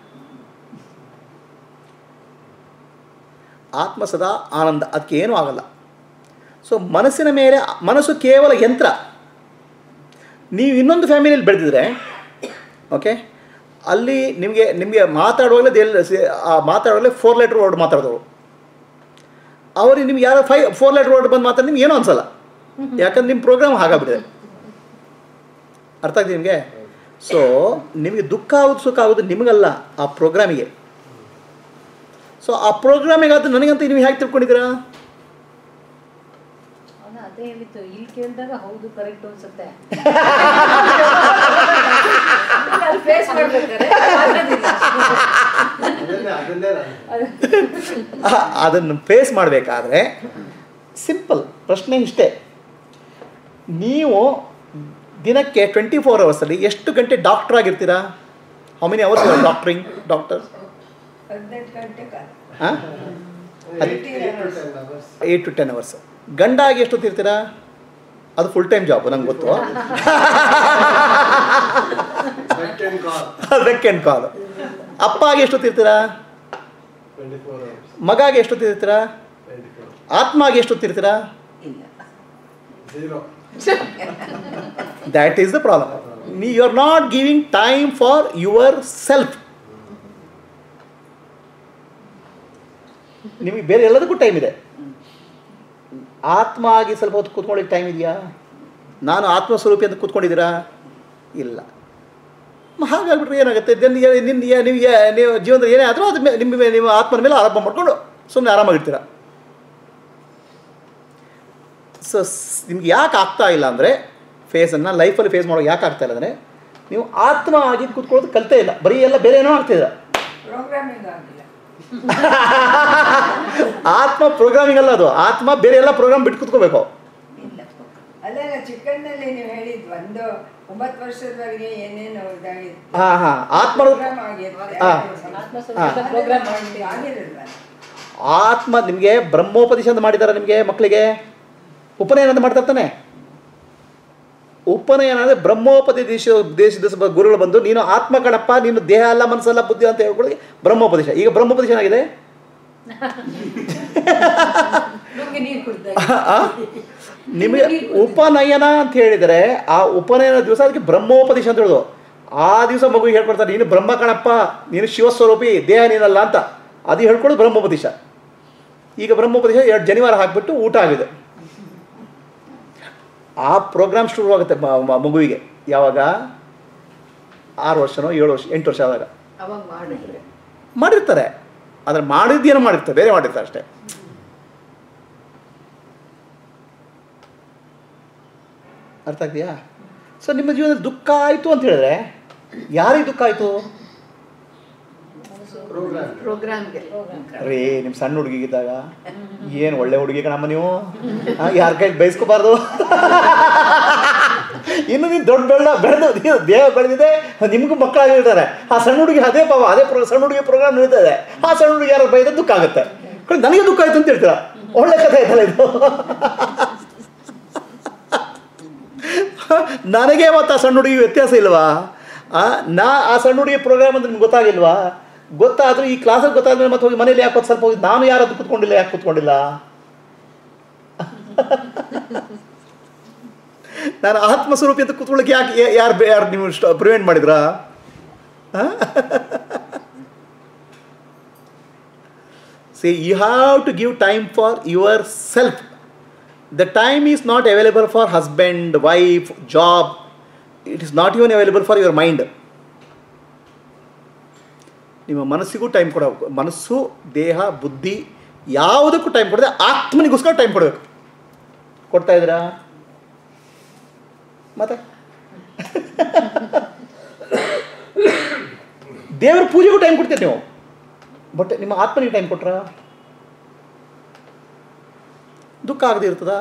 ಆತ್ಮ ಸದಾ ಆನಂದ ಅದಕ್ಕೆ ಏನೂ ಆಗಲ್ಲ ಸೊ ಮನಸ್ಸಿನ ಮೇಲೆ ಮನಸ್ಸು ಕೇವಲ ಯಂತ್ರ ನೀವು ಇನ್ನೊಂದು ಫ್ಯಾಮಿಲಿಯಲ್ಲಿ ಬೆಳೆದಿದ್ರೆ ಓಕೆ ಅಲ್ಲಿ ನಿಮಗೆ ನಿಮಗೆ ಮಾತಾಡುವಾಗಲೇ ದೇಲ್ ಆ ಮಾತಾಡುವಾಗಲೇ ಫೋರ್ ಲೆಟ್ರ್ ವರ್ಡ್ ಮಾತಾಡಿದವರು ಅವ್ರಿಗೆ ನಿಮ್ಗೆ ಯಾರೋ ಫೈ ಫೋರ್ ಲೆಟ್ರ್ ವರ್ಡ್ ಬಂದು ಮಾತಾಡಿ ನಿಮ್ಗೆ ಏನೂ ಅನ್ಸಲ್ಲ ಯಾಕಂದ್ರೆ ನಿಮ್ಮ ಪ್ರೋಗ್ರಾಮ್ ಹಾಗಾಗ್ಬಿಟ್ಟಿದೆ ಅರ್ಥ ಆಗ್ತದೆ ನಿಮಗೆ ಸೊ ನಿಮಗೆ ದುಃಖ ಆಗೋದು ಸುಖ ಆಗೋದು ನಿಮಗಲ್ಲ ಆ ಪ್ರೋಗ್ರಾಮಿಗೆ ಸೊ ಆ ಪ್ರೋಗ್ರಾಮಿಗೆ ಅದು ನನಗಂತ ನೀವು ಹೇಗೆ ತಿಳ್ಕೊಂಡಿದ್ದೀರಾ ಅವನು ಅದೇ ಹೇಳಿತ್ತು ಇಲ್ಲಿ ಕೇಳಿದಾಗ ಹೌದು ಕರೆಕ್ಟ್ ಅನ್ಸುತ್ತೆ ಫೇಸ್ ಮಾಡ್ಬೇಕಾದ್ರೆ ಆಗೋದಿಲ್ಲ. ಅದನ್ನೇ ಅದನ್ನೇ ನಾನು ಆ- ಅದನ್ನು ಫೇಸ್ ಮಾಡಬೇಕಾದ್ರೆ ಸಿಂಪಲ್ ಪ್ರಶ್ನೆ ಇಷ್ಟೇ ನೀವು ದಿನಕ್ಕೆ ಟ್ವೆಂಟಿ ಫೋರ್ ಅವರ್ಸಲ್ಲಿ ಎಷ್ಟು ಗಂಟೆ ಡಾಕ್ಟರ್ ಆಗಿರ್ತೀರಾ how many hours doctoring doctor ಹದಿನೆಂಟು ಗಂಟೆ ಕಾಲ ಹಾಂ Eight eight to ten hours. Eight to ten hours ಗಂಡಾಗಿ ಎಷ್ಟೊತ್ತು ಇರ್ತೀರಾ ಅದು ಫುಲ್ ಟೈಮ್ ಜಾಬ್ ನಂಗೆ ಗೊತ್ತು That can call. ವೆಕೆಂಡ್ ಕಾಲ್ ಅಪ್ಪ ಆಗಿ ಎಷ್ಟೊತ್ತು ಇರ್ತೀರಾ Twenty-four hours. ಮಗಾಗಿ ಎಷ್ಟೊತ್ತು ಇರ್ತೀರಾ Twenty-four. ಆತ್ಮ ಆಗಿ ಎಷ್ಟೊತ್ತು ಇರ್ತೀರಾ ಇಲ್ಲ Zero. That is the problem ನೀ you are not giving time for yourself ನಿಮಗೆ ಬೇರೆ ಎಲ್ಲದಕ್ಕೂ ಟೈಮ್ ಇದೆ ಆತ್ಮ ಆಗಿ ಸ್ವಲ್ಪ ಹೊತ್ತು ಕೂತ್ಕೊಳ್ಳಿಕ್ಕೆ ಟೈಮ್ ಇದೆಯಾ ನಾನು ಆತ್ಮ ಸ್ವರೂಪಿ ಅಂತ ಕೂತ್ಕೊಂಡಿದ್ದೀರಾ ಇಲ್ಲ ಮ- ಹಾಗಾಗ್ಬಿಟ್ರೆ ಏನಾಗುತ್ತೆ ದೆನ್ ನಿನ್ನ ನೀವು ಯಾ- ನೀವು ಜೀವನದಲ್ಲಿ ಏನೇ ಆದರೂ ಅದು ಮೇ- ನಿಮ್ಮ ಮೇಲೆ- ನಿಮ್ಮ ಆತ್ಮನ ಮೇಲೆ ಆರಂಭ ಮಾಡ್ಕೊಂಡು ಸುಮ್ಮನೆ ಆರಾಮಾಗಿರ್ತೀರ ಸೊ ನಿಮ್ಗೆ ಯಾಕೆ ಆಗ್ತಾ ಇಲ್ಲ ಅಂದರೆ ಫೇಸನ್ನು ಲೈಫಲ್ಲಿ ಫೇಸ್ ಮಾಡೋಕೆ ಯಾಕೆ ಆಗ್ತಾ ಇಲ್ಲ ಅಂದರೆ ನೀವು ಆತ್ಮ ಆಗಿ ಕೂತ್ಕೊಳ್ಳೋದು ಕಲಿತೇ ಇಲ್ಲ ಬರೀ ಎಲ್ಲ ಬೇರೆ ಏನೋ ಆಗ್ತಿದ್ದೀರ ಪ್ರೋಗ್ರಾಮಿಂಗ್ ಆಗಿಲ್ಲ ಆತ್ಮ ಪ್ರೋಗ್ರಾಮಿಂಗ್ ಅಲ್ಲ ಅದು ಆತ್ಮ ಬೇರೆ ಎಲ್ಲ ಪ್ರೋಗ್ರಾಮ್ ಬಿಟ್ಟು ಕೂತ್ಕೋಬೇಕು ಇಲ್ಲ ಅಲ್ಲೆಲ್ಲ ಚಿಕ್ಕಂದಲ್ಲಿ ನೀವು ಹೇಳಿದ್ ಒಂದು ಒಂಬತ್ತು ವರ್ಷದವರೆಗೆ ಏನೇನು ಇದಾಗಿತ್ತು ಹಾಂ ಹಾಂ ಆತ್ಮ ಪ್ರೋಗ್ರಾಮ್ ಆಗಿರುತ್ತೆ ಹಾ. ಆತ್ಮಸಂಬಂಧ ಪ್ರೋಗ್ರಾಮ್ ಆಗಿರಲ್ವ ಆತ್ಮ ನಿಮಗೆ ಬ್ರಹ್ಮೋಪದೇಶ ಅಂತ ಮಾಡಿದ್ದಾರೆ ನಿಮಗೆ ಮಕ್ಕಳಿಗೆ ಉಪನಯನ ಅಂತ ಮಾಡ್ತಾರೆ ತಾನೆ ಉಪನಯನ ಅಂದರೆ ಬ್ರಹ್ಮೋಪದೇಶ ದೇಶದ ಸ್ವಲ್ಪ ಗುರುಗಳು ಬಂದು ನೀನು ಆತ್ಮ ಕಣಪ್ಪ ನೀನು ದೇಹ ಅಲ್ಲ ಮನಸ್ಸಲ್ಲ ಬುದ್ಧಿ ಅಂತ ಹೇಳ್ಕೊಳ್ಳಿ ಬ್ರಹ್ಮೋಪದೇಶ ಈಗ ಬ್ರಹ್ಮೋಪದೇಶ ಏನಾಗಿದೆ ನಮ್ಗೆ ನೀರು ಕುಡ್ದಾಗ ಆ? ನಿಮಗೆ ಉಪನಯನ ಅಂತ ಹೇಳಿದರೆ ಆ ಉಪನಯನ ದಿವಸ ಅದಕ್ಕೆ ಬ್ರಹ್ಮೋಪದೇಶ ಅಂತ ಹೇಳೋದು ಆ ದಿವಸ ಮಗುವಿಗೆ ಹೇಳ್ಕೊಡ್ತಾರೆ ನೀನು ಬ್ರಹ್ಮ ಕಣಪ್ಪ ನೀನು ಶಿವಸ್ವರೂಪಿ ದೇಹ ನೀನಲ್ಲ ಅಂತ ಅದು ಹೇಳ್ಕೊಳ್ಳೋದು ಬ್ರಹ್ಮೋಪದೇಶ ಈಗ ಬ್ರಹ್ಮೋಪದೇಶ ಎರಡು ಜನಿವಾರ ಹಾಕಿಬಿಟ್ಟು ಊಟ ಆಗಿದೆ ಆ ಪ್ರೋಗ್ರಾಮ್ ಶುರು ಆಗುತ್ತೆ ಮ- ಮ- ಮಗುವಿಗೆ ಯಾವಾಗ ಆರು ವರ್ಷನೋ ಏಳು ವರ್ಷ ಎಂಟು ವರ್ಷ ಆದಾಗ ಅವಾಗ ಮಾಡಿದ್ರೆ ಮಾಡಿರ್ತಾರೆ ಆದರೆ ಮಾಡಿದ್ದೇನೋ ಮಾಡಿರ್ತಾರೆ ಬೇರೆ ಮಾಡಿರ್ತಾರೆ ಅಷ್ಟೇ ಅರ್ಥ ಆಗ್ತೀಯಾ ಸೊ ನಿಮ್ಮ ಜೀವನದಲ್ಲಿ ದುಃಖ ಆಯಿತು ಅಂತ ಹೇಳಿದ್ರೆ ಯಾರಿಗೆ ದುಃಖ ಆಯಿತು Program. ಪ್ರೋಗ್ರಾಮ್ಗೆ ರೀ ನಿಮ್ಮ ಸಣ್ಣ ಹುಡುಗಿಗಿದ್ದಾಗ ಏನು ಒಳ್ಳೆ ಹುಡುಗಿ ಕಣಮ್ಮ ನೀವು ಯಾರ ಕೈ ಬಯಸ್ಕೋಬಾರ್ದು ಇನ್ನು ನೀನು ದೊಡ್ಡ ಬೆಳ್ಳ ಬೆಳೆದು ನೀವು ದೇಹ ಬೆಳೆದಿದೆ ನಿಮಗೂ ಮಕ್ಕಳಾಗಿರ್ತಾರೆ ಆ ಸಣ್ಣ ಹುಡುಗಿ ಅದೇ ಪಾವ ಅದೇ ಪ್ರೋ ಸಣ್ಣ ಹುಡುಗಿ ಪ್ರೋಗ್ರಾಮ್ ನಡೀತಾ ಇದೆ ಆ ಸಣ್ಣ ಹುಡುಗಿ ಯಾರು ಬೈದ ದುಃಖ ಆಗುತ್ತೆ ಕಡೆ ನನಗೆ ದುಃಖ ಆಯ್ತು ಅಂತ ಹೇಳ್ತೀರಾ ಒಳ್ಳೆ ಕಥೆ ಆಯ್ತಲ್ಲ ಇದು ನನಗೆ ಮತ್ತು ಆ ಸಣ್ಣ ಹುಡುಗಿ ವ್ಯತ್ಯಾಸ ಇಲ್ವಾ ಆ, ನಾ ಆ ಸಣ್ಣ ಹುಡುಗಿ ಪ್ರೋಗ್ರಾಮ್ ಅಂತ ನಿಮ್ಗೆ ಗೊತ್ತಾಗಿಲ್ವಾ ಗೊತ್ತಾದರೂ ಈ ಕ್ಲಾಸಲ್ಲಿ ಗೊತ್ತಾದ್ಮೇಲೆ ಮತ್ತೆ ಹೋಗಿ ಮನೇಲಿ ಯಾಕೆ ಸ್ವಲ್ಪ ಹೋಗಿ ನಾನು ಯಾರದ್ದು ಕೂತ್ಕೊಂಡಿಲ್ಲ ಯಾಕೆ ಕೂತ್ಕೊಂಡಿಲ್ಲ ನಾನು ಆತ್ಮಸ್ವರೂಪಿ ಅಂತ ಕೂತ್ಕೊಳ್ಳೋಕೆ ಯಾಕೆ ಯಾರು ಯಾರು ನೀವು ಪ್ರಿವೆಂಟ್ ಮಾಡಿದ್ರಾ see you have to give time for yourself the time is not available for husband wife job it is not even available for your mind ನಿಮ್ಮ ಮನಸ್ಸಿಗೂ ಟೈಮ್ ಕೊಡಬೇಕು ಮನಸ್ಸು ದೇಹ ಬುದ್ಧಿ ಯಾವುದಕ್ಕೂ ಟೈಮ್ ಕೊಡದೆ ಆತ್ಮನಿಗೋಸ್ಕರ ಟೈಮ್ ಕೊಡಬೇಕು ಕೊಡ್ತಾ ಇದ್ದೀರಾ ಮತ್ತೆ ದೇವರ ಪೂಜೆಗೂ ಟೈಮ್ ಕೊಡ್ತೀರಿ ನೀವು ಬಟ್ ನಿಮ್ಮ ಆತ್ಮನಿಗೆ ಟೈಮ್ ಕೊಟ್ರ ದುಃಖ ಆಗದೆ ಇರ್ತದ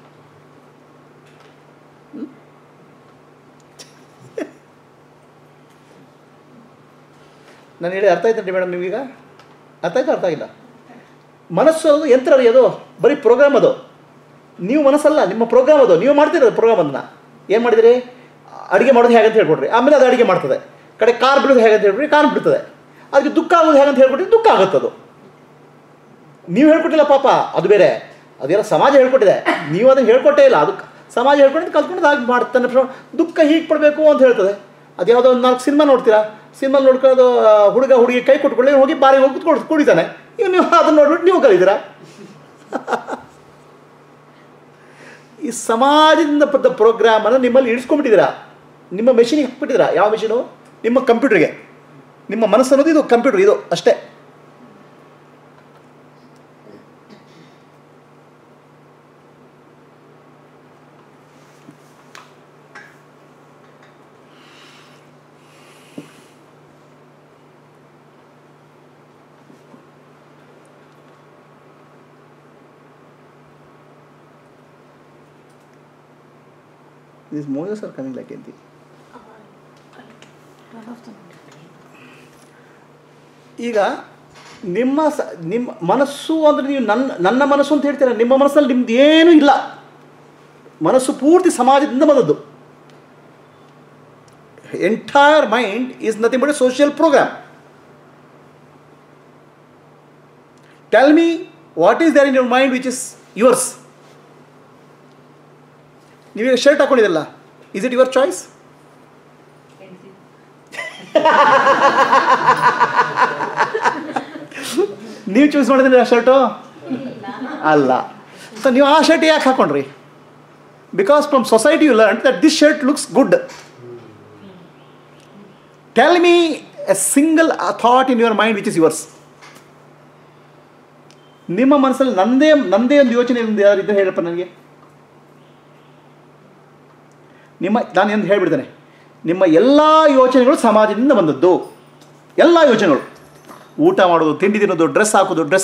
ನಾನು ಹೇಳಿ ಅರ್ಥ ಆಯ್ತಂರಿ ಮೇಡಮ್ ನಿಮಗೀಗ ಅರ್ಥ ಆಯ್ತು ಅರ್ಥ ಆಗಿಲ್ಲ ಮನಸ್ಸು ಅದು ಯಂತ್ರ ರೀ ಅದು ಬರೀ ಪ್ರೋಗ್ರಾಮ್ ಅದು ನೀವು ಮನಸ್ಸಲ್ಲ ನಿಮ್ಮ ಪ್ರೋಗ್ರಾಮ್ ಅದು ನೀವು ಮಾಡ್ತೀರ ಪ್ರೋಗ್ರಾಮ್ ಅದನ್ನ ಏನು ಮಾಡಿದಿರಿ ಅಡುಗೆ ಮಾಡೋದು ಹೇಗಂತ ಹೇಳ್ಕೊಡ್ರಿ ಆಮೇಲೆ ಅದು ಅಡುಗೆ ಮಾಡ್ತದೆ ಕಡೆ ಕಾರ್ ಬಿಡೋದು ಹೇಗಂತ ಹೇಳ್ಬಿಡ್ರಿ ಕಾರ್ ಬಿಡ್ತದೆ ಅದಕ್ಕೆ ದುಃಖ ಆಗೋದು ಹೇಗಂತ ಹೇಳ್ಕೊಟ್ರಿ ದುಃಖ ಆಗುತ್ತೆ ಅದು ನೀವು ಹೇಳ್ಕೊಟ್ಟಿಲ್ಲ ಪಾಪ ಅದು ಬೇರೆ ಅದೆಲ್ಲ ಸಮಾಜ ಹೇಳ್ಕೊಟ್ಟಿದೆ ನೀವು ಅದನ್ನು ಹೇಳ್ಕೊಟ್ಟೇ ಇಲ್ಲ ಅದು ಸಮಾಜ ಹೇಳ್ಕೊಂಡು ಕಲ್ತ್ಕೊಂಡು ಹಾಗೆ ಮಾಡ್ತಾನೆ ಪ್ರ- ದುಃಖ ಹೀಗೆ ಪಡಬೇಕು ಅಂತ ಹೇಳ್ತದೆ ಅದು ಯಾವುದೋ ಒಂದು ನಾಲ್ಕು ಸಿನಿಮಾ ನೋಡ್ತೀರಾ ಸಿನಿಮಾ ನೋಡ್ಕೊಳ್ಳೋದು ಆ, ಹುಡುಗ ಹುಡುಗಿ ಕೈ ಕೊಟ್ಕೊಳ್ಳಿ ಹೋಗಿ ಬಾರಿಗೆ ಹೋಗಿ ಕುತ್ಕೊಂಡು ಕುಡಿತಾನೆ ಈಗ ನೀವು ಅದನ್ನು ನೋಡ್ಬಿಟ್ಟು ನೀವು ಕಲಿತೀರಾ ಈ ಸಮಾಜದಿಂದ ಪದ್ದ ಪ್ರೋಗ್ರಾಮನ್ನು ನಿಮ್ಮಲ್ಲಿ ಇಳಿಸ್ಕೊಂಡ್ಬಿಟ್ಟಿದ್ದೀರಾ ನಿಮ್ಮ ಮೆಷಿನಿಗೆ ಹಾಕ್ಬಿಟ್ಟಿದ್ದೀರಾ ಯಾವ ಮೆಷಿನು ನಿಮ್ಮ ಕಂಪ್ಯೂಟರ್ಗೆ ನಿಮ್ಮ ಮನಸ್ಸು ಅನ್ನೋದು ಇದು ಕಂಪ್ಯೂಟರ್ ಇದು ಅಷ್ಟೇ These Moses are coming like anything. ಈಗ ನಿಮ್ಮ ಸ ನಿಮ್ಮ ಮನಸ್ಸು ಅಂದರೆ ನೀವು ನನ್ನ ನನ್ನ ಮನಸ್ಸು ಅಂತ ಹೇಳ್ತೀರ ನಿಮ್ಮ ಮನಸ್ಸಲ್ಲಿ ನಿಮ್ದು ಏನೂ ಇಲ್ಲ ಮನಸ್ಸು ಪೂರ್ತಿ ಸಮಾಜದಿಂದ ಬಂದದ್ದು entire mind is nothing but social program tell me what is there in your mind which is yours ನೀವೀಗ ಶರ್ಟ್ ಹಾಕೊಂಡಿದ್ದಲ್ಲ ಇಸ್ ಇಟ್ ಯುವರ್ ಚಾಯ್ಸ್ ನೀವು ಚೂಸ್ ಮಾಡಿದ್ರೆ ಆ ಶರ್ಟು ಅಲ್ಲ ಸೊ ನೀವು ಆ ಶರ್ಟ್ ಯಾಕೆ ಹಾಕೊಂಡ್ರಿ because from society you learn that this shirt looks good tell me a single thought in your mind which is yours ನಿಮ್ಮ ಮನಸ್ಸಲ್ಲಿ ನಂದೇ ನಂದೇ ಒಂದು ಯೋಚನೆ ಒಂದು ಯಾರಿದ್ದರೆ ಹೇಳಪ್ಪ ನನಗೆ ನಿಮ್ಮ ನಾನು ಎಂದು ಹೇಳಿಬಿಡ್ತೇನೆ ನಿಮ್ಮ ಎಲ್ಲ ಯೋಚನೆಗಳು ಸಮಾಜದಿಂದ ಬಂದದ್ದು ಎಲ್ಲ ಯೋಚನೆಗಳು ಊಟ ಮಾಡೋದು ತಿಂಡಿ ತಿನ್ನೋದು ಡ್ರೆಸ್ ಹಾಕೋದು ಡ್ರೆಸ್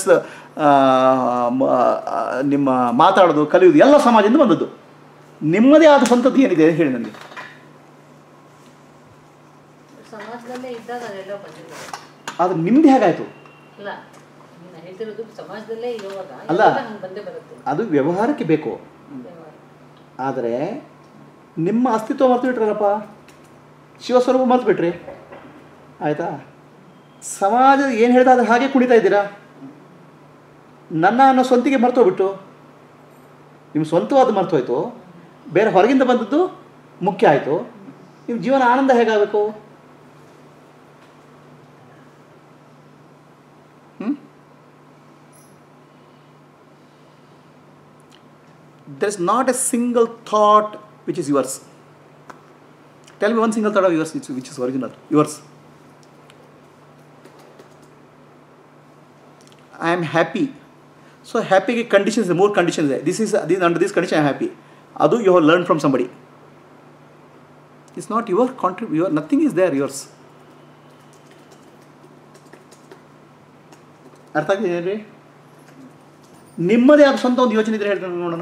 ನಿಮ್ಮ ಮಾತಾಡೋದು ಕಲಿಯೋದು ಎಲ್ಲ ಸಮಾಜದಿಂದ ಬಂದದ್ದು ನಿಮ್ಮದೇ ಆದ ಸ್ವಂತದ್ದು ಏನಿದೆ ಹೇಳಿ ನನಗೆ ಸಮಾಜದಲ್ಲೇ ಇದ್ದಾಗ ಅದೆಲ್ಲ ಬಂದಿದೆ ಆದರೆ ನಿಮ್ದು ಹೇಗಾಯಿತು ಅಲ್ಲ ನೀನು ಹೇಳ್ತಿರೋದು ಸಮಾಜದಲ್ಲೇ ಇರುವಾಗ ಅಲ್ಲ. ಎಲ್ಲ ಹಂಗೆ ಬಂದೇ ಬರುತ್ತೆ ಅದು ವ್ಯವಹಾರಕ್ಕೆ ಬೇಕು ಆದರೆ ನಿಮ್ಮ ಅಸ್ತಿತ್ವ ಮರ್ತು ಬಿಟ್ರಲ್ಲಪ್ಪ ಶಿವಸ್ವರೂಪ ಮರ್ತು ಬಿಟ್ರಿ ಆಯಿತಾ ಸಮಾಜ ಏನು ಹೇಳ್ತಾ ಅದು ಹಾಗೆ ಕುಣಿತಾ ಇದ್ದೀರಾ ನನ್ನ ಅನ್ನೋ ಸ್ವಂತಿಗೆ ಮರ್ತೋಗ್ಬಿಟ್ಟು ನಿಮ್ಮ ಸ್ವಂತವಾದ ಮರ್ತೋಯ್ತು ಬೇರೆ ಹೊರಗಿಂದ ಬಂದದ್ದು ಮುಖ್ಯ ಆಯಿತು ನಿಮ್ಮ ಜೀವನ ಆನಂದ ಹೇಗಾಗಬೇಕು ಹ್ಞೂ there is not a single thought which is yours. Tell me one single thought of yours which, which is original, yours. I am happy. So happy conditions, more conditions. there. This is this, under this condition I am happy. Adu you have learned from somebody. It's not your contrib your nothing is there yours. ಅರ್ಥ ಆಗ್ತಿದೆ ನಿಮ್ಮದೇ ಆದ ಸ್ವಂತ ಒಂದು ಯೋಚನೆ ಇದ್ರೆ ಹೇಳ್ಕೊಂಡು ನೋಡೋಣ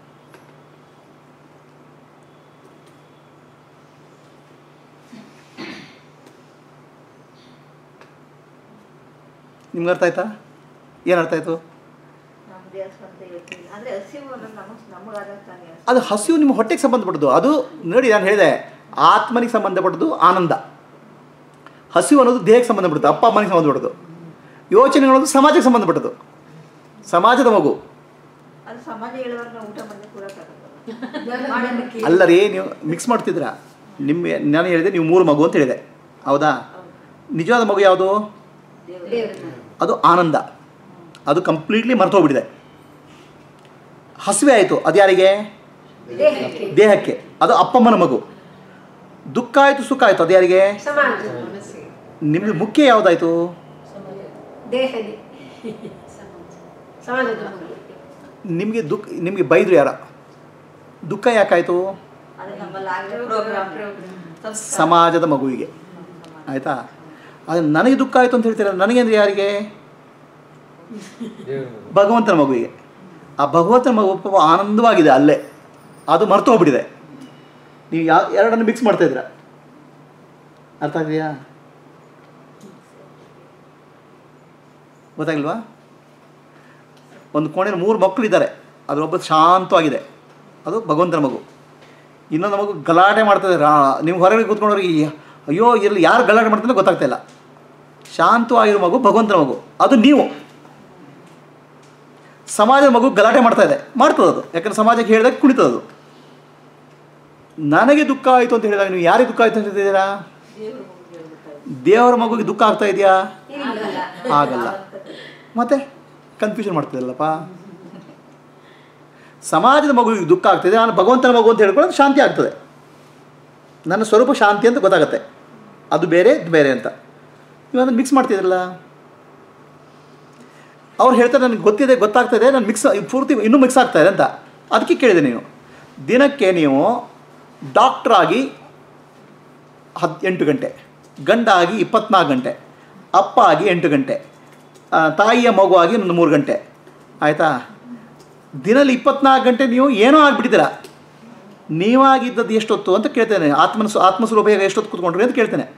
ನಿಮ್ಗೆ ಅರ್ಥ ಆಯ್ತಾ ಏನು ಅರ್ಥ ಆಯ್ತು ನಮ್ದೇ ಸ್ವಂತ ಯೋಚನೆ ಅಂದ್ರೆ ಹಸಿವು ಅನ್ನೋದು ನಮಗ್ ನಮಗಾದ ತಾನೇ ಅದು ಹಸಿವು ನಿಮ್ಮ ಹೊಟ್ಟೆಗೆ ಸಂಬಂಧಪಟ್ಟದ್ದು ಅದು ನೋಡಿ ನಾನು ಹೇಳಿದೆ ಆತ್ಮನಿಗೆ ಸಂಬಂಧಪಟ್ಟದ್ದು ಆನಂದ ಹಸಿವು ಅನ್ನೋದು ದೇಹಕ್ಕೆ ಸಂಬಂಧಪಟ್ಟದ್ದು ಅಪ್ಪ ಅಮ್ಮನಿಗೆ ಸಂಬಂಧಪಟ್ಟದ್ದು ಯೋಚನೆಗಳನ್ನೋದು ಸಮಾಜಕ್ಕೆ ಸಂಬಂಧಪಟ್ಟದ್ದು ಸಮಾಜದ ಮಗು ಅದು ಸಮಾಜ ಹೇಳುವಾಗ ನಾವು ಊಟ ಮಾಡಿ ಕೂಡಕ್ಕಾಗಲ್ಲ ಅಲ್ಲ ರೀ ನೀವು ಮಿಕ್ಸ್ ಮಾಡ್ತಿದ್ರಾ ನಿಮ್ಮ ನಾನು ಹೇಳಿದೆ ನೀವು ಮೂರು ಮಗು ಅಂತ ಹೇಳಿದೆ ಹೌದಾ ನಿಜವಾದ ಮಗು ಯಾವುದು ಅದು ಆನಂದ ಅದು ಕಂಪ್ಲೀಟ್ಲಿ ಮರ್ತೋಗ್ಬಿಟ್ಟಿದೆ ಹಸಿವೆ ಆಯಿತು ಅದು ಯಾರಿಗೆ ದೇಹಕ್ಕೆ ಅದು ಅಪ್ಪಮ್ಮನ ಮಗು ದುಃಖ ಆಯಿತು ಸುಖ ಆಯಿತು ಅದು ಯಾರಿಗೆ ಸಮಾಜ ನಿಮ್ದು ಮುಖ್ಯ ಯಾವುದಾಯಿತು ದೇಹದಿ ಸಮಾಜದ ಮಗು. ನಿಮಗೆ ದುಃಖ ನಿಮಗೆ ಬೈದ್ರು ಯಾರ ದುಃಖ ಯಾಕಾಯಿತು ಅದು ನಮ್ಮಲ್ಲಿ ಆಗಲೇ ಪ್ರೋಗ್ರಾಮ್ ಸಮಾಜದ ಮಗುವಿಗೆ ಆಯಿತಾ ಅದು ನನಗೆ ದುಃಖ ಆಯಿತು ಅಂತ ಹೇಳ್ತೀರ ನನಗೆ ಅಂದರೆ ಯಾರಿಗೆ ದೇವ್ರ ಭಗವಂತನ ಮಗುವಿಗೆ ಆ ಭಗವಂತನ ಮಗು ಪಾಪ ಆನಂದವಾಗಿದೆ ಅಲ್ಲೇ ಅದು ಮರ್ತು ಹೋಗ್ಬಿಟ್ಟಿದೆ ನೀವು ಯಾವ ಎರಡನ್ನು ಮಿಕ್ಸ್ ಮಾಡ್ತಾ ಇದ್ದೀರಾ ಅರ್ಥ ಆಗಿದೆಯಾ ಗೊತ್ತಾಗಿಲ್ವಾ ಒಂದು ಕೋಣೆಯಲ್ಲಿ ಮೂರು ಮಕ್ಕಳಿದ್ದಾರೆ ಅದರೊಬ್ಬ ಶಾಂತವಾಗಿದೆ ಅದು ಭಗವಂತನ ಮಗು ಇನ್ನೊಂದು ಮಗು ಗಲಾಟೆ ಮಾಡ್ತದೆ ರಾ ನೀವು ಹೊರಗೆ ಕೂತ್ಕೊಂಡವ್ರಿಗೆ ಈ- ಅಯ್ಯೋ ಇಲ್ಲಿ ಯಾರು ಗಲಾಟೆ ಮಾಡ್ತಾರೆ ಗೊತ್ತಾಗ್ತಾ ಇಲ್ಲ ಶಾಂತವಾಗಿರೋ ಮಗು ಭಗವಂತನ ಮಗು ಅದು ನೀವು ಸಮಾಜದ ಮಗು ಗಲಾಟೆ ಮಾಡ್ತಾ ಇದೆ ಮಾಡ್ತದೆ ಅದು ಯಾಕಂದ್ರೆ ಸಮಾಜಕ್ಕೆ ಹೇಳಿದಾಗ ಕುಣಿತದೆ ಅದು ನನಗೆ ದುಃಖ ಆಯಿತು ಅಂತ ಹೇಳಿದಾಗ ನೀವು ಯಾರಿಗೆ ದುಃಖ ಆಯಿತು ಅಂತ ಹೇಳ್ತಿದ್ದೀರಾ ದೇವರ ಮಗುಗೆ ದುಃಖ ಆಗ್ತಾ ಇದೆಯಾ ಆಗಲ್ಲ ಮತ್ತೆ ಕನ್ಫ್ಯೂಷನ್ ಮಾಡ್ತಿದ್ದಲ್ಲಪ್ಪ ಸಮಾಜದ ಮಗುವಿಗೆ ದುಃಖ ಆಗ್ತಿದೆ ನಾನು ಭಗವಂತನ ಮಗು ಅಂತ ಹೇಳ್ಕೊಳ್ಳೋದು ಶಾಂತಿ ಆಗ್ತದೆ ನನ್ನ ಸ್ವರೂಪ ಶಾಂತಿ ಅಂತ ಗೊತ್ತಾಗುತ್ತೆ ಅದು ಬೇರೆ ಇದು ಬೇರೆ ಅಂತ ನೀವು ಅದನ್ನು ಮಿಕ್ಸ್ ಮಾಡ್ತಿದ್ರಲ್ಲ ಅವ್ರು ಹೇಳ್ತಾರೆ ನನಗೆ ಗೊತ್ತಿದೆ ಗೊತ್ತಾಗ್ತದೆ ನಾನು ಮಿಕ್ಸ್ ಪೂರ್ತಿ ಇನ್ನೂ ಮಿಕ್ಸ್ ಆಗ್ತಾ ಇದೆ ಅಂತ ಅದಕ್ಕೆ ಕೇಳಿದೆ ನೀವು ದಿನಕ್ಕೆ ನೀವು ಡಾಕ್ಟ್ರಾಗಿ ಹತ್ತು ಎಂಟು ಗಂಟೆ ಗಂಡ ಆಗಿ ಇಪ್ಪತ್ನಾಲ್ಕು ಗಂಟೆ ಅಪ್ಪ ಆಗಿ ಎಂಟು ಗಂಟೆ ಆ, ತಾಯಿಯ ಮಗು ಆಗಿ ಒಂದು ಮೂರು ಗಂಟೆ ಆಯಿತಾ ದಿನಲ್ಲಿ ಇಪ್ಪತ್ನಾಲ್ಕು ಗಂಟೆ ನೀವು ಏನೋ ಆಗಿಬಿಟ್ಟಿದ್ದೀರ ನೀವಾಗಿದ್ದದ್ದು ಎಷ್ಟೊತ್ತು ಅಂತ ಕೇಳ್ತೇನೆ ಆತ್ಮನ ಆತ್ಮಸ್ವರೂಪ ಎಷ್ಟೊತ್ತು ಕೂತ್ಕೊಂಡ್ರಿ ಅಂತ ಕೇಳ್ತೇನೆ